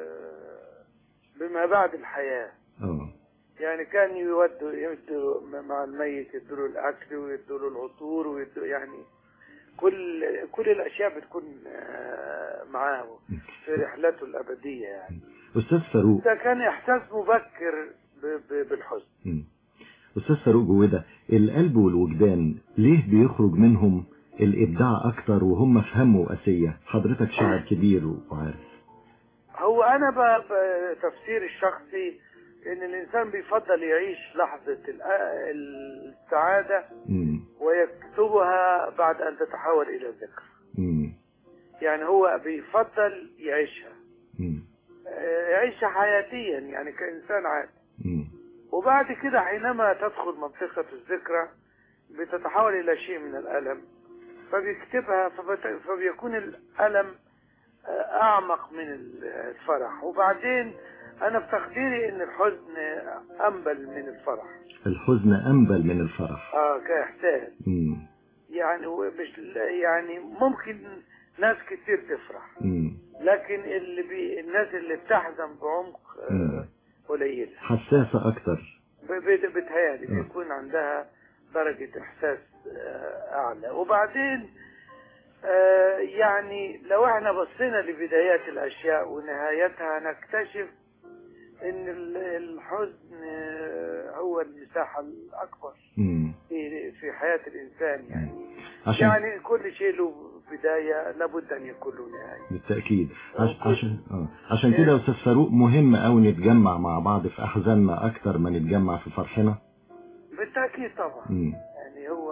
بما بعد الحياة اه يعني كان يودوا يودوا مع الميت يدوا له الاكل ويدوا له العطور ويدوا يعني كل كل الاشياء بتكون آه، معاه في رحلته الابديه يعني أستاذ فاروق ده كان احساس مبكر ب- ب- بالحزن مم. أستاذ فاروق جويدة القلب والوجدان ليه بيخرج منهم الإبداع أكتر وهم في هم وأسية حضرتك شاعر كبير وعارف هو انا ب- بتفسير الشخصي ان الانسان بيفضل يعيش لحظه الأ- السعاده مم. ويكتبها بعد ان تتحول الى ذكر مم. يعني هو بيفضل يعيشها مم. آه، يعيشها حياتيا يعني كإنسان عادي مم. وبعد كده حينما تدخل منطقة الذكرى بتتحول إلى شيء من الألم فبيكتبها فبت... فبيكون الألم آه، أعمق من الفرح وبعدين أنا في تقديري إن الحزن أنبل من الفرح الحزن أنبل من الفرح آه كإحساس مم. يعني هو مش يعني ممكن ناس كتير تفرح مم. لكن اللي بي الناس اللي بتحزن بعمق آه، مم. قليلة حساسة أكتر ب- ب- بتهيألي بيكون عندها درجة إحساس آه، أعلى وبعدين آه، يعني لو احنا بصينا لبدايات الأشياء ونهايتها نكتشف إن ال- الحزن آه، هو المساحة الأكبر مم. في في حياة الإنسان يعني عشان يعني كل شيء له بداية لابد أن يكون له نهاية بالتأكيد عش... عشان آه. عشان كده يا أستاذ فاروق مهم أوي نتجمع مع بعض في أحزاننا أكتر ما نتجمع في فرحنا بالتأكيد طبعا مم. يعني هو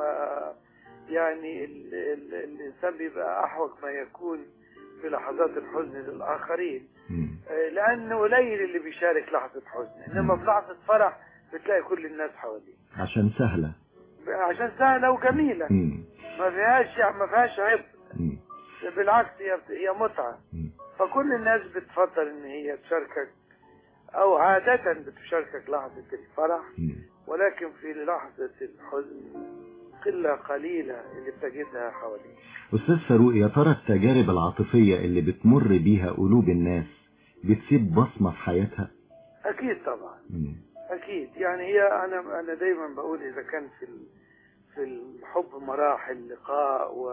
يعني ال ال الإنسان بيبقى أحوج ما يكون في لحظات الحزن للآخرين مم. آه، لأنه قليل اللي بيشارك لحظة حزن إنما في لحظة فرح بتلاقي كل الناس حواليه عشان سهلة عشان سهلة وجميلة مم. ما فيهاش ما فيهاش عبء مم. بالعكس هي هي متعة فكل الناس بتفضل إن هي تشاركك أو عادة بتشاركك لحظة الفرح ولكن في لحظة الحزن قلة قليلة اللي بتجدها حواليك أستاذ فاروق يا ترى التجارب العاطفية اللي بتمر بيها قلوب الناس بتسيب بصمة في حياتها أكيد طبعا مم. أكيد يعني هي أنا أنا دايما بقول إذا كان في ال- في الحب مراحل لقاء و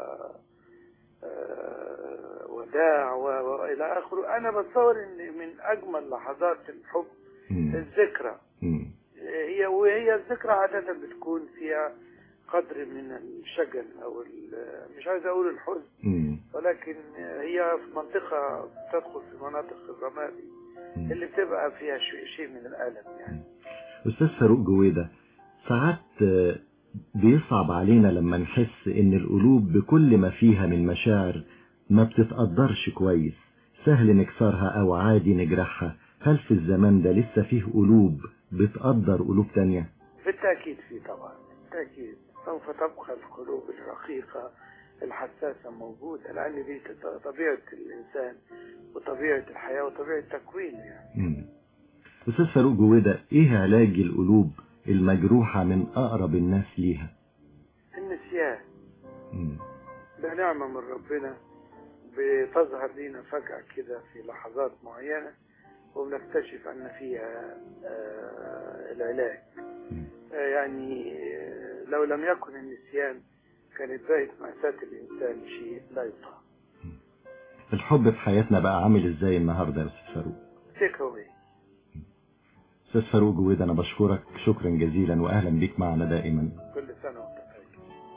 آه، وداع و- وإلى آخره أنا بتصور إن من أجمل لحظات الحب الذكرى مم. هي وهي الذكرى عادة بتكون فيها قدر من الشجن أو ال- مش عايز أقول الحزن مم. ولكن هي في منطقة تدخل في مناطق الرمادي اللي بتبقى فيها شيء شيء من الألم يعني أستاذ فاروق جويدة ساعات آه، بيصعب علينا لما نحس إن القلوب بكل ما فيها من مشاعر ما بتتقدرش كويس سهل نكسرها أو عادي نجرحها هل في الزمان ده لسه فيه قلوب بتقدر قلوب تانية بالتأكيد في طبعا بالتأكيد سوف تبقى القلوب الرقيقة الحساسة موجودة لأن دي طبيعة الإنسان وطبيعة الحياة وطبيعة تكوينه يعني مم. أستاذ فاروق جويدة إيه علاج القلوب المجروحة من أقرب الناس ليها النسيان مم. ده نعمة من ربنا بتظهر لينا فجأة كده في لحظات معينة وبنكتشف أن فيها آه، العلاج آه، يعني آه، لو لم يكن النسيان كانت بقت مأساة الإنسان شيء لا يطاق الحب في حياتنا بقى عامل إزاي النهاردة يا أستاذ فاروق تيك أواي أستاذ فاروق جويدة أنا بشكرك شكرا جزيلا وأهلا بك معنا دائما كل سنة وأنت طيب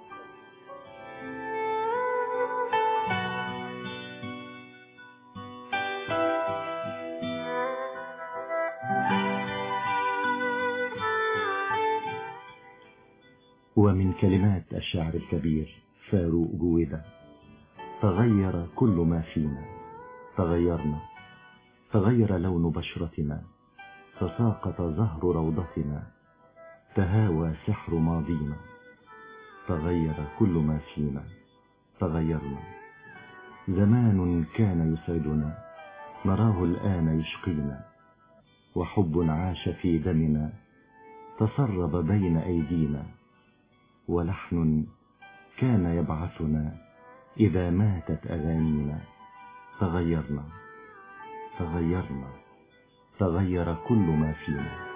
ومن كلمات الشاعر الكبير فاروق جويدة تغير كل ما فينا تغيرنا تغير لون بشرتنا تساقط زهر روضتنا تهاوى سحر ماضينا تغير كل ما فينا تغيرنا زمان كان يسعدنا نراه الآن يشقينا وحب عاش في دمنا تسرب بين أيدينا ولحن كان يبعثنا إذا ماتت أغانينا تغيرنا تغيرنا تغير كل ما فينا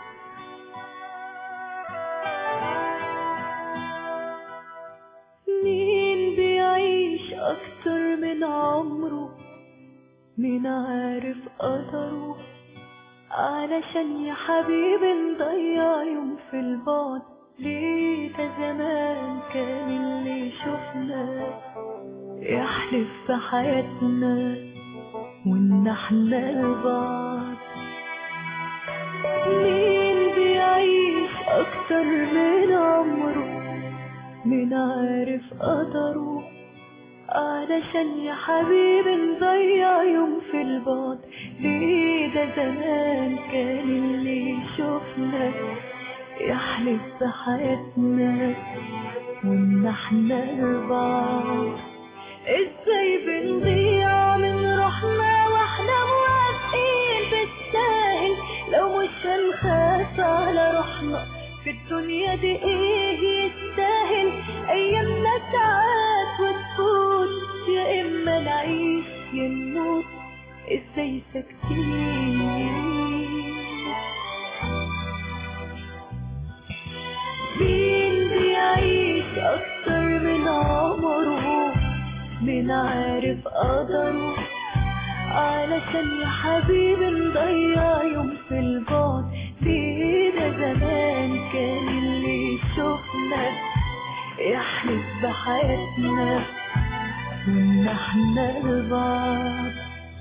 مين بيعيش أكتر من عمره مين عارف قدره علشان يا حبيبي نضيع يوم في البعد ليه ده زمان كان اللي شفنا يحلف في حياتنا وان احنا لبعض مين بيعيش اكتر من عمره مين عارف قدره علشان يا حبيبي نضيع يوم في البعد ليه ده زمان كان اللي شفنا يحلف بحياتنا وان احنا لبعض ازاي بنضيع من روحنا واحنا موافقين بالساهل لو مش هنخاف على روحنا في الدنيا دي ايه يستاهل ايامنا ساعات وتفوت يا اما نعيش يا نموت ازاي ساكتين مين بيعيش اكتر من عمره مين عارف قدره علشان يا حبيبي نضيع يوم في البعد ليه ده زمان كان اللي شفنا يحلف بحياتنا وان احنا لبعض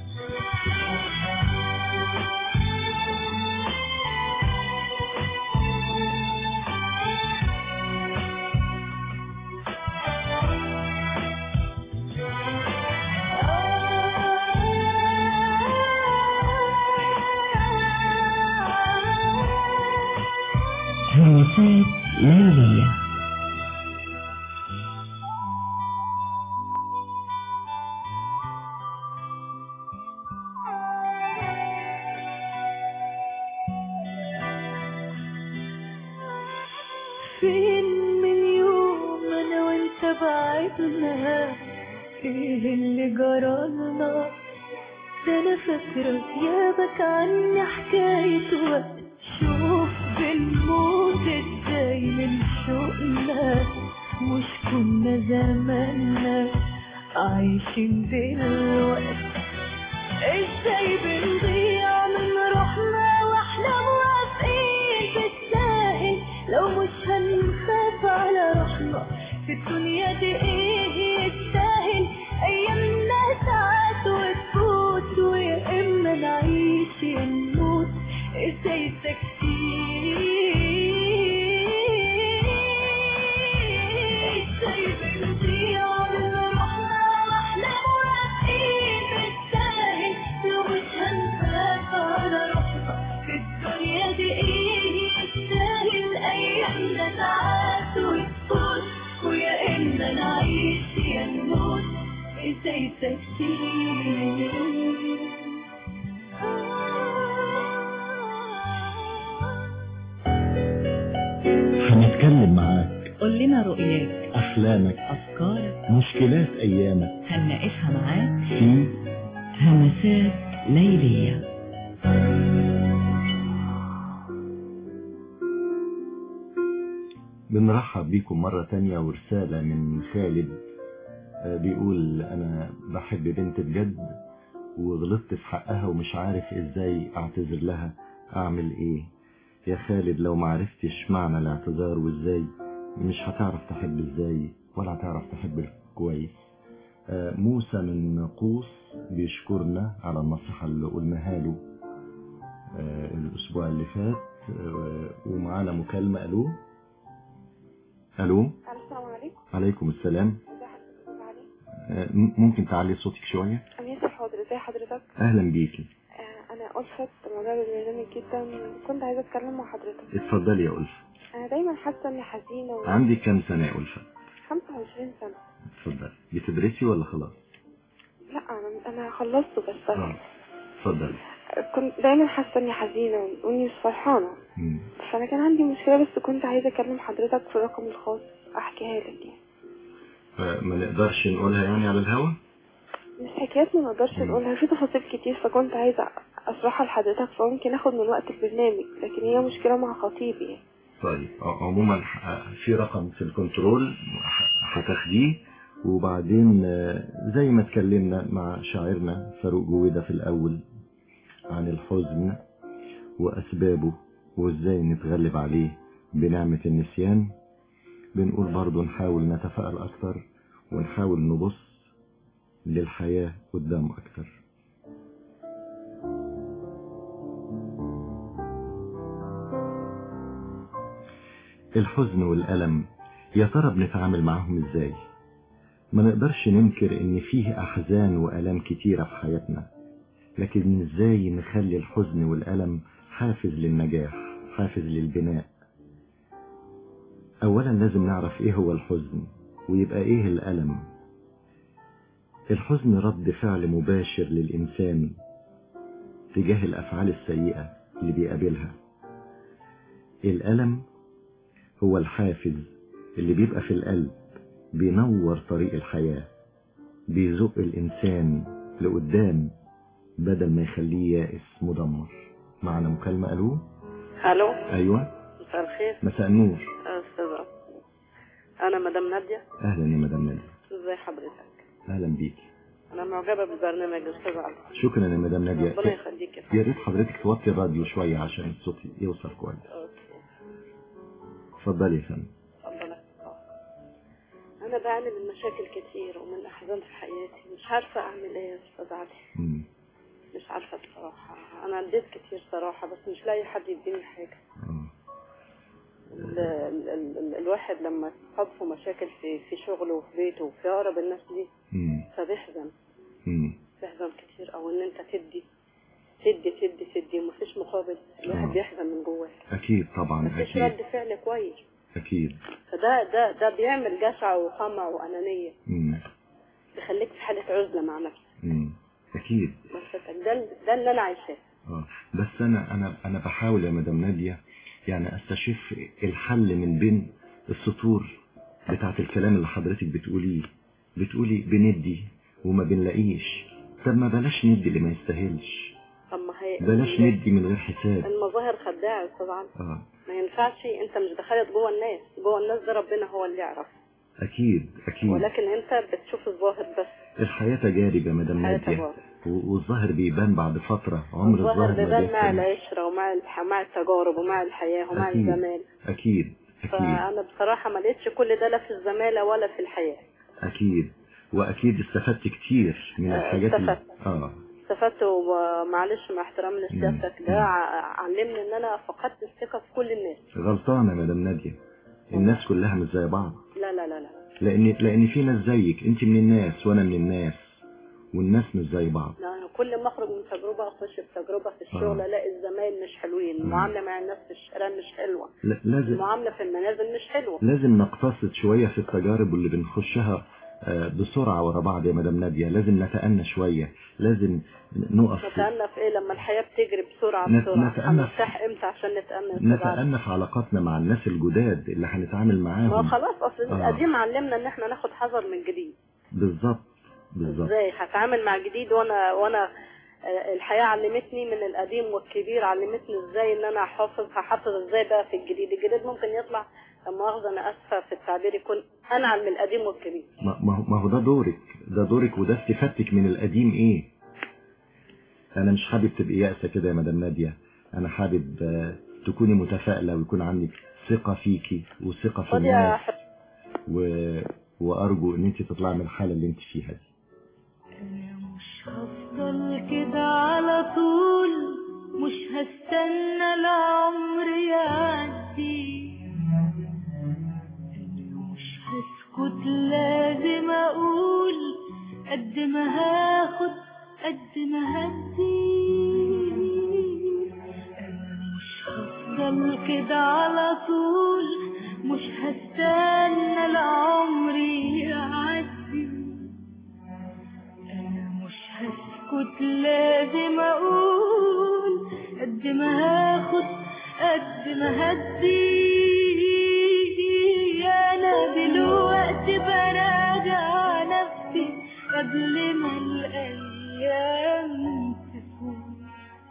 همسات ليلية فين من يوم انا وانت بعدنا ايه اللي جرالنا ده انا فاكرة غيابك عني حكاية وقت شوف بنموت ازاي من شوقنا مش كنا زماننا عايشين دلوقتي ازاي بنضيع من روحنا واحنا موافقين بالساهل لو مش هنخاف على روحنا في الدنيا دي ايه يستاهل ايامنا ساعات وتفوت ويا اما نعيش يا نموت ازاي ساكتين ازاي بنضيع من روحنا واحنا موافقين بالساهل ازاي ساكتين هنتكلم معاك قول لنا رؤياك أحلامك أفكارك مشكلات أيامك هنناقشها معاك في همسات ليلية بنرحب بيكم مرة تانية ورسالة من خالد آه، بيقول أنا بحب بنت بجد وغلطت في حقها ومش عارف إزاي أعتذر لها أعمل إيه يا خالد لو معرفتش معنى الاعتذار وإزاي مش هتعرف تحب إزاي ولا هتعرف تحب كويس آه، موسى من قوس بيشكرنا على النصيحة اللي قلناها له آه، الأسبوع اللي فات آه، ومعانا مكالمة ألو ألو السلام عليكم عليكم السلام ازي حضرتك أستاذ علي آه، م- ممكن تعلي صوتك شوية أمير حاضر ازي حضرتك أهلا بيكي آه، أنا ألفت معجبة بالبرنامج جدا كنت عايزة أتكلم مع حضرتك اتفضلي يا ألفة أنا دايما حاسة إني حزينة و... عندك كام سنة يا ألفة 25 سنة اتفضلي بتدرسي ولا خلاص لا أنا أنا خلصت بس اه اتفضلي كنت دايما حاسة إني حزينة وإني مش فرحانة مم. فأنا كان عندي مشكلة بس كنت عايزة أكلم حضرتك في الرقم الخاص أحكيها لك يعني فما نقدرش نقولها يعني على الهوا مش حكايات ما نقدرش نقولها في تفاصيل كتير فكنت عايزة أشرحها لحضرتك فممكن آخد من وقت البرنامج لكن هي مشكلة مع خطيبي يعني. طيب ع- عموما ح- في رقم في الكنترول ح- هتاخديه وبعدين آه، زي ما اتكلمنا مع شاعرنا فاروق جويدة في الأول عن الحزن وأسبابه وإزاي نتغلب عليه بنعمة النسيان بنقول برضو نحاول نتفائل أكتر ونحاول نبص للحياة قدام أكتر الحزن والألم يا ترى بنتعامل معاهم ازاي ما نقدرش ننكر ان فيه احزان والام كتيرة في حياتنا لكن ازاي نخلي الحزن والألم حافز للنجاح حافز للبناء اولا لازم نعرف ايه هو الحزن ويبقى ايه الألم الحزن رد فعل مباشر للإنسان تجاه الأفعال السيئة اللي بيقابلها الألم هو الحافز اللي بيبقى في القلب بينور طريق الحياة بيزق الإنسان لقدام بدل ما يخليه يائس مدمر معنا مكالمة ألو الو أيوة مساء الخير مساء النور استاذة انا مدام نادية أهلا يا مدام نادية ازي حضرتك أهلا بيكي انا معجبة بالبرنامج استاذ علي شكرا يا مدام نادية ربنا يخليك يا يا ريت حضرتك توطي الراديو شوية عشان الصوت يوصل كويس اتفضلي يا فندم ربنا يحفظك. انا بعاني من مشاكل كتير ومن احزان في حياتي مش عارفة اعمل ايه يا استاذ علي مم. مش عارفة بصراحة انا اديت كتير صراحة بس مش لاقي حد يديني حاجة ال ال ال ال الواحد لما يتحط في مشاكل في في شغله وفي بيته وفي اقرب الناس ليه مم. فبيحزن مم. بيحزن كتير او ان انت تدي تدي تدي تدي ومفيش مقابل الواحد آه. بيحزن من جواه أكيد طبعا مفيش أكيد رد فعل كويس أكيد فده ده ده بيعمل جشع وقمع وانانيه مم. بيخليك في حاله عزله مع نفسك مم. أكيد بس ده ده اللي انا عايشاه اه بس انا انا انا بحاول يا مدام نادية يعني استشف الحل من بين السطور بتاعت الكلام اللي حضرتك بتقوليه بتقولي بندي وما بنلاقيش طب ما بلاش ندي اللي ما يستاهلش طب ما هي بلاش ندي من غير حساب المظاهر خداعه يا استاذ علي اه ما ينفعش انت مش دخلت جوه الناس جوه الناس ده ربنا هو اللي يعرف اكيد اكيد ولكن انت بتشوف الظاهر بس الحياة تجارب يا مدام الحياة نادية تجارب. و- والظاهر بيبان بعد فترة عمر الظاهر الظاهر ما بيبان مع بيكمل العشره ومع الح... مع التجارب ومع الحياه ومع أكيد. الزمان اكيد اكيد فانا بصراحه ما لقيتش كل ده لا في الزماله ولا في الحياه اكيد واكيد استفدت كتير من آه، الحاجات اللي استفدت. اه استفدت ومعلش مع احترام لسيادتك ده ع- علمني ان انا فقدت الثقه في كل الناس غلطانة يا مدام نادية الناس كلها مش زي بعض لا لا لا لا لان لان في ناس زيك انت من الناس وانا من الناس والناس مش زي بعض لا، أنا كل ما اخرج من تجربه اخش في تجربه في الشغل آه. الاقي الزمايل مش حلوين المعامله مع الناس في الشارع مش حلوه لا- لازم المعامله في المنازل مش حلوه لازم نقتصد شوية في التجارب اللي بنخشها آه، بسرعة ورا بعض يا مدام نادية لازم نتأنى شوية لازم نقف نتأنى في ايه لما الحياة بتجري بسرعة نت- بسرعة نتأنى- هنرتاح امتى عشان نتأنى بسرعة نتأنى في علاقاتنا مع الناس الجداد اللي هنتعامل ما معاهم خلاص اصل آه. القديم علمنا ان احنا ناخد حذر من الجديد بالظبط بالظبط ازاي هتعامل مع الجديد وانا وانا آه، الحياة علمتني من القديم والكبير علمتني ازاي ان انا احافظ هحافظ ازاي بقى في الجديد الجديد ممكن يطلع لا مؤاخذة انا اسفة في التعبير يكون انعم من القديم والكبير ما ما هو ما هو ده دورك ده دورك وده استفادتك من القديم ايه انا مش حابب تبقي يائسه كده يا مدام ناديه انا حابب آه، تكوني متفائله ويكون عندك ثقه فيكي وثقه في خد يا الناس ح- و... وارجو ان انت تطلعي من الحاله اللي انت فيها دي هفضل كده على طول مش هستنى العمر يعدي مش هسكت لازم اقول قد ما هاخد قد ما هدي انا مش هفضل كده على طول مش هستنى العمر يعدي مش هسكت لازم اقول قد ما هاخد قد ما هدي انا دلوقتي براجع نفسي قبل ما الايام تفوت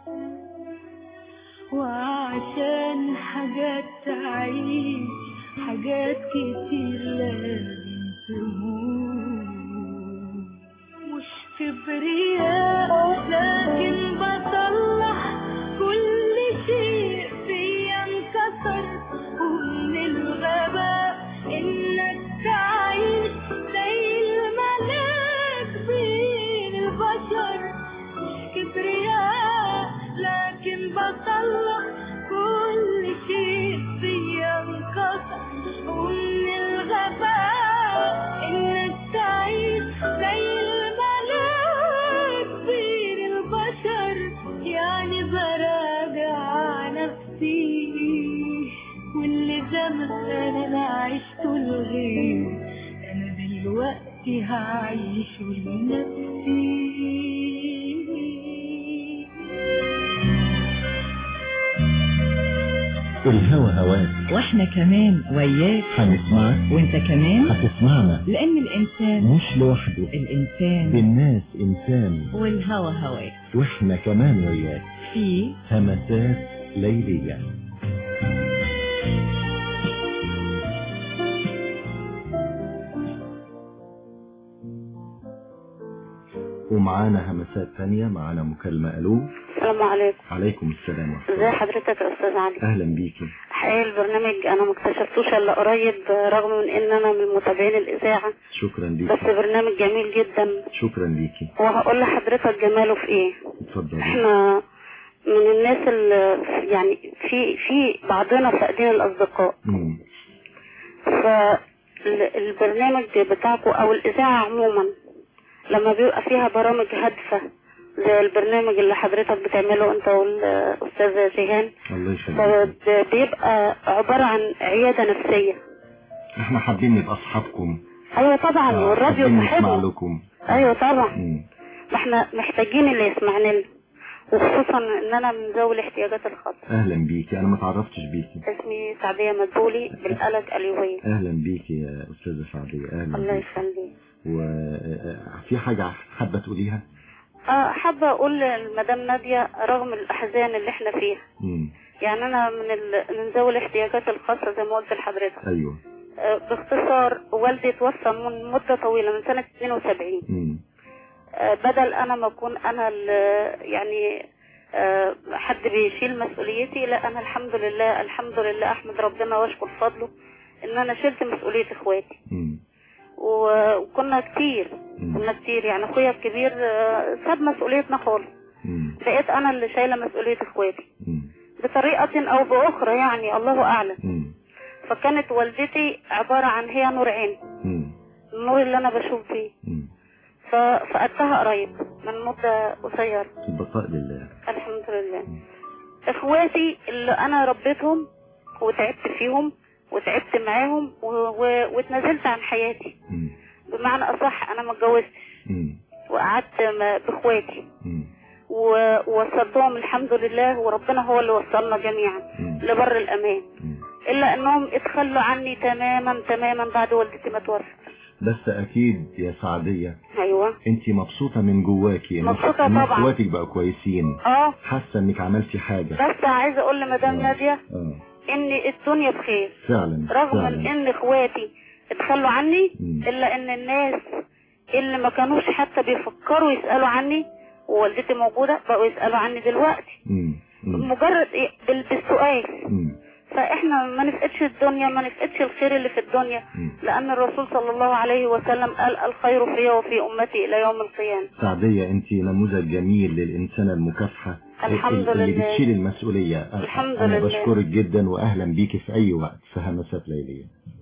وعشان حاجات تعيش حاجات كتير لازم تموت مش كبرياء لكن بصلح كل شيء فيا انكسر ومن الغباء انك تعيش زي الملاك بين البشر مش كبرياء لكن بصلح كل شيء فيا انكسر ومن الغباء انك تعيش زي الملاك بين البشر يعني براجع نفسي واللي زمان انا عشته الغير انا دلوقتي هعيشه لنفسي الهوى هواك واحنا كمان وياك هنسمعك وانت كمان هتسمعنا لان الانسان مش لوحده الانسان بالناس انسان والهوى هواك واحنا كمان وياك في همسات ليلية ومعانا همسات تانية معانا مكالمة ألو السلام عليكم عليكم السلام ورحمة ازي الله حضرتك يا استاذ علي أهلا بيكي حقيقي البرنامج انا ما اكتشفتوش الا قريب رغم من ان انا من متابعين الاذاعه شكرا بس ليكي برنامج جميل جدا شكرا ليكي وهقول لحضرتك جماله في ايه اتفضلي احنا من الناس اللي يعني في في بعضنا فاقدين الاصدقاء مم. فالبرنامج بتاعكم او الاذاعه عموما لما بيبقى فيها برامج هادفه زي البرنامج اللي حضرتك بتعمله انت والاستاذه جيهان الله يخليك فبيبقى عباره عن عياده نفسيه احنا حابين نبقى اصحابكم ايوه طبعا آه، والراديو حابين نسمع صاحبنا لكم ايوه طبعا مم. ما احنا محتاجين اللي يسمعنا لنا وخصوصا ان انا من ذوي الاحتياجات الخاصه اهلا بيكي انا ما تعرفتش بيكي اسمي سعديه مدبولي بالقلق اليوهيه اهلا بيكي يا استاذة سعدية اهلا الله بيكي يخليك وفي حاجة حابة تقوليها اه حابه اقول لمدام ناديه رغم الاحزان اللي احنا فيها مم. يعني انا من ال... من ذوي الاحتياجات الخاصه زي ما قلت لحضرتك ايوه آه باختصار والدي توفى من مده طويله من سنه 72 مم. آه، بدل انا ما اكون انا ال- يعني آه، حد بيشيل مسؤوليتي لا انا الحمد لله الحمد لله احمد ربنا واشكر فضله ان انا شلت مسؤولية اخواتي مم. و- وكنا كتير كنا كتير يعني اخويا الكبير آه، ساب مسؤوليتنا خالص مم. بقيت انا اللي شايله مسؤولية اخواتي مم. بطريقة او باخرى يعني الله اعلم مم. فكانت والدتي عبارة عن هي نور عين مم. النور اللي انا بشوف فيه مم. ففقدتها قريب من مدة قصيرة البقاء لله الحمد لله اخواتي اللي انا ربيتهم وتعبت فيهم وتعبت معاهم و... و... واتنازلت عن حياتي مم. بمعنى اصح انا ما اتجوزتش مم. وقعدت م- باخواتي مم. و- ووصلتهم الحمد لله وربنا هو اللي وصلنا جميعا مم. لبر الامان الا انهم اتخلوا عني تماما تماما بعد والدتي ما توفت بس اكيد يا سعدية ايوه انت مبسوطة من جواكي إن- مبسوطة إن طبعا. اخواتك بقوا كويسين اه حاسة انك عملتي حاجة بس عايزه اقول لمدام ناديه اه ان الدنيا بخير فعلا رغم فعلا من ان اخواتي اتخلوا عني الا ان الناس اللي ما كانوش حتى بيفكروا يسالوا عني ووالدتي موجوده بقوا يسالوا عني دلوقتي مم. مم. مجرد إيه؟ بال- بالسؤال مم. فاحنا ما نفقدش الدنيا ما نفقدش الخير اللي في الدنيا لان الرسول صلى الله عليه وسلم قال الخير في وفي امتي الى يوم القيامه سعدية انت نموذج جميل للإنسانة المكافحة الحمد اللي لله. بتشيل المسؤولية الحمد أنا لله. بشكرك جدا وأهلا بيكي في أي وقت في همسات ليلية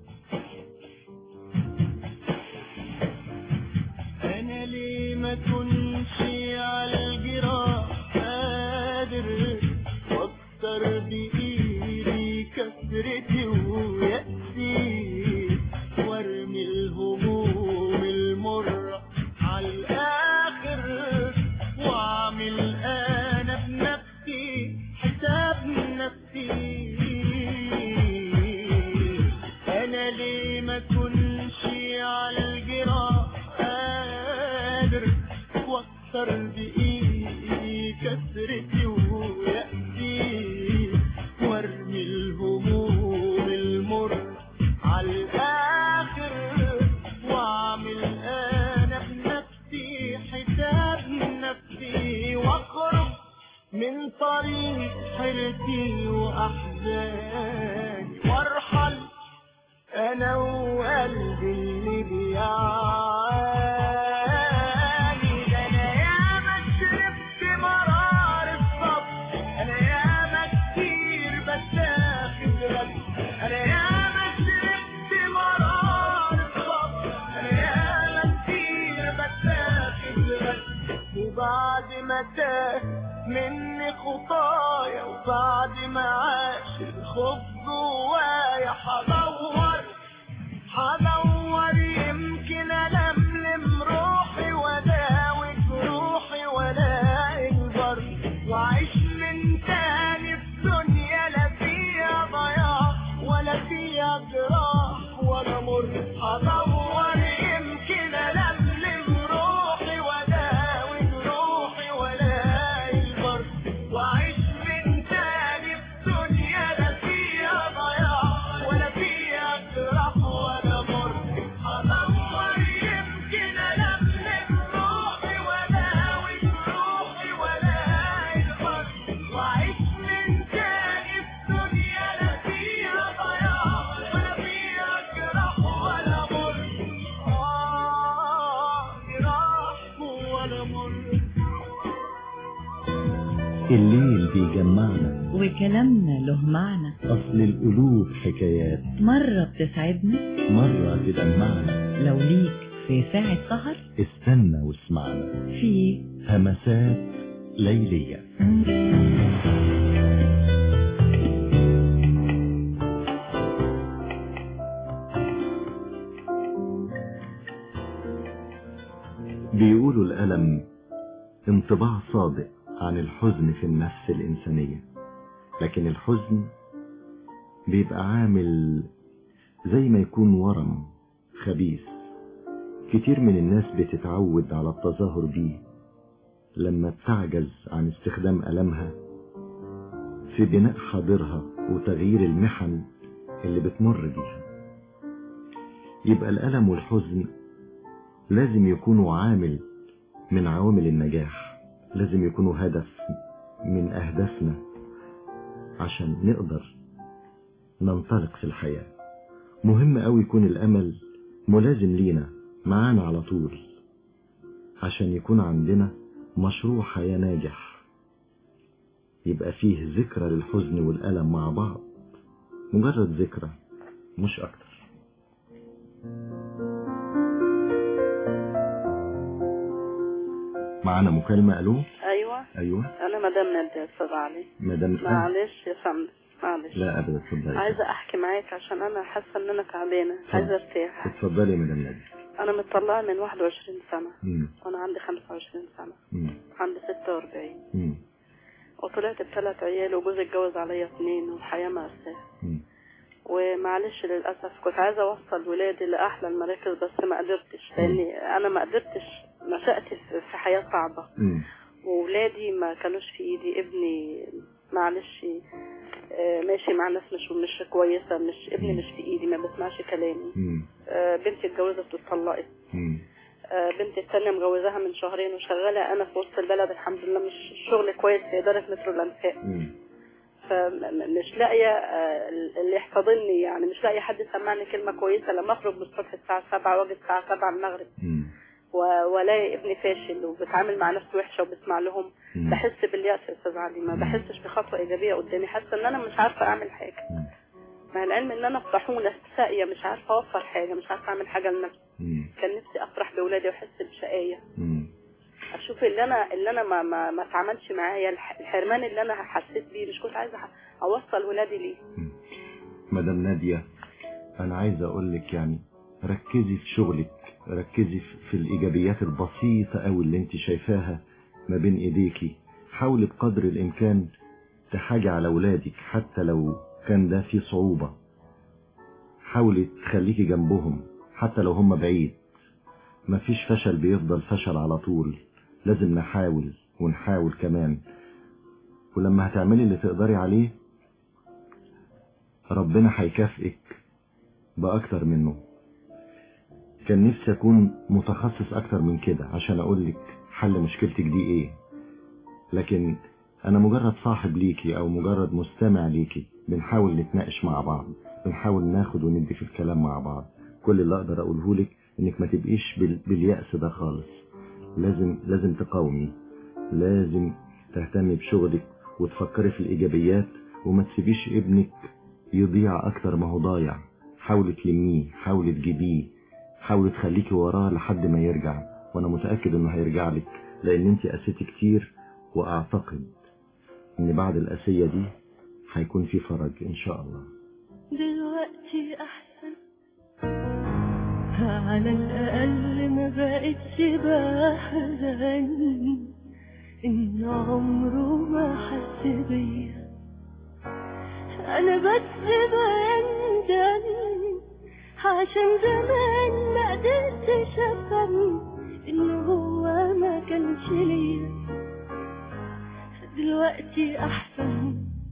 انا ليه ما كنش على الجراح قادر واكتر بايدي كسرتي ويأسي وارمي الهموم المرة على الاخر واعمل انا بنفسي حساب نفسي انا ليه ما كنش على الجراح قادر واكسر بايدي كسرتي ويأسي وارمي الهموم المر على الاخر واعمل انا بنفسي حساب نفسي واخرج من طريق حيرتي واحزاني وارحل انا وقلبي اللي بيعاني ده انا ياما شربت مرار الصبر انا ياما كتير بتاخد غلب انا ياما شربت مرار الصبر انا ياما كتير بتاخد غلب وبعد ما تاه مني خطايا وبعد ما عاش الخوف جوايا هدور هدور يمكن ألملم روحي وأداوي جروحي وألاقي البر وأعيش من تاني في دنيا لا فيها ضياع ولا فيها جراح ولا مر هدور يمكن ألملم روحي وأداوي جروحي وألاقي البر وأعيش من تاني في دنيا لا فيها ضياع ولا فيها جراح ولا مر هدور يمكن ألملم روحي وأداوي جروحي وألاقي البر وأعيش من تاني في دنيا لا فيها ضياع ولا فيها جراح ولا مر آه جراح ولا مر الليل بيجمعنا وكلامنا له معنى أصل القلوب حكايات مرة بتسعدنا مرة تدمعنا لو ليك في ساعة سهر استنى واسمعنا في همسات ليلية بيقولوا الألم انطباع صادق عن الحزن في النفس الإنسانية لكن الحزن بيبقى عامل زي ما يكون ورم خبيث كتير من الناس بتتعود على التظاهر بيه لما بتعجز عن استخدام ألمها في بناء حاضرها وتغيير المحن اللي بتمر بيها يبقى الألم والحزن لازم يكونوا عامل من عوامل النجاح لازم يكونوا هدف من أهدافنا عشان نقدر ننطلق في الحياة مهم أوي يكون الأمل ملازم لينا معانا على طول عشان يكون عندنا مشروع حياة ناجح يبقى فيه ذكرى للحزن والألم مع بعض مجرد ذكرى مش أكتر معانا مكالمة ألو ايوه أيوة انا مدام ناديه يا استاذ علي مدام معلش يا فندم معلش لا أبدا اتفضلي عايزه احكي معاك عشان انا حاسه ان انا تعبانه عايزه ارتاح اتفضلي يا مدام نادية انا متطلقه من 21 سنه مم. وانا عندي 25 سنه مم. عندي 46 مم. وطلعت بثلاث عيال وجوزي اتجوز عليا اثنين والحياه مأساة مم. ومعلش للاسف كنت عايزه اوصل ولادي لاحلى المراكز بس ما قدرتش لاني انا ما قدرتش نشأت في في حياه صعبه مم. وولادي ما كانوش في ايدي ابني معلش آه، ماشي مع ناس مش مش كويسه مش ابني مش في ايدي ما بسمعش كلامي مم. آه، بنتي اتجوزت واتطلقت مم. آه، بنتي التانية مجوزاها من شهرين وشغالة أنا في وسط البلد الحمد لله مش شغل كويس في إدارة مترو الأنفاق مم. فمش لاقية آه، اللي يحتضنني يعني مش لاقية حد يسمعني كلمة كويسة لما أخرج من الصبح الساعة 7 وأجي الساعة 7 المغرب مم. و- والاقي ابني فاشل وبتعامل مع ناس وحشه وبسمع لهم مم. بحس باليأس يا استاذ علي ما بحسش بخطوه ايجابيه قدامي حاسه ان انا مش عارفه اعمل حاجه مع العلم ان انا في طاحونه ساقيه مش عارفه اوفر حاجه مش عارفه اعمل حاجه لنفسي مم. كان نفسي افرح باولادي واحس بشقايه مم. اشوف اللي انا اللي انا ما ما, ما اتعاملش معايا الح- الحرمان اللي انا حسيت بيه مش كنت عايزه اوصل ولادي ليه مدام نادية أنا عايز أقول لك يعني ركزي في شغلك ركزي في- في الإيجابيات البسيطة أوي اللي أنت شايفاها ما بين إيديكي حاولي بقدر الإمكان تحاجي على أولادك حتى لو كان ده فيه صعوبة حاولي تخليكي جنبهم حتى لو هم بعيد مفيش فشل بيفضل فشل على طول لازم نحاول ونحاول كمان ولما هتعملي اللي تقدري عليه ربنا هيكافئك بأكتر منه كان نفسي أكون متخصص أكتر من كده عشان أقولك حل مشكلتك دي إيه لكن أنا مجرد صاحب ليكي أو مجرد مستمع ليكي بنحاول نتناقش مع بعض بنحاول ناخد وندي في الكلام مع بعض كل اللي أقدر أقوله لك إنك ما تبقيش بال... باليأس ده خالص لازم لازم تقاومي لازم تهتمي بشغلك وتفكري في الإيجابيات وما تسيبيش ابنك يضيع أكتر ما هو ضايع حاولي تلميه حاولي تجيبيه حاولي تخليكي وراه لحد ما يرجع وأنا متأكد إنه هيرجع لك لأن أنت قسيتي كتير وأعتقد إن بعد القسية دي هيكون في فرج إن شاء الله دلوقتي احسن على الاقل ما بقتش بحزن ان عمره ما حس بيا انا بس بندم عشان زمان ما قدرتش افهم ان هو ما كانش ليا دلوقتي احسن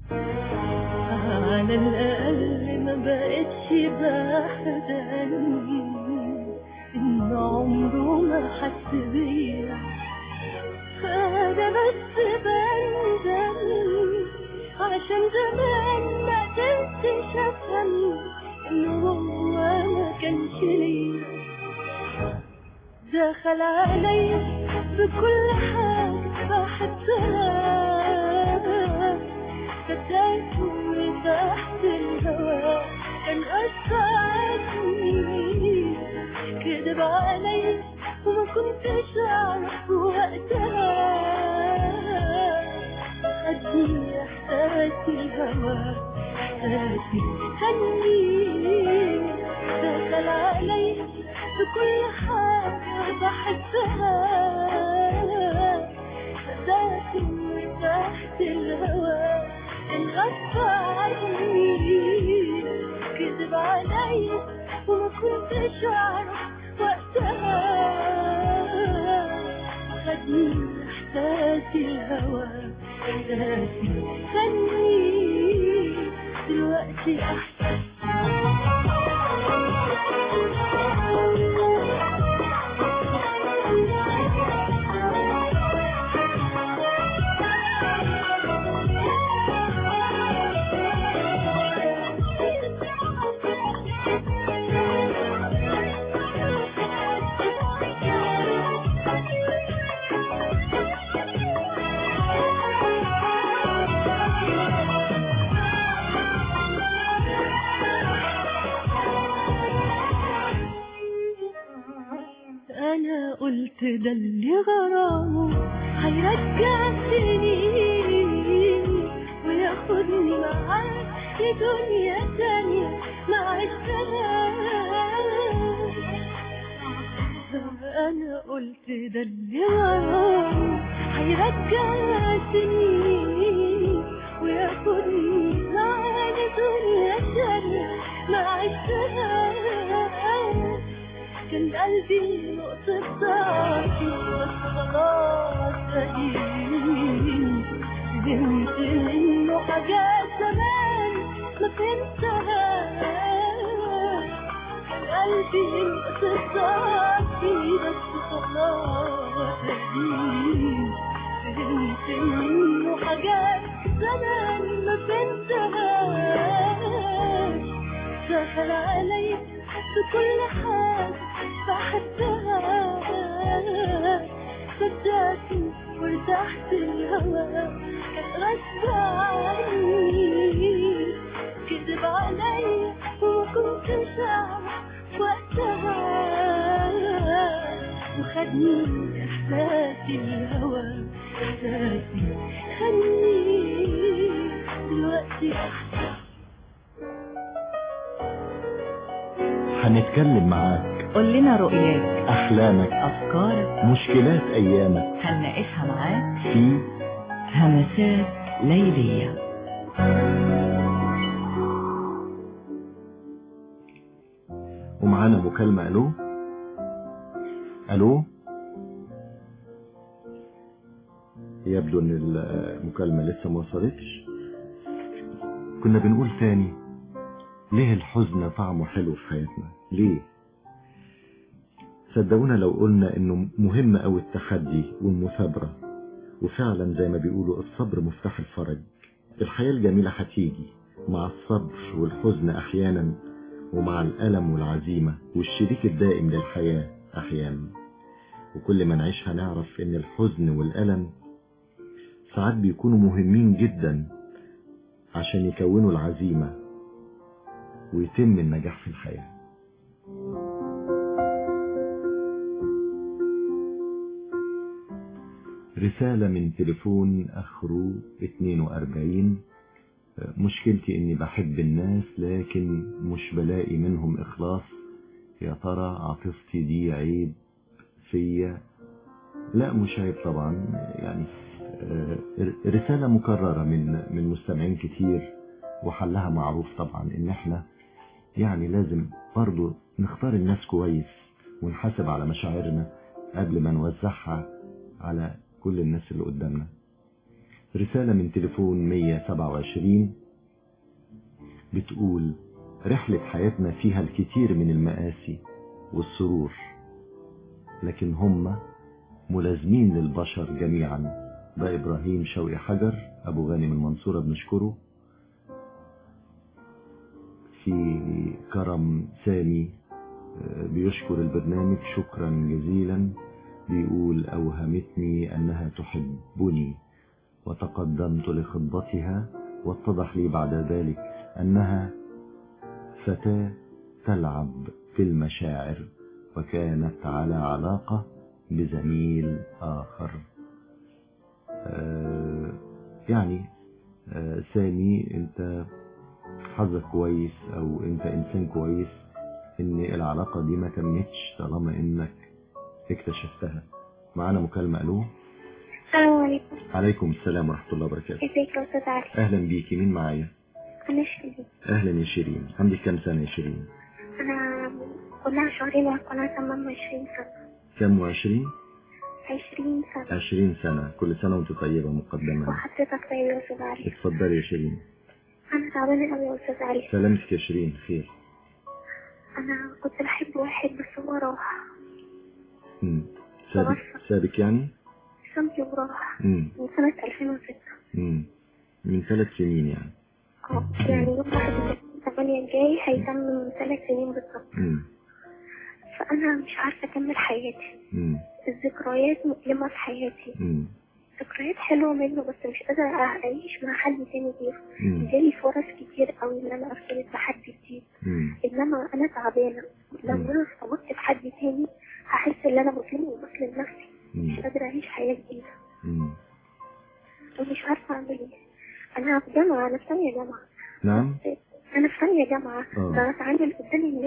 على الأقل ما بقتش بحزن إن عمره ما حس بيا فأنا بس بندم عشان زمان ما قدرتش أفهم إن هو ما كانش ليا دخل عليا بكل حاجة بحبها فتاته تحت الهوا كان أسعدني كذب علي وما كنتش أعرف وقتها خدني إحساس الهوا إحساسي هني دخل علي بكل حاجة بحبها فتاته تحت الهوا كان غصب عني كذب علي وما كنتش اعرف وقتها خدني احساس الهوى احساسي خلني دلوقتي احسن انا قلت ده اللي غرامه هيرجع سنين وياخدني معاه لدنيا تانية مع السلام انا قلت ده اللي غرام هيرجع سنين وياخدني معاه دنيا تانية ما عشتهاش كان قلبي نقطة ضعفي بس خلاص قديم فهمت انه حاجات زمان ما فهمتهاش كان قلبي نقطة ضعفي بس خلاص قديم فهمت انه حاجات زمان ما فهمتهاش سهل علي بكل حاجة بحبها صدقتني وارتحت الهوى كان غصب عني كذب علي وما كنتش أعرف وقتها وخدني إحساسي الهوى إحساسي خلني دلوقتي أحسن هنتكلم معاك قول لنا رؤياك أحلامك أفكارك مشكلات أيامك هنناقشها معاك في همسات ليلية ومعانا مكالمة ألو ألو يبدو ان المكالمة لسه ما وصلتش كنا بنقول تاني ليه الحزن طعمه حلو في حياتنا ليه صدقونا لو قلنا انه مهم قوي التحدي والمثابرة وفعلا زي ما بيقولوا الصبر مفتاح الفرج الحياة الجميلة هتيجي مع الصبر والحزن احيانا ومع الألم والعزيمة والشريك الدائم للحياة احيانا وكل ما نعيشها نعرف ان الحزن والألم ساعات بيكونوا مهمين جدا عشان يكونوا العزيمة ويتم النجاح في الحياة رسالة من تليفون أخرو 42 مشكلتي إني بحب الناس لكن مش بلاقي منهم إخلاص يا ترى عاطفتي دي عيب فيا لا مش عيب طبعا يعني رسالة مكررة من من مستمعين كتير وحلها معروف طبعا ان احنا يعني لازم برضو نختار الناس كويس ونحاسب على مشاعرنا قبل ما نوزعها على كل الناس اللي قدامنا رسالة من تليفون 127 بتقول رحلة حياتنا فيها الكثير من المآسي والسرور لكن هم ملازمين للبشر جميعا ده إبراهيم شوقي حجر أبو غانم المنصورة بنشكره في كرم سامي بيشكر البرنامج شكرا جزيلا بيقول أوهمتني أنها تحبني وتقدمت لخطبتها واتضح لي بعد ذلك أنها فتاة تلعب في المشاعر وكانت على علاقة بزميل آخر آه يعني آه سامي انت حظك كويس او انت انسان كويس ان العلاقة دي ما تمتش طالما انك اكتشفتها معانا مكالمة الو السلام عليكم عليكم السلام ورحمة الله وبركاته ازيك يا استاذ علي اهلا بيكي مين معايا انا شيرين اهلا يا شيرين عندك كام سنة يا شيرين انا كلها شهرين وهكون تمام عشرين سنة كام وعشرين عشرين سنة عشرين سنة كل سنة وانت طيبة مقدما وحضرتك طيب يا استاذ علي اتفضلي يا شيرين انا تعبانة اوي يا استاذ علي سلامتك يا شيرين خير انا كنت بحب واحد بس هو راح مم. سابك سابك يعني سمتي وراح مم. من سنة 2006 مم. من ثلاث سنين يعني اه يعني يوم 31 8 الجاي هيتم ثلاث سنين بالظبط مم. فانا مش عارفة اكمل حياتي مم. الذكريات مؤلمة في حياتي مم. ذكريات حلوة منه بس مش قادرة أعيش مع حد تاني غيره مم. جالي فرص كتير قوي إن أنا أرتبط بحد جديد مم. إنما أنا تعبانة لو مم. أنا ارتبطت بحد تاني هحس إن أنا بظلم وبظلم نفسي مم. مش قادرة أعيش حياة جديدة مم. ومش عارفة أعمل إيه أنا في جامعة أنا في ثانية جامعة نعم أنا في ثانية جامعة آه. أنا بتعامل قدام الناس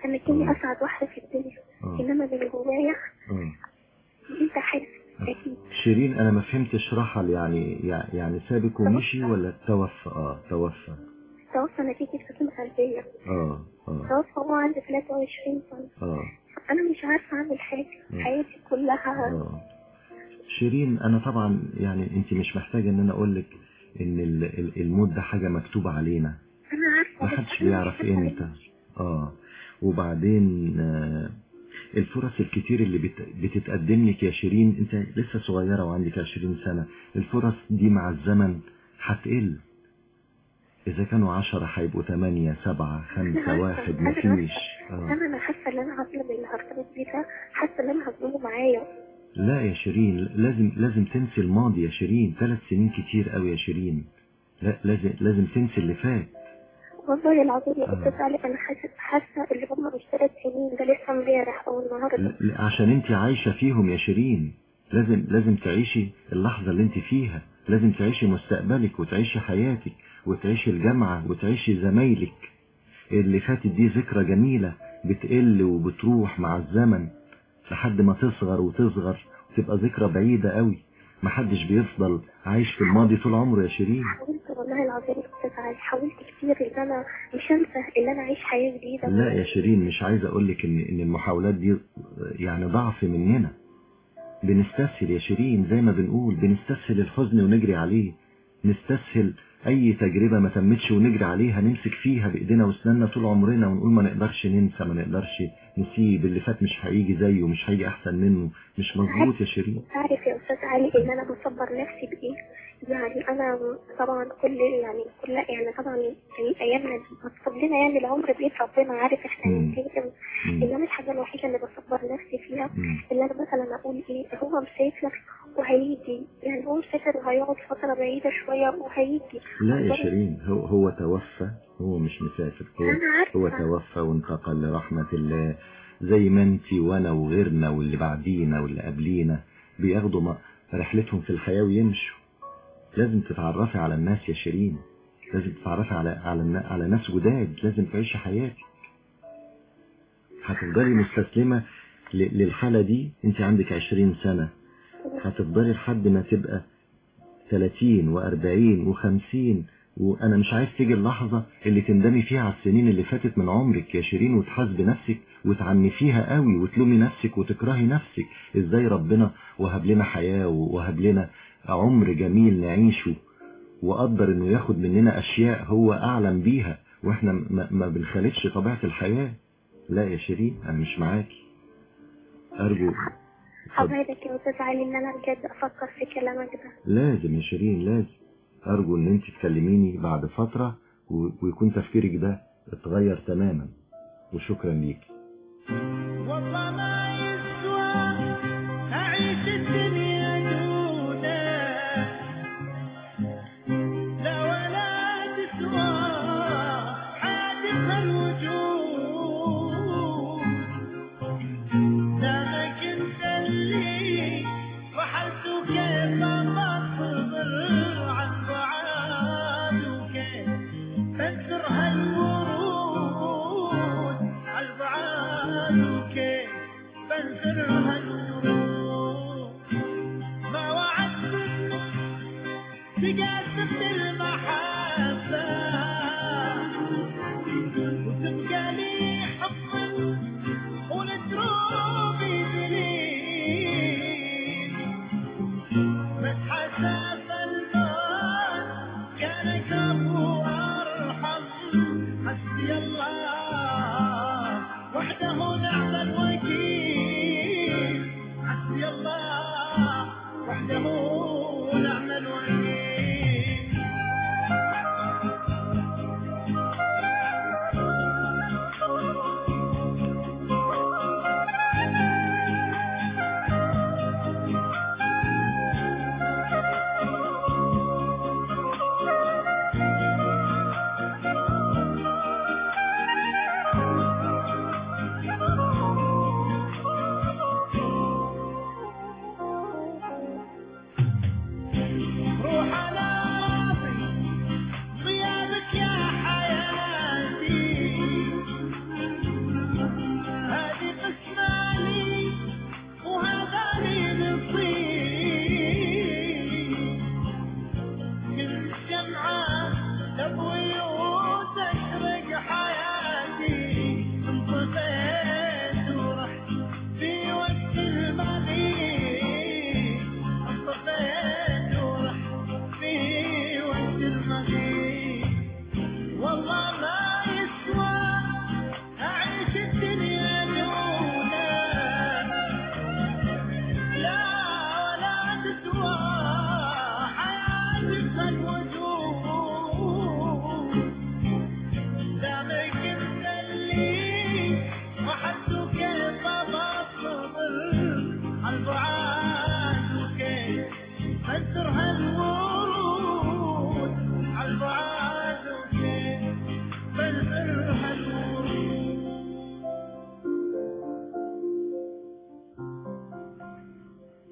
انا كني اسعد واحده في الدنيا آه. انما من جوايا آه. انت حاسس اكيد شيرين انا ما فهمتش رحل يعني يعني سابك ومشي ولا توفى اه توفى توفى نتيجه سكين قلبيه اه اه توفى وهو عنده 23 سنه اه انا مش عارفه اعمل حاجه مم. حياتي كلها اه شيرين انا طبعا يعني انت مش محتاجه ان انا اقول لك ان ال- ال- الموت ده حاجه مكتوبه علينا انا عارفه ما بس حدش أنا بيعرف مش عارفة امتى اه وبعدين آه الفرص الكتير اللي بت... بتتقدم لك يا شيرين انت لسه صغيرة وعندك 20 سنة الفرص دي مع الزمن هتقل اذا كانوا عشرة هيبقوا تمانية سبعة خمسة واحد أنا مفيش عارفة. آه. انا انا حاسه ان انا هظلم اللي هرتبط بيه ده حاسه ان انا هظلمه معايا لا يا شيرين لازم لازم تنسي الماضي يا شيرين ثلاث سنين كتير قوي يا شيرين لا لازم لازم تنسي اللي فات والله العظيم يا آه. استاذ علي انا حاسه حاسه اللي هم مش ثلاث سنين ده لسه امبارح او النهارده ل- ل- عشان انت عايشة فيهم يا شيرين لازم لازم تعيشي اللحظة اللي انت فيها لازم تعيشي مستقبلك وتعيشي حياتك وتعيشي الجامعة وتعيشي زمايلك اللي فاتت دي ذكرى جميلة بتقل وبتروح مع الزمن لحد ما تصغر وتصغر وتبقى ذكرى بعيدة قوي محدش بيفضل عايش في الماضي طول عمره يا شيرين حاولت والله العظيم يا استاذ علي حاولت كتير ان انا مش انسى ان انا اعيش حياه جديده لا يا شيرين مش عايز اقولك ان ان المحاولات دي يعني ضعف مننا بنستسهل يا شيرين زي ما بنقول بنستسهل الحزن ونجري عليه نستسهل اي تجربة ما تمتش ونجري عليها نمسك فيها بايدينا واسناننا طول عمرنا ونقول ما نقدرش ننسى ما نقدرش نسيب اللي فات مش هيجي زيه مش هيجي احسن منه مش مظبوط يا شيرين عارف يا استاذ علي ان انا بصبر نفسي بايه يعني انا طبعا كل يعني كل يعني طبعا في ايامنا مكتوب لنا يعني العمر بيد ربنا عارف احنا مم. هنتهزم مم. انما الحاجه الوحيده اللي بصبر نفسي فيها مم. اللي انا مثلا اقول ايه هو مسافر وهيجي يعني هو مسافر وهيقعد فتره بعيده شويه وهيجي لا يا شيرين هو هو توفى هو مش مسافر هو أنا عارفة. هو توفى وانتقل لرحمة الله زي ما انت وانا وغيرنا واللي بعدينا واللي قبلينا بياخدوا م- رحلتهم في الحياة ويمشوا لازم تتعرفي على الناس يا شيرين لازم تتعرفي على على النا- على ناس جداد لازم تعيشي حياتك هتفضلي مستسلمة ل- للحالة دي انت عندك عشرين سنة هتفضلي لحد ما تبقى 30 و40 و50 وانا مش عايز تيجي اللحظة اللي تندمي فيها على السنين اللي فاتت من عمرك يا شيرين وتحاسبي نفسك وتعنفيها قوي وتلومي نفسك وتكرهي نفسك ازاي ربنا وهب لنا حياة وهب لنا عمر جميل نعيشه وقدر انه ياخد مننا اشياء هو اعلم بيها واحنا ما, ما بنخالفش طبيعة الحياة لا يا شيرين انا مش معاكي ارجو اتفضل. حضرتك يا استاذ علي ان انا بجد افكر في كلامك ده لازم يا شيرين لازم ارجو ان انت تكلميني بعد فترة و- ويكون تفكيرك ده اتغير تماما وشكرا ليكي والله ما يسوى أعيش الدنيا دونه لا ولا تسوى حادث الوجود دامك انت اللي رحلت وكيف ما تصبر عن بعاد وكيف تنثر هالورود عالبعاد وكيف بنثر هالورود ما وعدت تقاسم المحبة وتبقى لي حبا ونتروب دليل متحسف الموت كانك ابو ارحم حسبي الله وحده نعم الوكيل حسبي الله وحده نعم الوكيل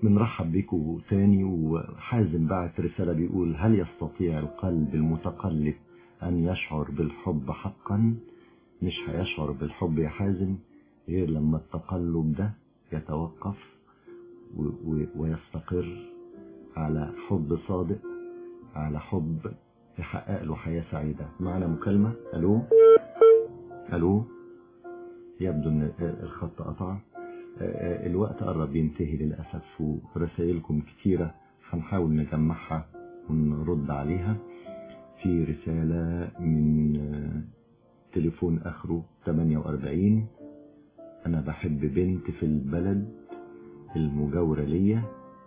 بنرحب بيكم تاني وحازم بعت رسالة بيقول هل يستطيع القلب المتقلب أن يشعر بالحب حقا مش هيشعر بالحب يا حازم غير لما التقلب ده يتوقف و- و- ويستقر على حب صادق على حب يحقق له حياة سعيدة معنا مكالمة ألو ألو يبدو أن الخط قطع الوقت قرب ينتهي للأسف ورسائلكم كتيرة هنحاول نجمعها ونرد عليها في رسالة من تليفون آخره 48 أنا بحب بنت في البلد المجاورة ليا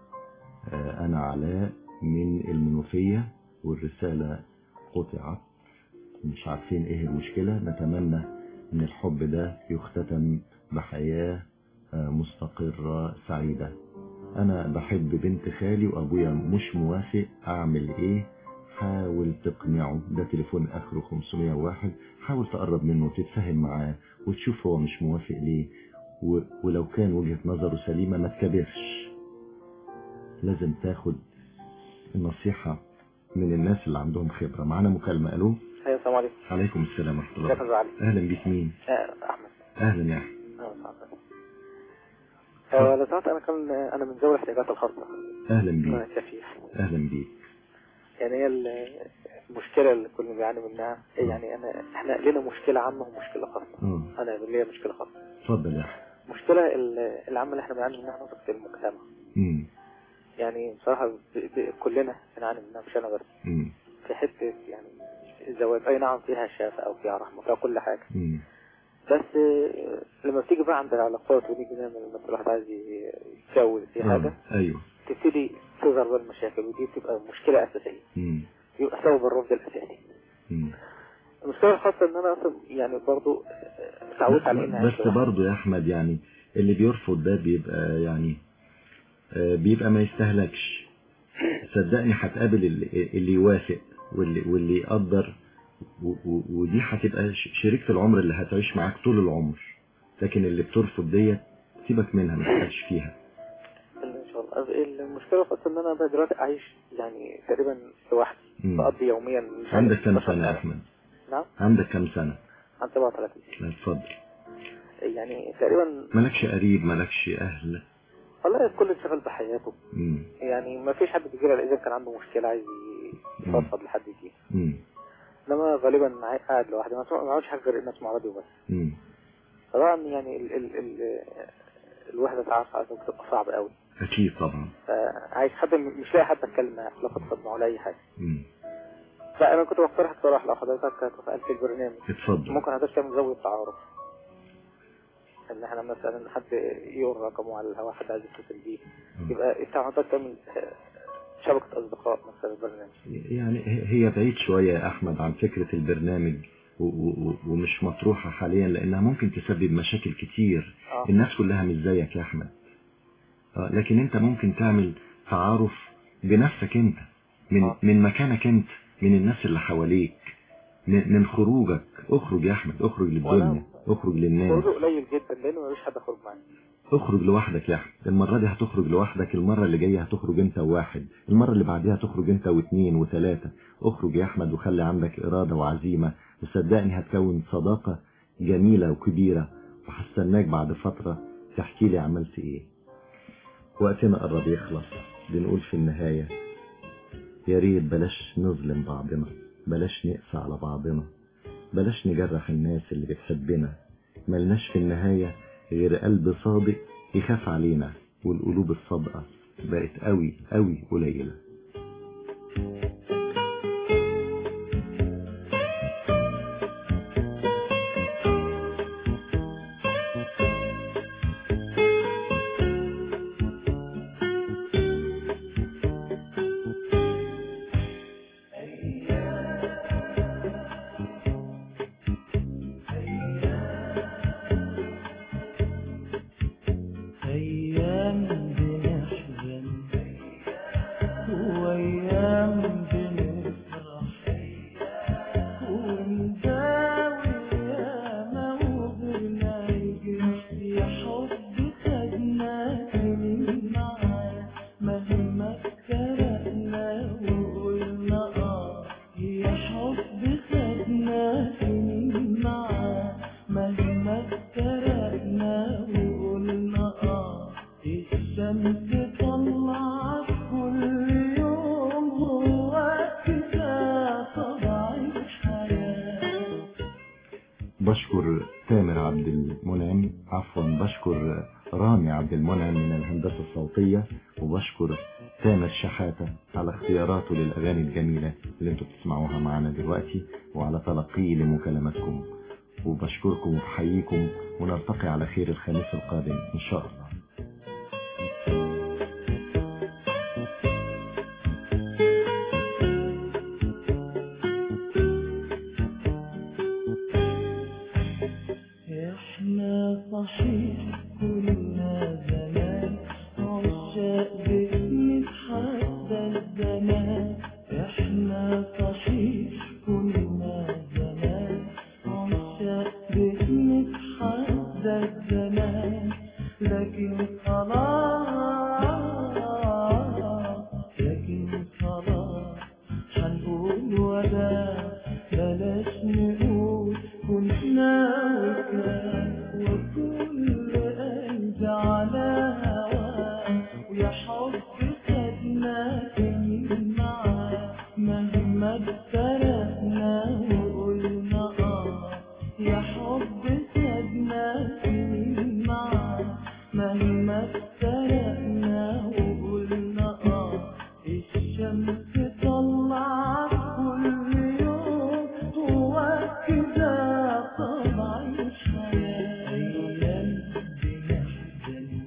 أنا علاء من المنوفية والرسالة قطعت مش عارفين ايه المشكلة نتمنى ان الحب ده يختتم بحياة مستقرة سعيدة انا بحب بنت خالي وابويا مش موافق اعمل ايه حاول تقنعه ده تليفون اخره 501 حاول تقرب منه وتتفاهم معاه وتشوف هو مش موافق ليه و... ولو كان وجهة نظره سليمة ما تكبرش لازم تاخد النصيحة من الناس اللي عندهم خبرة معانا مكالمة الو ايوه السلام عليكم عليكم السلام ورحمة الله ازيك يا وبركاته. زعلي اهلا بيك مين آه، احمد اهلا يا احمد اهلا وسهلا آه، لو سمحت انا كان انا من ذوي الاحتياجات الخاصه اهلا انا بيك كفيف اهلا بيك يعني هي ال- المشكله اللي كلنا بيعاني منها هي يعني انا احنا لنا مشكله عامه ومشكله خاصه اه انا ليا مشكله خاصه اتفضل يا احمد المشكله ال- العامه اللي احنا بنعاني منها نقطه المجتمع امم يعني بصراحه ب... ب... كلنا بنعاني منها مش انا بس امم في حته يعني الزواج اي نعم فيها شافه او فيها رحمه فيها كل حاجه امم بس آه، لما بتيجي بقى عند العلاقات ونيجي نعمل لما الواحد عايز ي- يتجوز في حاجه آه، ايوه تبتدي تظهر بقى المشاكل ودي بتبقى مشكله اساسيه امم يبقى سبب الرفض الاساسي امم المشكله الخاصه ان انا اصلا يعني برضو آه، اتعودت على اني بس برضه يا احمد يعني اللي بيرفض ده بيبقى يعني آه، بيبقى ما يستهلكش صدقني هتقابل اللي, اللي يوافق واللي, واللي يقدر و- و- ودي هتبقى ش- شريكة العمر اللي هتعيش معاك طول العمر لكن اللي بترفض ديت سيبك منها ما تخش فيها ان شاء الله المشكله الخاصه ان انا بقى دلوقتي عايش يعني تقريبا لوحدي مم. بقضي يوميا مش عندك عارف كم 12 سنة يا سنة. أحمد نعم عندك كم سنة عن 37 لا، اتفضل يعني تقريبا مالكش قريب مالكش أهل والله الكل انشغل بحياته مم. يعني ما فيش حد بيجي لها اذا كان عنده مشكله عايز يفضفض لحد فيها مم. انما غالبا عاي- قاعد لوحدي ما ما عملش حاجه غير ان اسمع راديو بس مم. طبعا يعني ال ال ال الوحده تعرف ساعات بتبقى صعب قوي أكيد طبعا فعايز حد م- مش لاقي حد اتكلم معاه لا فضفض معاه ولا اي حاجه مم. فانا كنت بقترح اقتراح لو حضرتك تفعل في البرنامج اتفضل ممكن حضرتك تعمل زاويه تعارف ان احنا مثلا حد يقول رقمه على الهواء حد عايز يتصل بيه يبقى انت حضرتك تعمل آه، شبكه اصدقاء مثلا البرنامج يعني هي- هي بعيد شوية يا أحمد عن فكرة البرنامج و- و- و- ومش مطروحة حاليا لأنها ممكن تسبب مشاكل كتير آه. الناس كلها مش زيك يا أحمد آه، لكن أنت ممكن تعمل تعارف بنفسك أنت من من مكانك أنت من الناس اللي حواليك من من خروجك اخرج يا أحمد اخرج للدنيا اخرج للناس خروجه قليل جدا لانه مفيش حد اخرج معاه اخرج لوحدك يا احمد المرة دي هتخرج لوحدك المرة اللي جاية هتخرج انت وواحد المرة اللي بعديها هتخرج انت واثنين وثلاثة اخرج يا احمد وخلي عندك ارادة وعزيمة وصدقني هتكون صداقة جميلة وكبيرة وهستناك بعد فترة تحكي لي عملت ايه وقتنا قرب يخلص بنقول في النهاية يا ريت بلاش نظلم بعضنا بلاش نقسى على بعضنا بلاش نجرح الناس اللي بتحبنا ملناش في النهاية غير قلب صادق يخاف علينا والقلوب الصادقة بقت قوي قوي قليلة أيام بنحزن وبشكر تامر عبد المنعم عفوا بشكر رامي عبد المنعم من الهندسة الصوتية وبشكر تامر شحاتة على اختياراته للأغاني الجميلة اللي انتوا بتسمعوها معنا دلوقتي وعلى تلقيه لمكالماتكم وبشكركم وبحييكم ونلتقي على خير الخميس القادم إن شاء الله احنا صحيح كنا زمان عشاق بنتحدى الزمان احنا صحيح كنا زمان عشاق بنتحدى الزمان لكن خلاص لكن خلاص هنقول ولا بلاش نقول كنا وكان وكل قلب على هواه ويا حب خدنا سنين معاه مهما افترقنا وقلنا اه يا حب خدنا سنين معاه مهما افترقنا وقلنا اه الشمس طلعت كل يوم هو كده طبع الحياة أيام بنحزن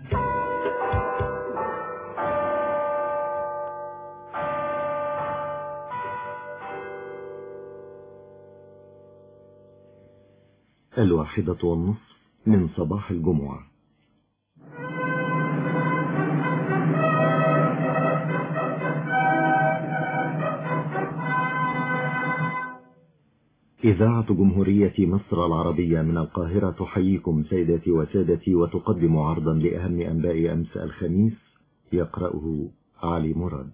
الواحدة والنصف من صباح الجمعة إذاعة جمهورية مصر العربية من القاهرة تحييكم سيداتي وسادتي وتقدم عرضا لأهم أنباء أمس الخميس يقرأه علي مراد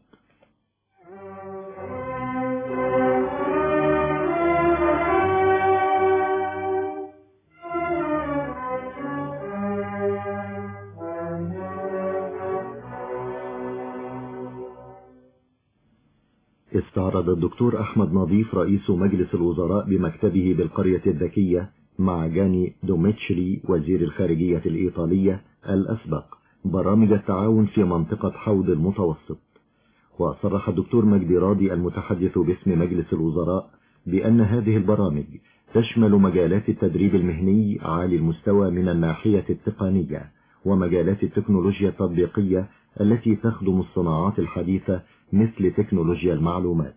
استعرض الدكتور أحمد نظيف رئيس مجلس الوزراء بمكتبه بالقرية الذكية مع جاني دوميتشري وزير الخارجية الإيطالية الأسبق برامج التعاون في منطقة حوض المتوسط وصرح الدكتور مجدي راضي المتحدث باسم مجلس الوزراء بأن هذه البرامج تشمل مجالات التدريب المهني عالي المستوى من الناحية التقنية ومجالات التكنولوجيا التطبيقية التي تخدم الصناعات الحديثة مثل تكنولوجيا المعلومات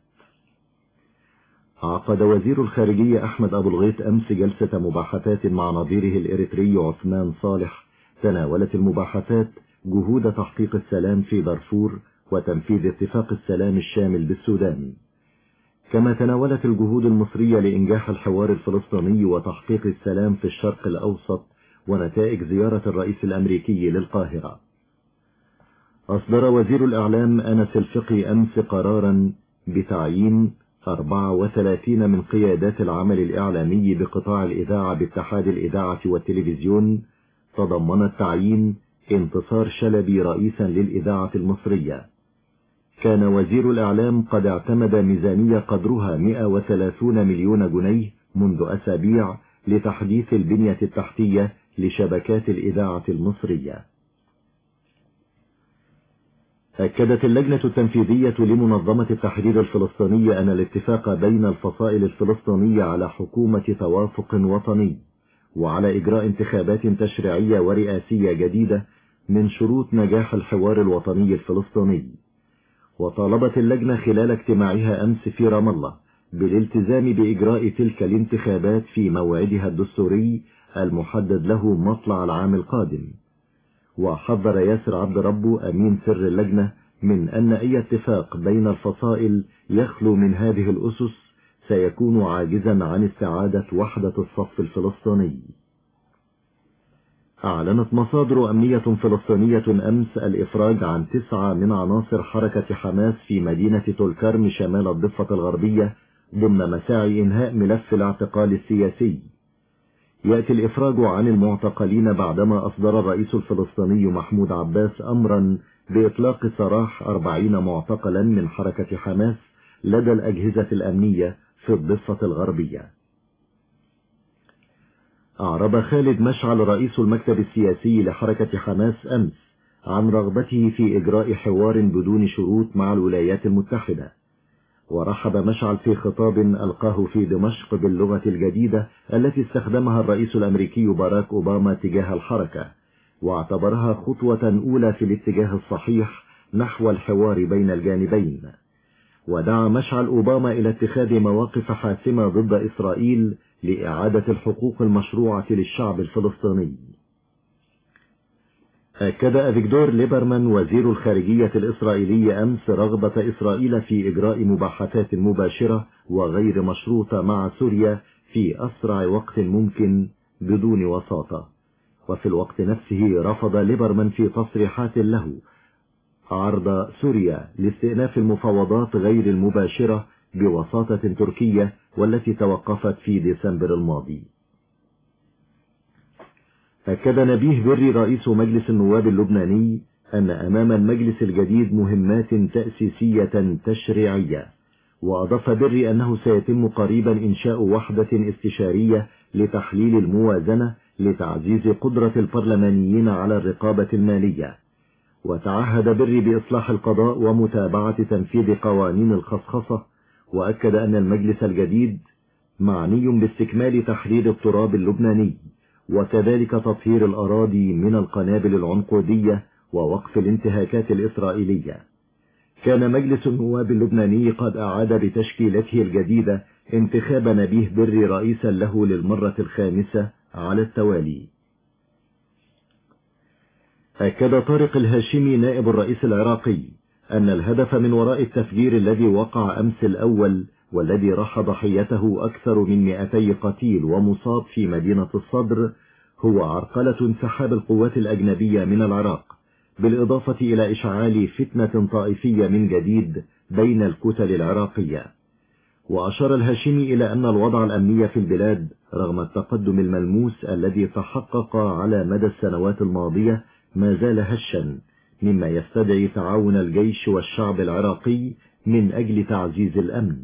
عقد وزير الخارجية أحمد أبو الغيط أمس جلسة مباحثات مع نظيره الإريتري عثمان صالح تناولت المباحثات جهود تحقيق السلام في دارفور وتنفيذ اتفاق السلام الشامل بالسودان كما تناولت الجهود المصرية لإنجاح الحوار الفلسطيني وتحقيق السلام في الشرق الأوسط ونتائج زيارة الرئيس الأمريكي للقاهرة أصدر وزير الإعلام أنس الفقي أمس قرارا بتعيين 34 من قيادات العمل الإعلامي بقطاع الإذاعة باتحاد الإذاعة والتلفزيون تضمن التعيين انتصار شلبي رئيسا للإذاعة المصرية كان وزير الإعلام قد اعتمد ميزانية قدرها 130 مليون جنيه منذ أسابيع لتحديث البنية التحتية لشبكات الإذاعة المصرية أكدت اللجنة التنفيذية لمنظمة التحرير الفلسطينية أن الاتفاق بين الفصائل الفلسطينية على حكومة توافق وطني وعلى إجراء انتخابات تشريعية ورئاسية جديدة من شروط نجاح الحوار الوطني الفلسطيني وطالبت اللجنة خلال اجتماعها أمس في رام الله بالالتزام بإجراء تلك الانتخابات في موعدها الدستوري المحدد له مطلع العام القادم وحذر ياسر عبد ربه أمين سر اللجنة من أن أي اتفاق بين الفصائل يخلو من هذه الأسس سيكون عاجزا عن استعادة وحدة الصف الفلسطيني أعلنت مصادر أمنية فلسطينية أمس الإفراج عن تسعة من عناصر حركة حماس في مدينة تولكرم شمال الضفة الغربية ضمن مساعي إنهاء ملف الاعتقال السياسي يأتي الإفراج عن المعتقلين بعدما أصدر الرئيس الفلسطيني محمود عباس أمرا بإطلاق سراح أربعين معتقلا من حركة حماس لدى الأجهزة الأمنية في الضفة الغربية أعرب خالد مشعل رئيس المكتب السياسي لحركة حماس أمس عن رغبته في إجراء حوار بدون شروط مع الولايات المتحدة ورحب مشعل في خطاب ألقاه في دمشق باللغة الجديدة التي استخدمها الرئيس الأمريكي باراك أوباما تجاه الحركة واعتبرها خطوة أولى في الاتجاه الصحيح نحو الحوار بين الجانبين ودعا مشعل أوباما إلى اتخاذ مواقف حاسمة ضد إسرائيل لإعادة الحقوق المشروعة للشعب الفلسطيني أكد أفيكدور ليبرمان وزير الخارجية الإسرائيلي أمس رغبة إسرائيل في إجراء مباحثات مباشرة وغير مشروطة مع سوريا في أسرع وقت ممكن بدون وساطة وفي الوقت نفسه رفض ليبرمان في تصريحات له عرض سوريا لاستئناف المفاوضات غير المباشرة بوساطة تركية والتي توقفت في ديسمبر الماضي أكد نبيه بري رئيس مجلس النواب اللبناني أن أمام المجلس الجديد مهمات تأسيسية تشريعية وأضاف بري أنه سيتم قريبا إنشاء وحدة استشارية لتحليل الموازنة لتعزيز قدرة البرلمانيين على الرقابة المالية وتعهد بري بإصلاح القضاء ومتابعة تنفيذ قوانين الخصخصة وأكد أن المجلس الجديد معني باستكمال تحرير التراب اللبناني وكذلك تطهير الأراضي من القنابل العنقودية ووقف الانتهاكات الإسرائيلية كان مجلس النواب اللبناني قد أعاد بتشكيلته الجديدة انتخاب نبيه بري رئيسا له للمرة الخامسة على التوالي أكد طارق الهاشمي نائب الرئيس العراقي أن الهدف من وراء التفجير الذي وقع أمس الأول والذي راح ضحيته أكثر من 200 قتيل ومصاب في مدينة الصدر هو عرقلة انسحاب القوات الأجنبية من العراق بالإضافة إلى إشعال فتنة طائفية من جديد بين الكتل العراقية وأشار الهاشمي إلى أن الوضع الأمني في البلاد رغم التقدم الملموس الذي تحقق على مدى السنوات الماضية ما زال هشا مما يستدعي تعاون الجيش والشعب العراقي من أجل تعزيز الأمن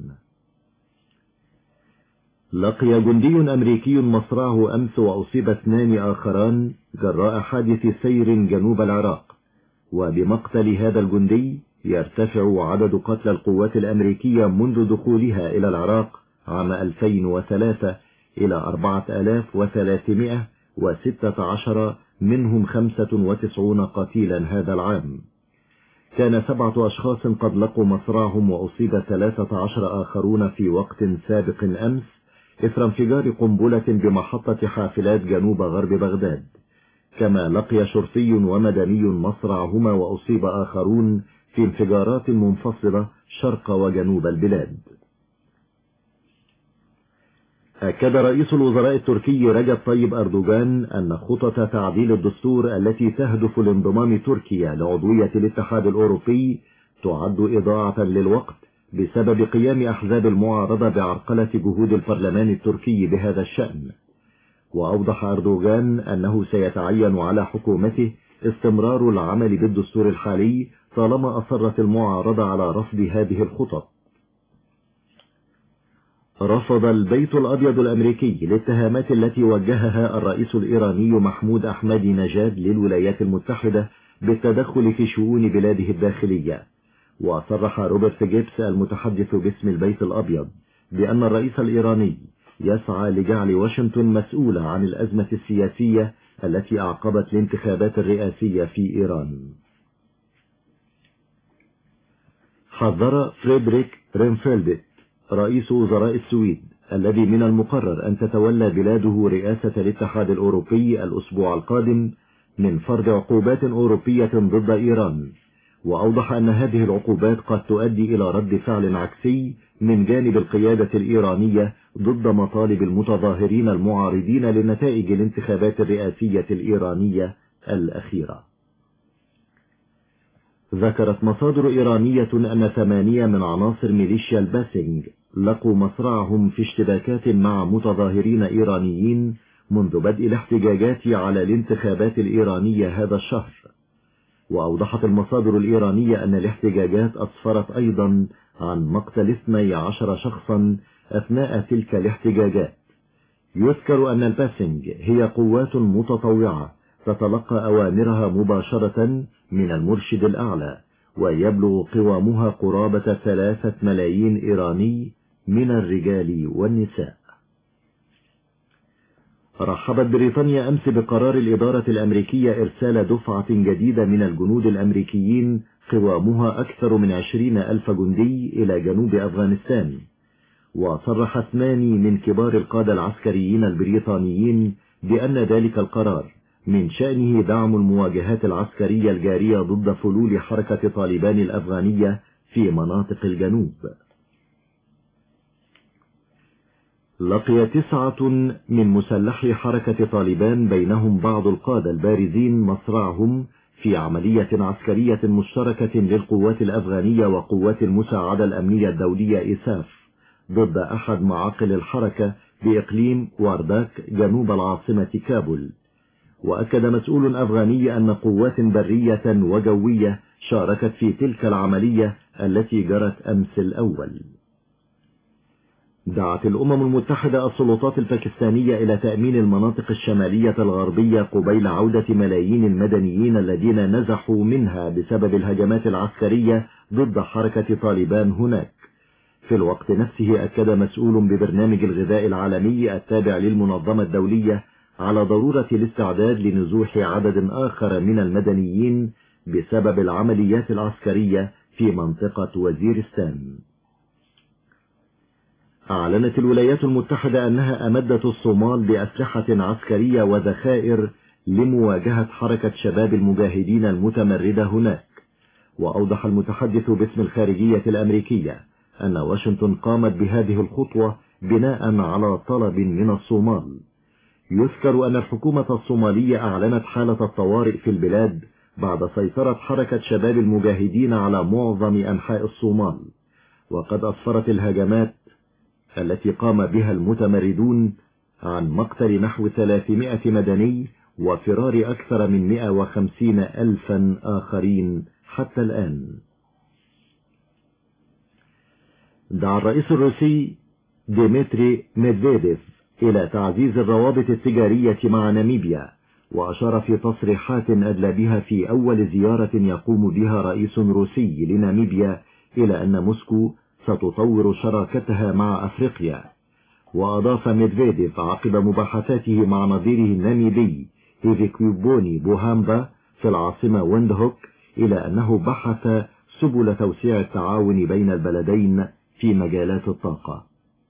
لقي جندي أمريكي مصرعه أمس وأصيب اثنان آخران جراء حادث سير جنوب العراق وبمقتل هذا الجندي يرتفع عدد قتلى القوات الأمريكية منذ دخولها إلى العراق عام 2003 إلى 4316 منهم 95 قتيلا هذا العام كان سبعة أشخاص قد لقوا مصرعهم وأصيب 13 آخرون في وقت سابق أمس إثر انفجار قنبلة بمحطة حافلات جنوب غرب بغداد كما لقي شرطي ومدني مصرعهما وأصيب آخرون في انفجارات منفصلة شرق وجنوب البلاد أكد رئيس الوزراء التركي رجب طيب أردوغان أن خطط تعديل الدستور التي تهدف لانضمام تركيا لعضوية الاتحاد الأوروبي تعد إضاعة للوقت بسبب قيام أحزاب المعارضة بعرقلة جهود البرلمان التركي بهذا الشأن وأوضح أردوغان أنه سيتعين على حكومته استمرار العمل بالدستور الحالي طالما أصرت المعارضة على رفض هذه الخطط رفض البيت الأبيض الأمريكي الاتهامات التي وجهها الرئيس الإيراني محمود أحمدي نجاد للولايات المتحدة بالتدخل في شؤون بلاده الداخلية وصرح روبرت جيبس المتحدث باسم البيت الأبيض بأن الرئيس الإيراني يسعى لجعل واشنطن مسؤولة عن الأزمة السياسية التي أعقبت الانتخابات الرئاسية في إيران حذر فريدريك رينفيلد رئيس وزراء السويد الذي من المقرر أن تتولى بلاده رئاسة الاتحاد الأوروبي الأسبوع القادم من فرض عقوبات أوروبية ضد إيران وأوضح أن هذه العقوبات قد تؤدي إلى رد فعل عكسي من جانب القيادة الإيرانية ضد مطالب المتظاهرين المعارضين لنتائج الانتخابات الرئاسية الإيرانية الأخيرة ذكرت مصادر إيرانية أن ثمانية من عناصر ميليشيا الباسنج لقوا مصرعهم في اشتباكات مع متظاهرين إيرانيين منذ بدء الاحتجاجات على الانتخابات الإيرانية هذا الشهر وأوضحت المصادر الإيرانية أن الاحتجاجات أسفرت أيضا عن مقتل 12 شخصا أثناء تلك الاحتجاجات يذكر أن الباسنج هي قوات متطوعة تتلقى أوامرها مباشرة من المرشد الأعلى ويبلغ قوامها قرابة ثلاثة ملايين إيراني من الرجال والنساء رحبت بريطانيا أمس بقرار الإدارة الأمريكية إرسال دفعة جديدة من الجنود الأمريكيين قوامها أكثر من عشرين ألف جندي إلى جنوب أفغانستان وصرح اثنان من كبار القادة العسكريين البريطانيين بأن ذلك القرار من شأنه دعم المواجهات العسكرية الجارية ضد فلول حركة طالبان الأفغانية في مناطق الجنوب لقي تسعة من مسلحي حركة طالبان بينهم بعض القادة البارزين مصرعهم في عملية عسكرية مشتركة للقوات الأفغانية وقوات المساعدة الأمنية الدولية إيساف ضد أحد معاقل الحركة بإقليم وارداك جنوب العاصمة كابول وأكد مسؤول أفغاني أن قوات برية وجوية شاركت في تلك العملية التي جرت أمس الأول دعت الأمم المتحدة السلطات الباكستانية إلى تأمين المناطق الشمالية الغربية قبيل عودة ملايين المدنيين الذين نزحوا منها بسبب الهجمات العسكرية ضد حركة طالبان هناك في الوقت نفسه أكد مسؤول ببرنامج الغذاء العالمي التابع للمنظمة الدولية على ضرورة الاستعداد لنزوح عدد آخر من المدنيين بسبب العمليات العسكرية في منطقة وزيرستان أعلنت الولايات المتحدة أنها أمدت الصومال بأسلحة عسكرية وذخائر لمواجهة حركة شباب المجاهدين المتمردة هناك وأوضح المتحدث باسم الخارجية الأمريكية أن واشنطن قامت بهذه الخطوة بناء على طلب من الصومال يذكر أن الحكومة الصومالية أعلنت حالة الطوارئ في البلاد بعد سيطرة حركة شباب المجاهدين على معظم أنحاء الصومال وقد أسفرت الهجمات التي قام بها المتمردون عن مقتل نحو 300 مدني وفرار أكثر من 150 ألفا آخرين حتى الآن دعا الرئيس الروسي ديمتري ميدفيديف إلى تعزيز الروابط التجارية مع ناميبيا وأشار في تصريحات أدلى بها في أول زيارة يقوم بها رئيس روسي لناميبيا إلى أن موسكو ستطور شراكتها مع أفريقيا وأضاف ميدفيديف عقب مباحثاته مع نظيره الناميبي هيفيكيوبوني بوهامبا في العاصمة ويندهوك إلى أنه بحث سبل توسيع التعاون بين البلدين في مجالات الطاقة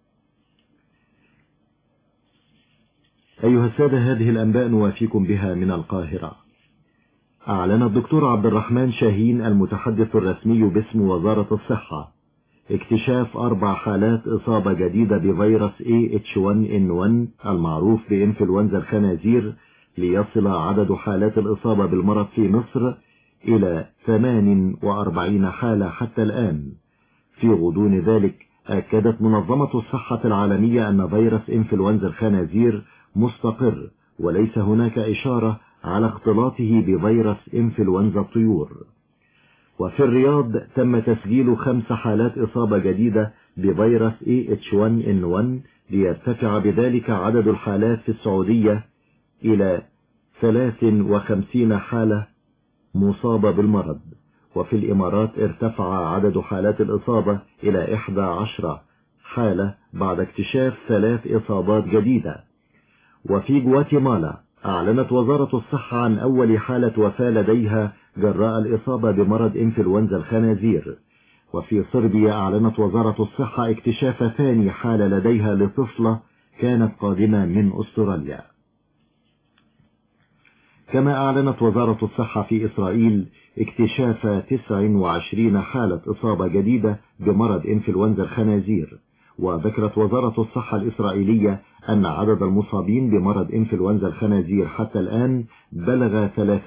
أيها السادة هذه الأنباء نوافيكم بها من القاهرة أعلن الدكتور عبد الرحمن شاهين المتحدث الرسمي باسم وزارة الصحة اكتشاف أربع حالات إصابة جديدة بفيروس AH1N1 المعروف بإنفلونزا الخنازير ليصل عدد حالات الإصابة بالمرض في مصر إلى 48 حالة حتى الآن في غضون ذلك أكدت منظمة الصحة العالمية أن فيروس إنفلونزا الخنازير مستقر وليس هناك إشارة على اختلاطه بفيروس إنفلونزا الطيور وفي الرياض تم تسجيل خمس حالات إصابة جديدة بفيروس AH1N1 ليرتفع بذلك عدد الحالات في السعودية إلى 53 حالة مصابة بالمرض وفي الإمارات ارتفع عدد حالات الإصابة إلى 11 حالة بعد اكتشاف ثلاث إصابات جديدة وفي جواتيمالا أعلنت وزارة الصحة عن أول حالة وفاة لديها جراء الإصابة بمرض إنفلونزا الخنازير وفي صربيا أعلنت وزارة الصحة اكتشاف ثاني حالة لديها لطفلة كانت قادمة من أستراليا كما أعلنت وزارة الصحة في إسرائيل اكتشاف 29 حالة إصابة جديدة بمرض إنفلونزا الخنازير وذكرت وزارة الصحة الإسرائيلية أن عدد المصابين بمرض إنفلونزا الخنازير حتى الآن بلغ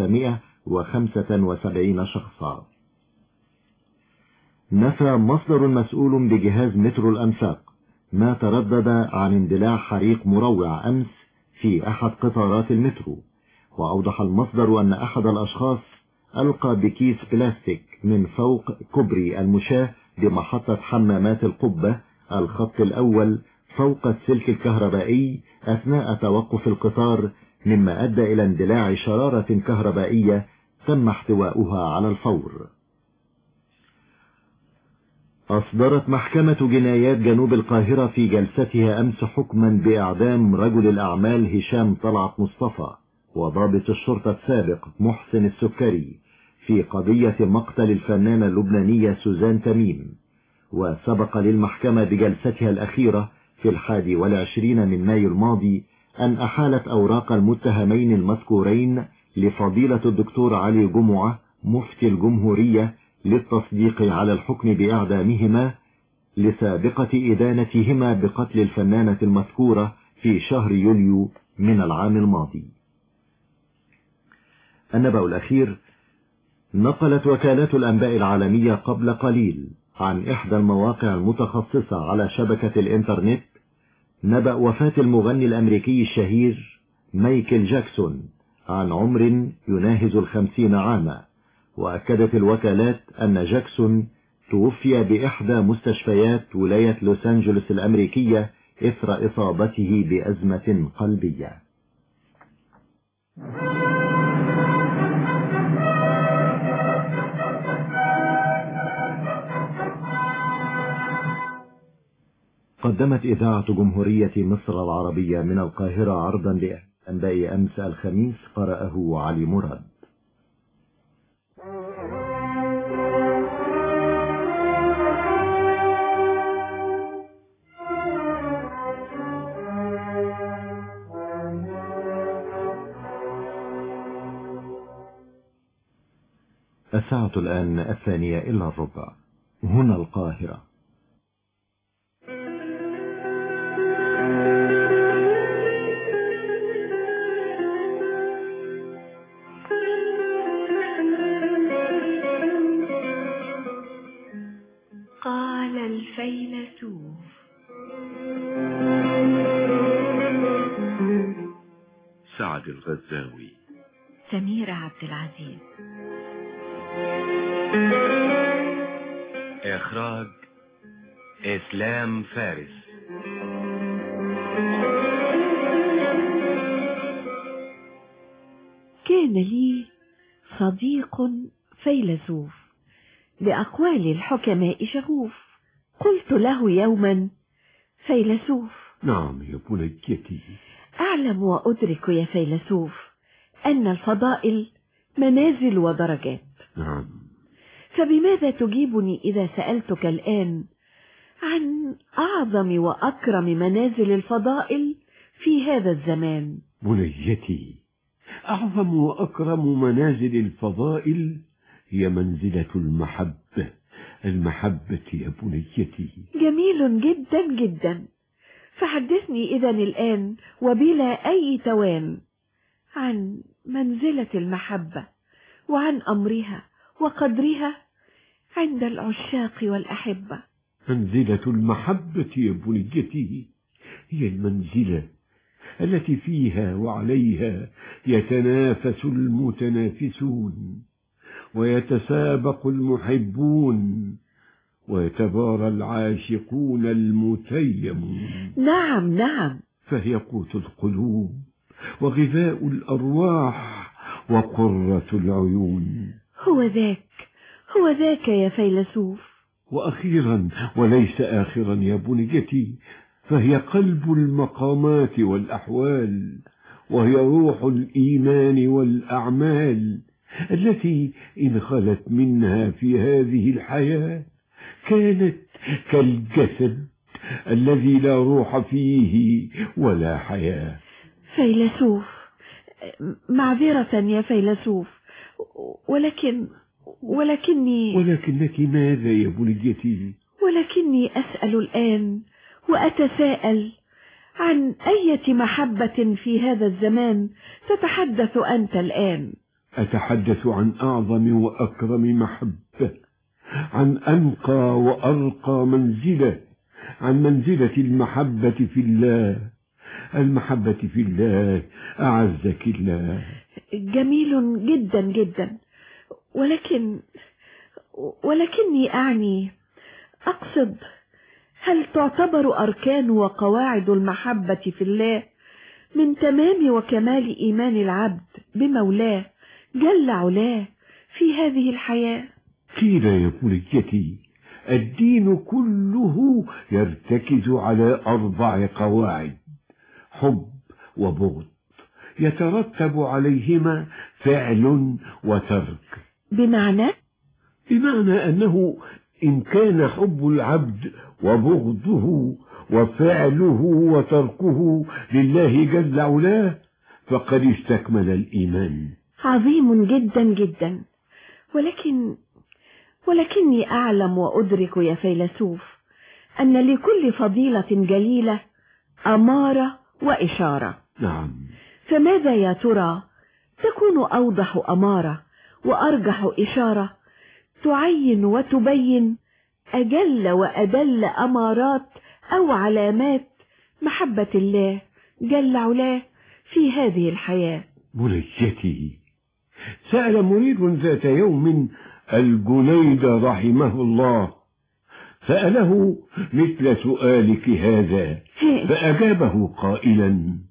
375 شخصا نفى مصدر مسؤول بجهاز مترو الأنفاق ما تردد عن اندلاع حريق مروع أمس في أحد قطارات المترو وأوضح المصدر أن أحد الأشخاص ألقى بكيس بلاستيك من فوق كبري المشاة بمحطة حمامات القبة الخط الأول فوق السلك الكهربائي أثناء توقف القطار مما أدى إلى اندلاع شرارة كهربائية تم احتواؤها على الفور أصدرت محكمة جنايات جنوب القاهرة في جلستها أمس حكما بإعدام رجل الأعمال هشام طلعت مصطفى وضابط الشرطة السابق محسن السكري في قضية مقتل الفنانة اللبنانية سوزان تميم وسبق للمحكمة بجلستها الأخيرة في الحادي والعشرين من مايو الماضي أن أحالت أوراق المتهمين المذكورين لفضيلة الدكتور علي جمعة مفتي الجمهورية للتصديق على الحكم بإعدامهما لسابقة إدانتهما بقتل الفنانة المذكورة في شهر يوليو من العام الماضي النبأ الأخير نقلت وكالات الأنباء العالمية قبل قليل عن إحدى المواقع المتخصصة على شبكة الإنترنت نبأ وفاة المغني الأمريكي الشهير مايكل جاكسون عن عمر يناهز الخمسين عاما وأكدت الوكالات أن جاكسون توفي بإحدى مستشفيات ولاية لوس أنجلوس الأمريكية إثر إصابته بأزمة قلبية قدمت إذاعة جمهورية مصر العربية من القاهرة عرضا لأنباء أمس الخميس قرأه علي مراد الساعة الآن الثانية إلا الربع هنا القاهرة قال الفيلسوف سعد الغزاوي سمير عبد العزيز إخراج إسلام فارس كان لي صديق فيلسوف بأقوال الحكماء شغوف قلت له يوما فيلسوف نعم يا بنيتي أعلم وأدرك يا فيلسوف أن الفضائل منازل ودرجات نعم فبماذا تجيبني إذا سألتك الآن عن أعظم وأكرم منازل الفضائل في هذا الزمان بنيتي أعظم وأكرم منازل الفضائل هي منزلة المحبة المحبة يا بنيتي جميل جدا جدا فحدثني إذا الآن وبلا أي توان عن منزلة المحبة وعن أمرها وقدرها عند العشاق والأحبة منزلة المحبة يا بنيتي هي المنزلة التي فيها وعليها يتنافس المتنافسون ويتسابق المحبون ويتبارى العاشقون المتيمون نعم نعم فهي قوت القلوب وغذاء الأرواح وقرة العيون هو ذاك هو ذاك يا فيلسوف وأخيرا وليس آخرا يا بنيتي فهي قلب المقامات والأحوال وهي روح الإيمان والأعمال التي إن خلت منها في هذه الحياة كانت كالجسد الذي لا روح فيه ولا حياة فيلسوف معذرة يا فيلسوف ولكن ولكني ولكنك ماذا يا بنيتي ولكني أسأل الآن وأتساءل عن أية محبة في هذا الزمان تتحدث أنت الآن أتحدث عن أعظم وأكرم محبة عن أنقى وأرقى منزلة عن منزلة المحبة في الله المحبة في الله أعزك الله جميل جدا جدا ولكن ولكني أعني أقصد هل تعتبر أركان وقواعد المحبة في الله من تمام وكمال إيمان العبد بمولاه جل علاه في هذه الحياة قيل يا بنيتي الدين كله يرتكز على أربع قواعد حب وبغض يترتب عليهما فعل وترك بمعنى بمعنى أنه إن كان حب العبد وبغضه وفعله وتركه لله جل علاه فقد استكمل الإيمان عظيم جدا جدا ولكن ولكني أعلم وأدرك يا فيلسوف أن لكل فضيلة جليلة أمارة وإشارة نعم فماذا يا ترى تكون أوضح أمارة وأرجح إشارة تعين وتبين أجل وأدل أمارات أو علامات محبة الله جل علاه في هذه الحياة بنيتي سأل مريد ذات يوم الجنيد رحمه الله سأله مثل سؤالك هذا فأجابه قائلا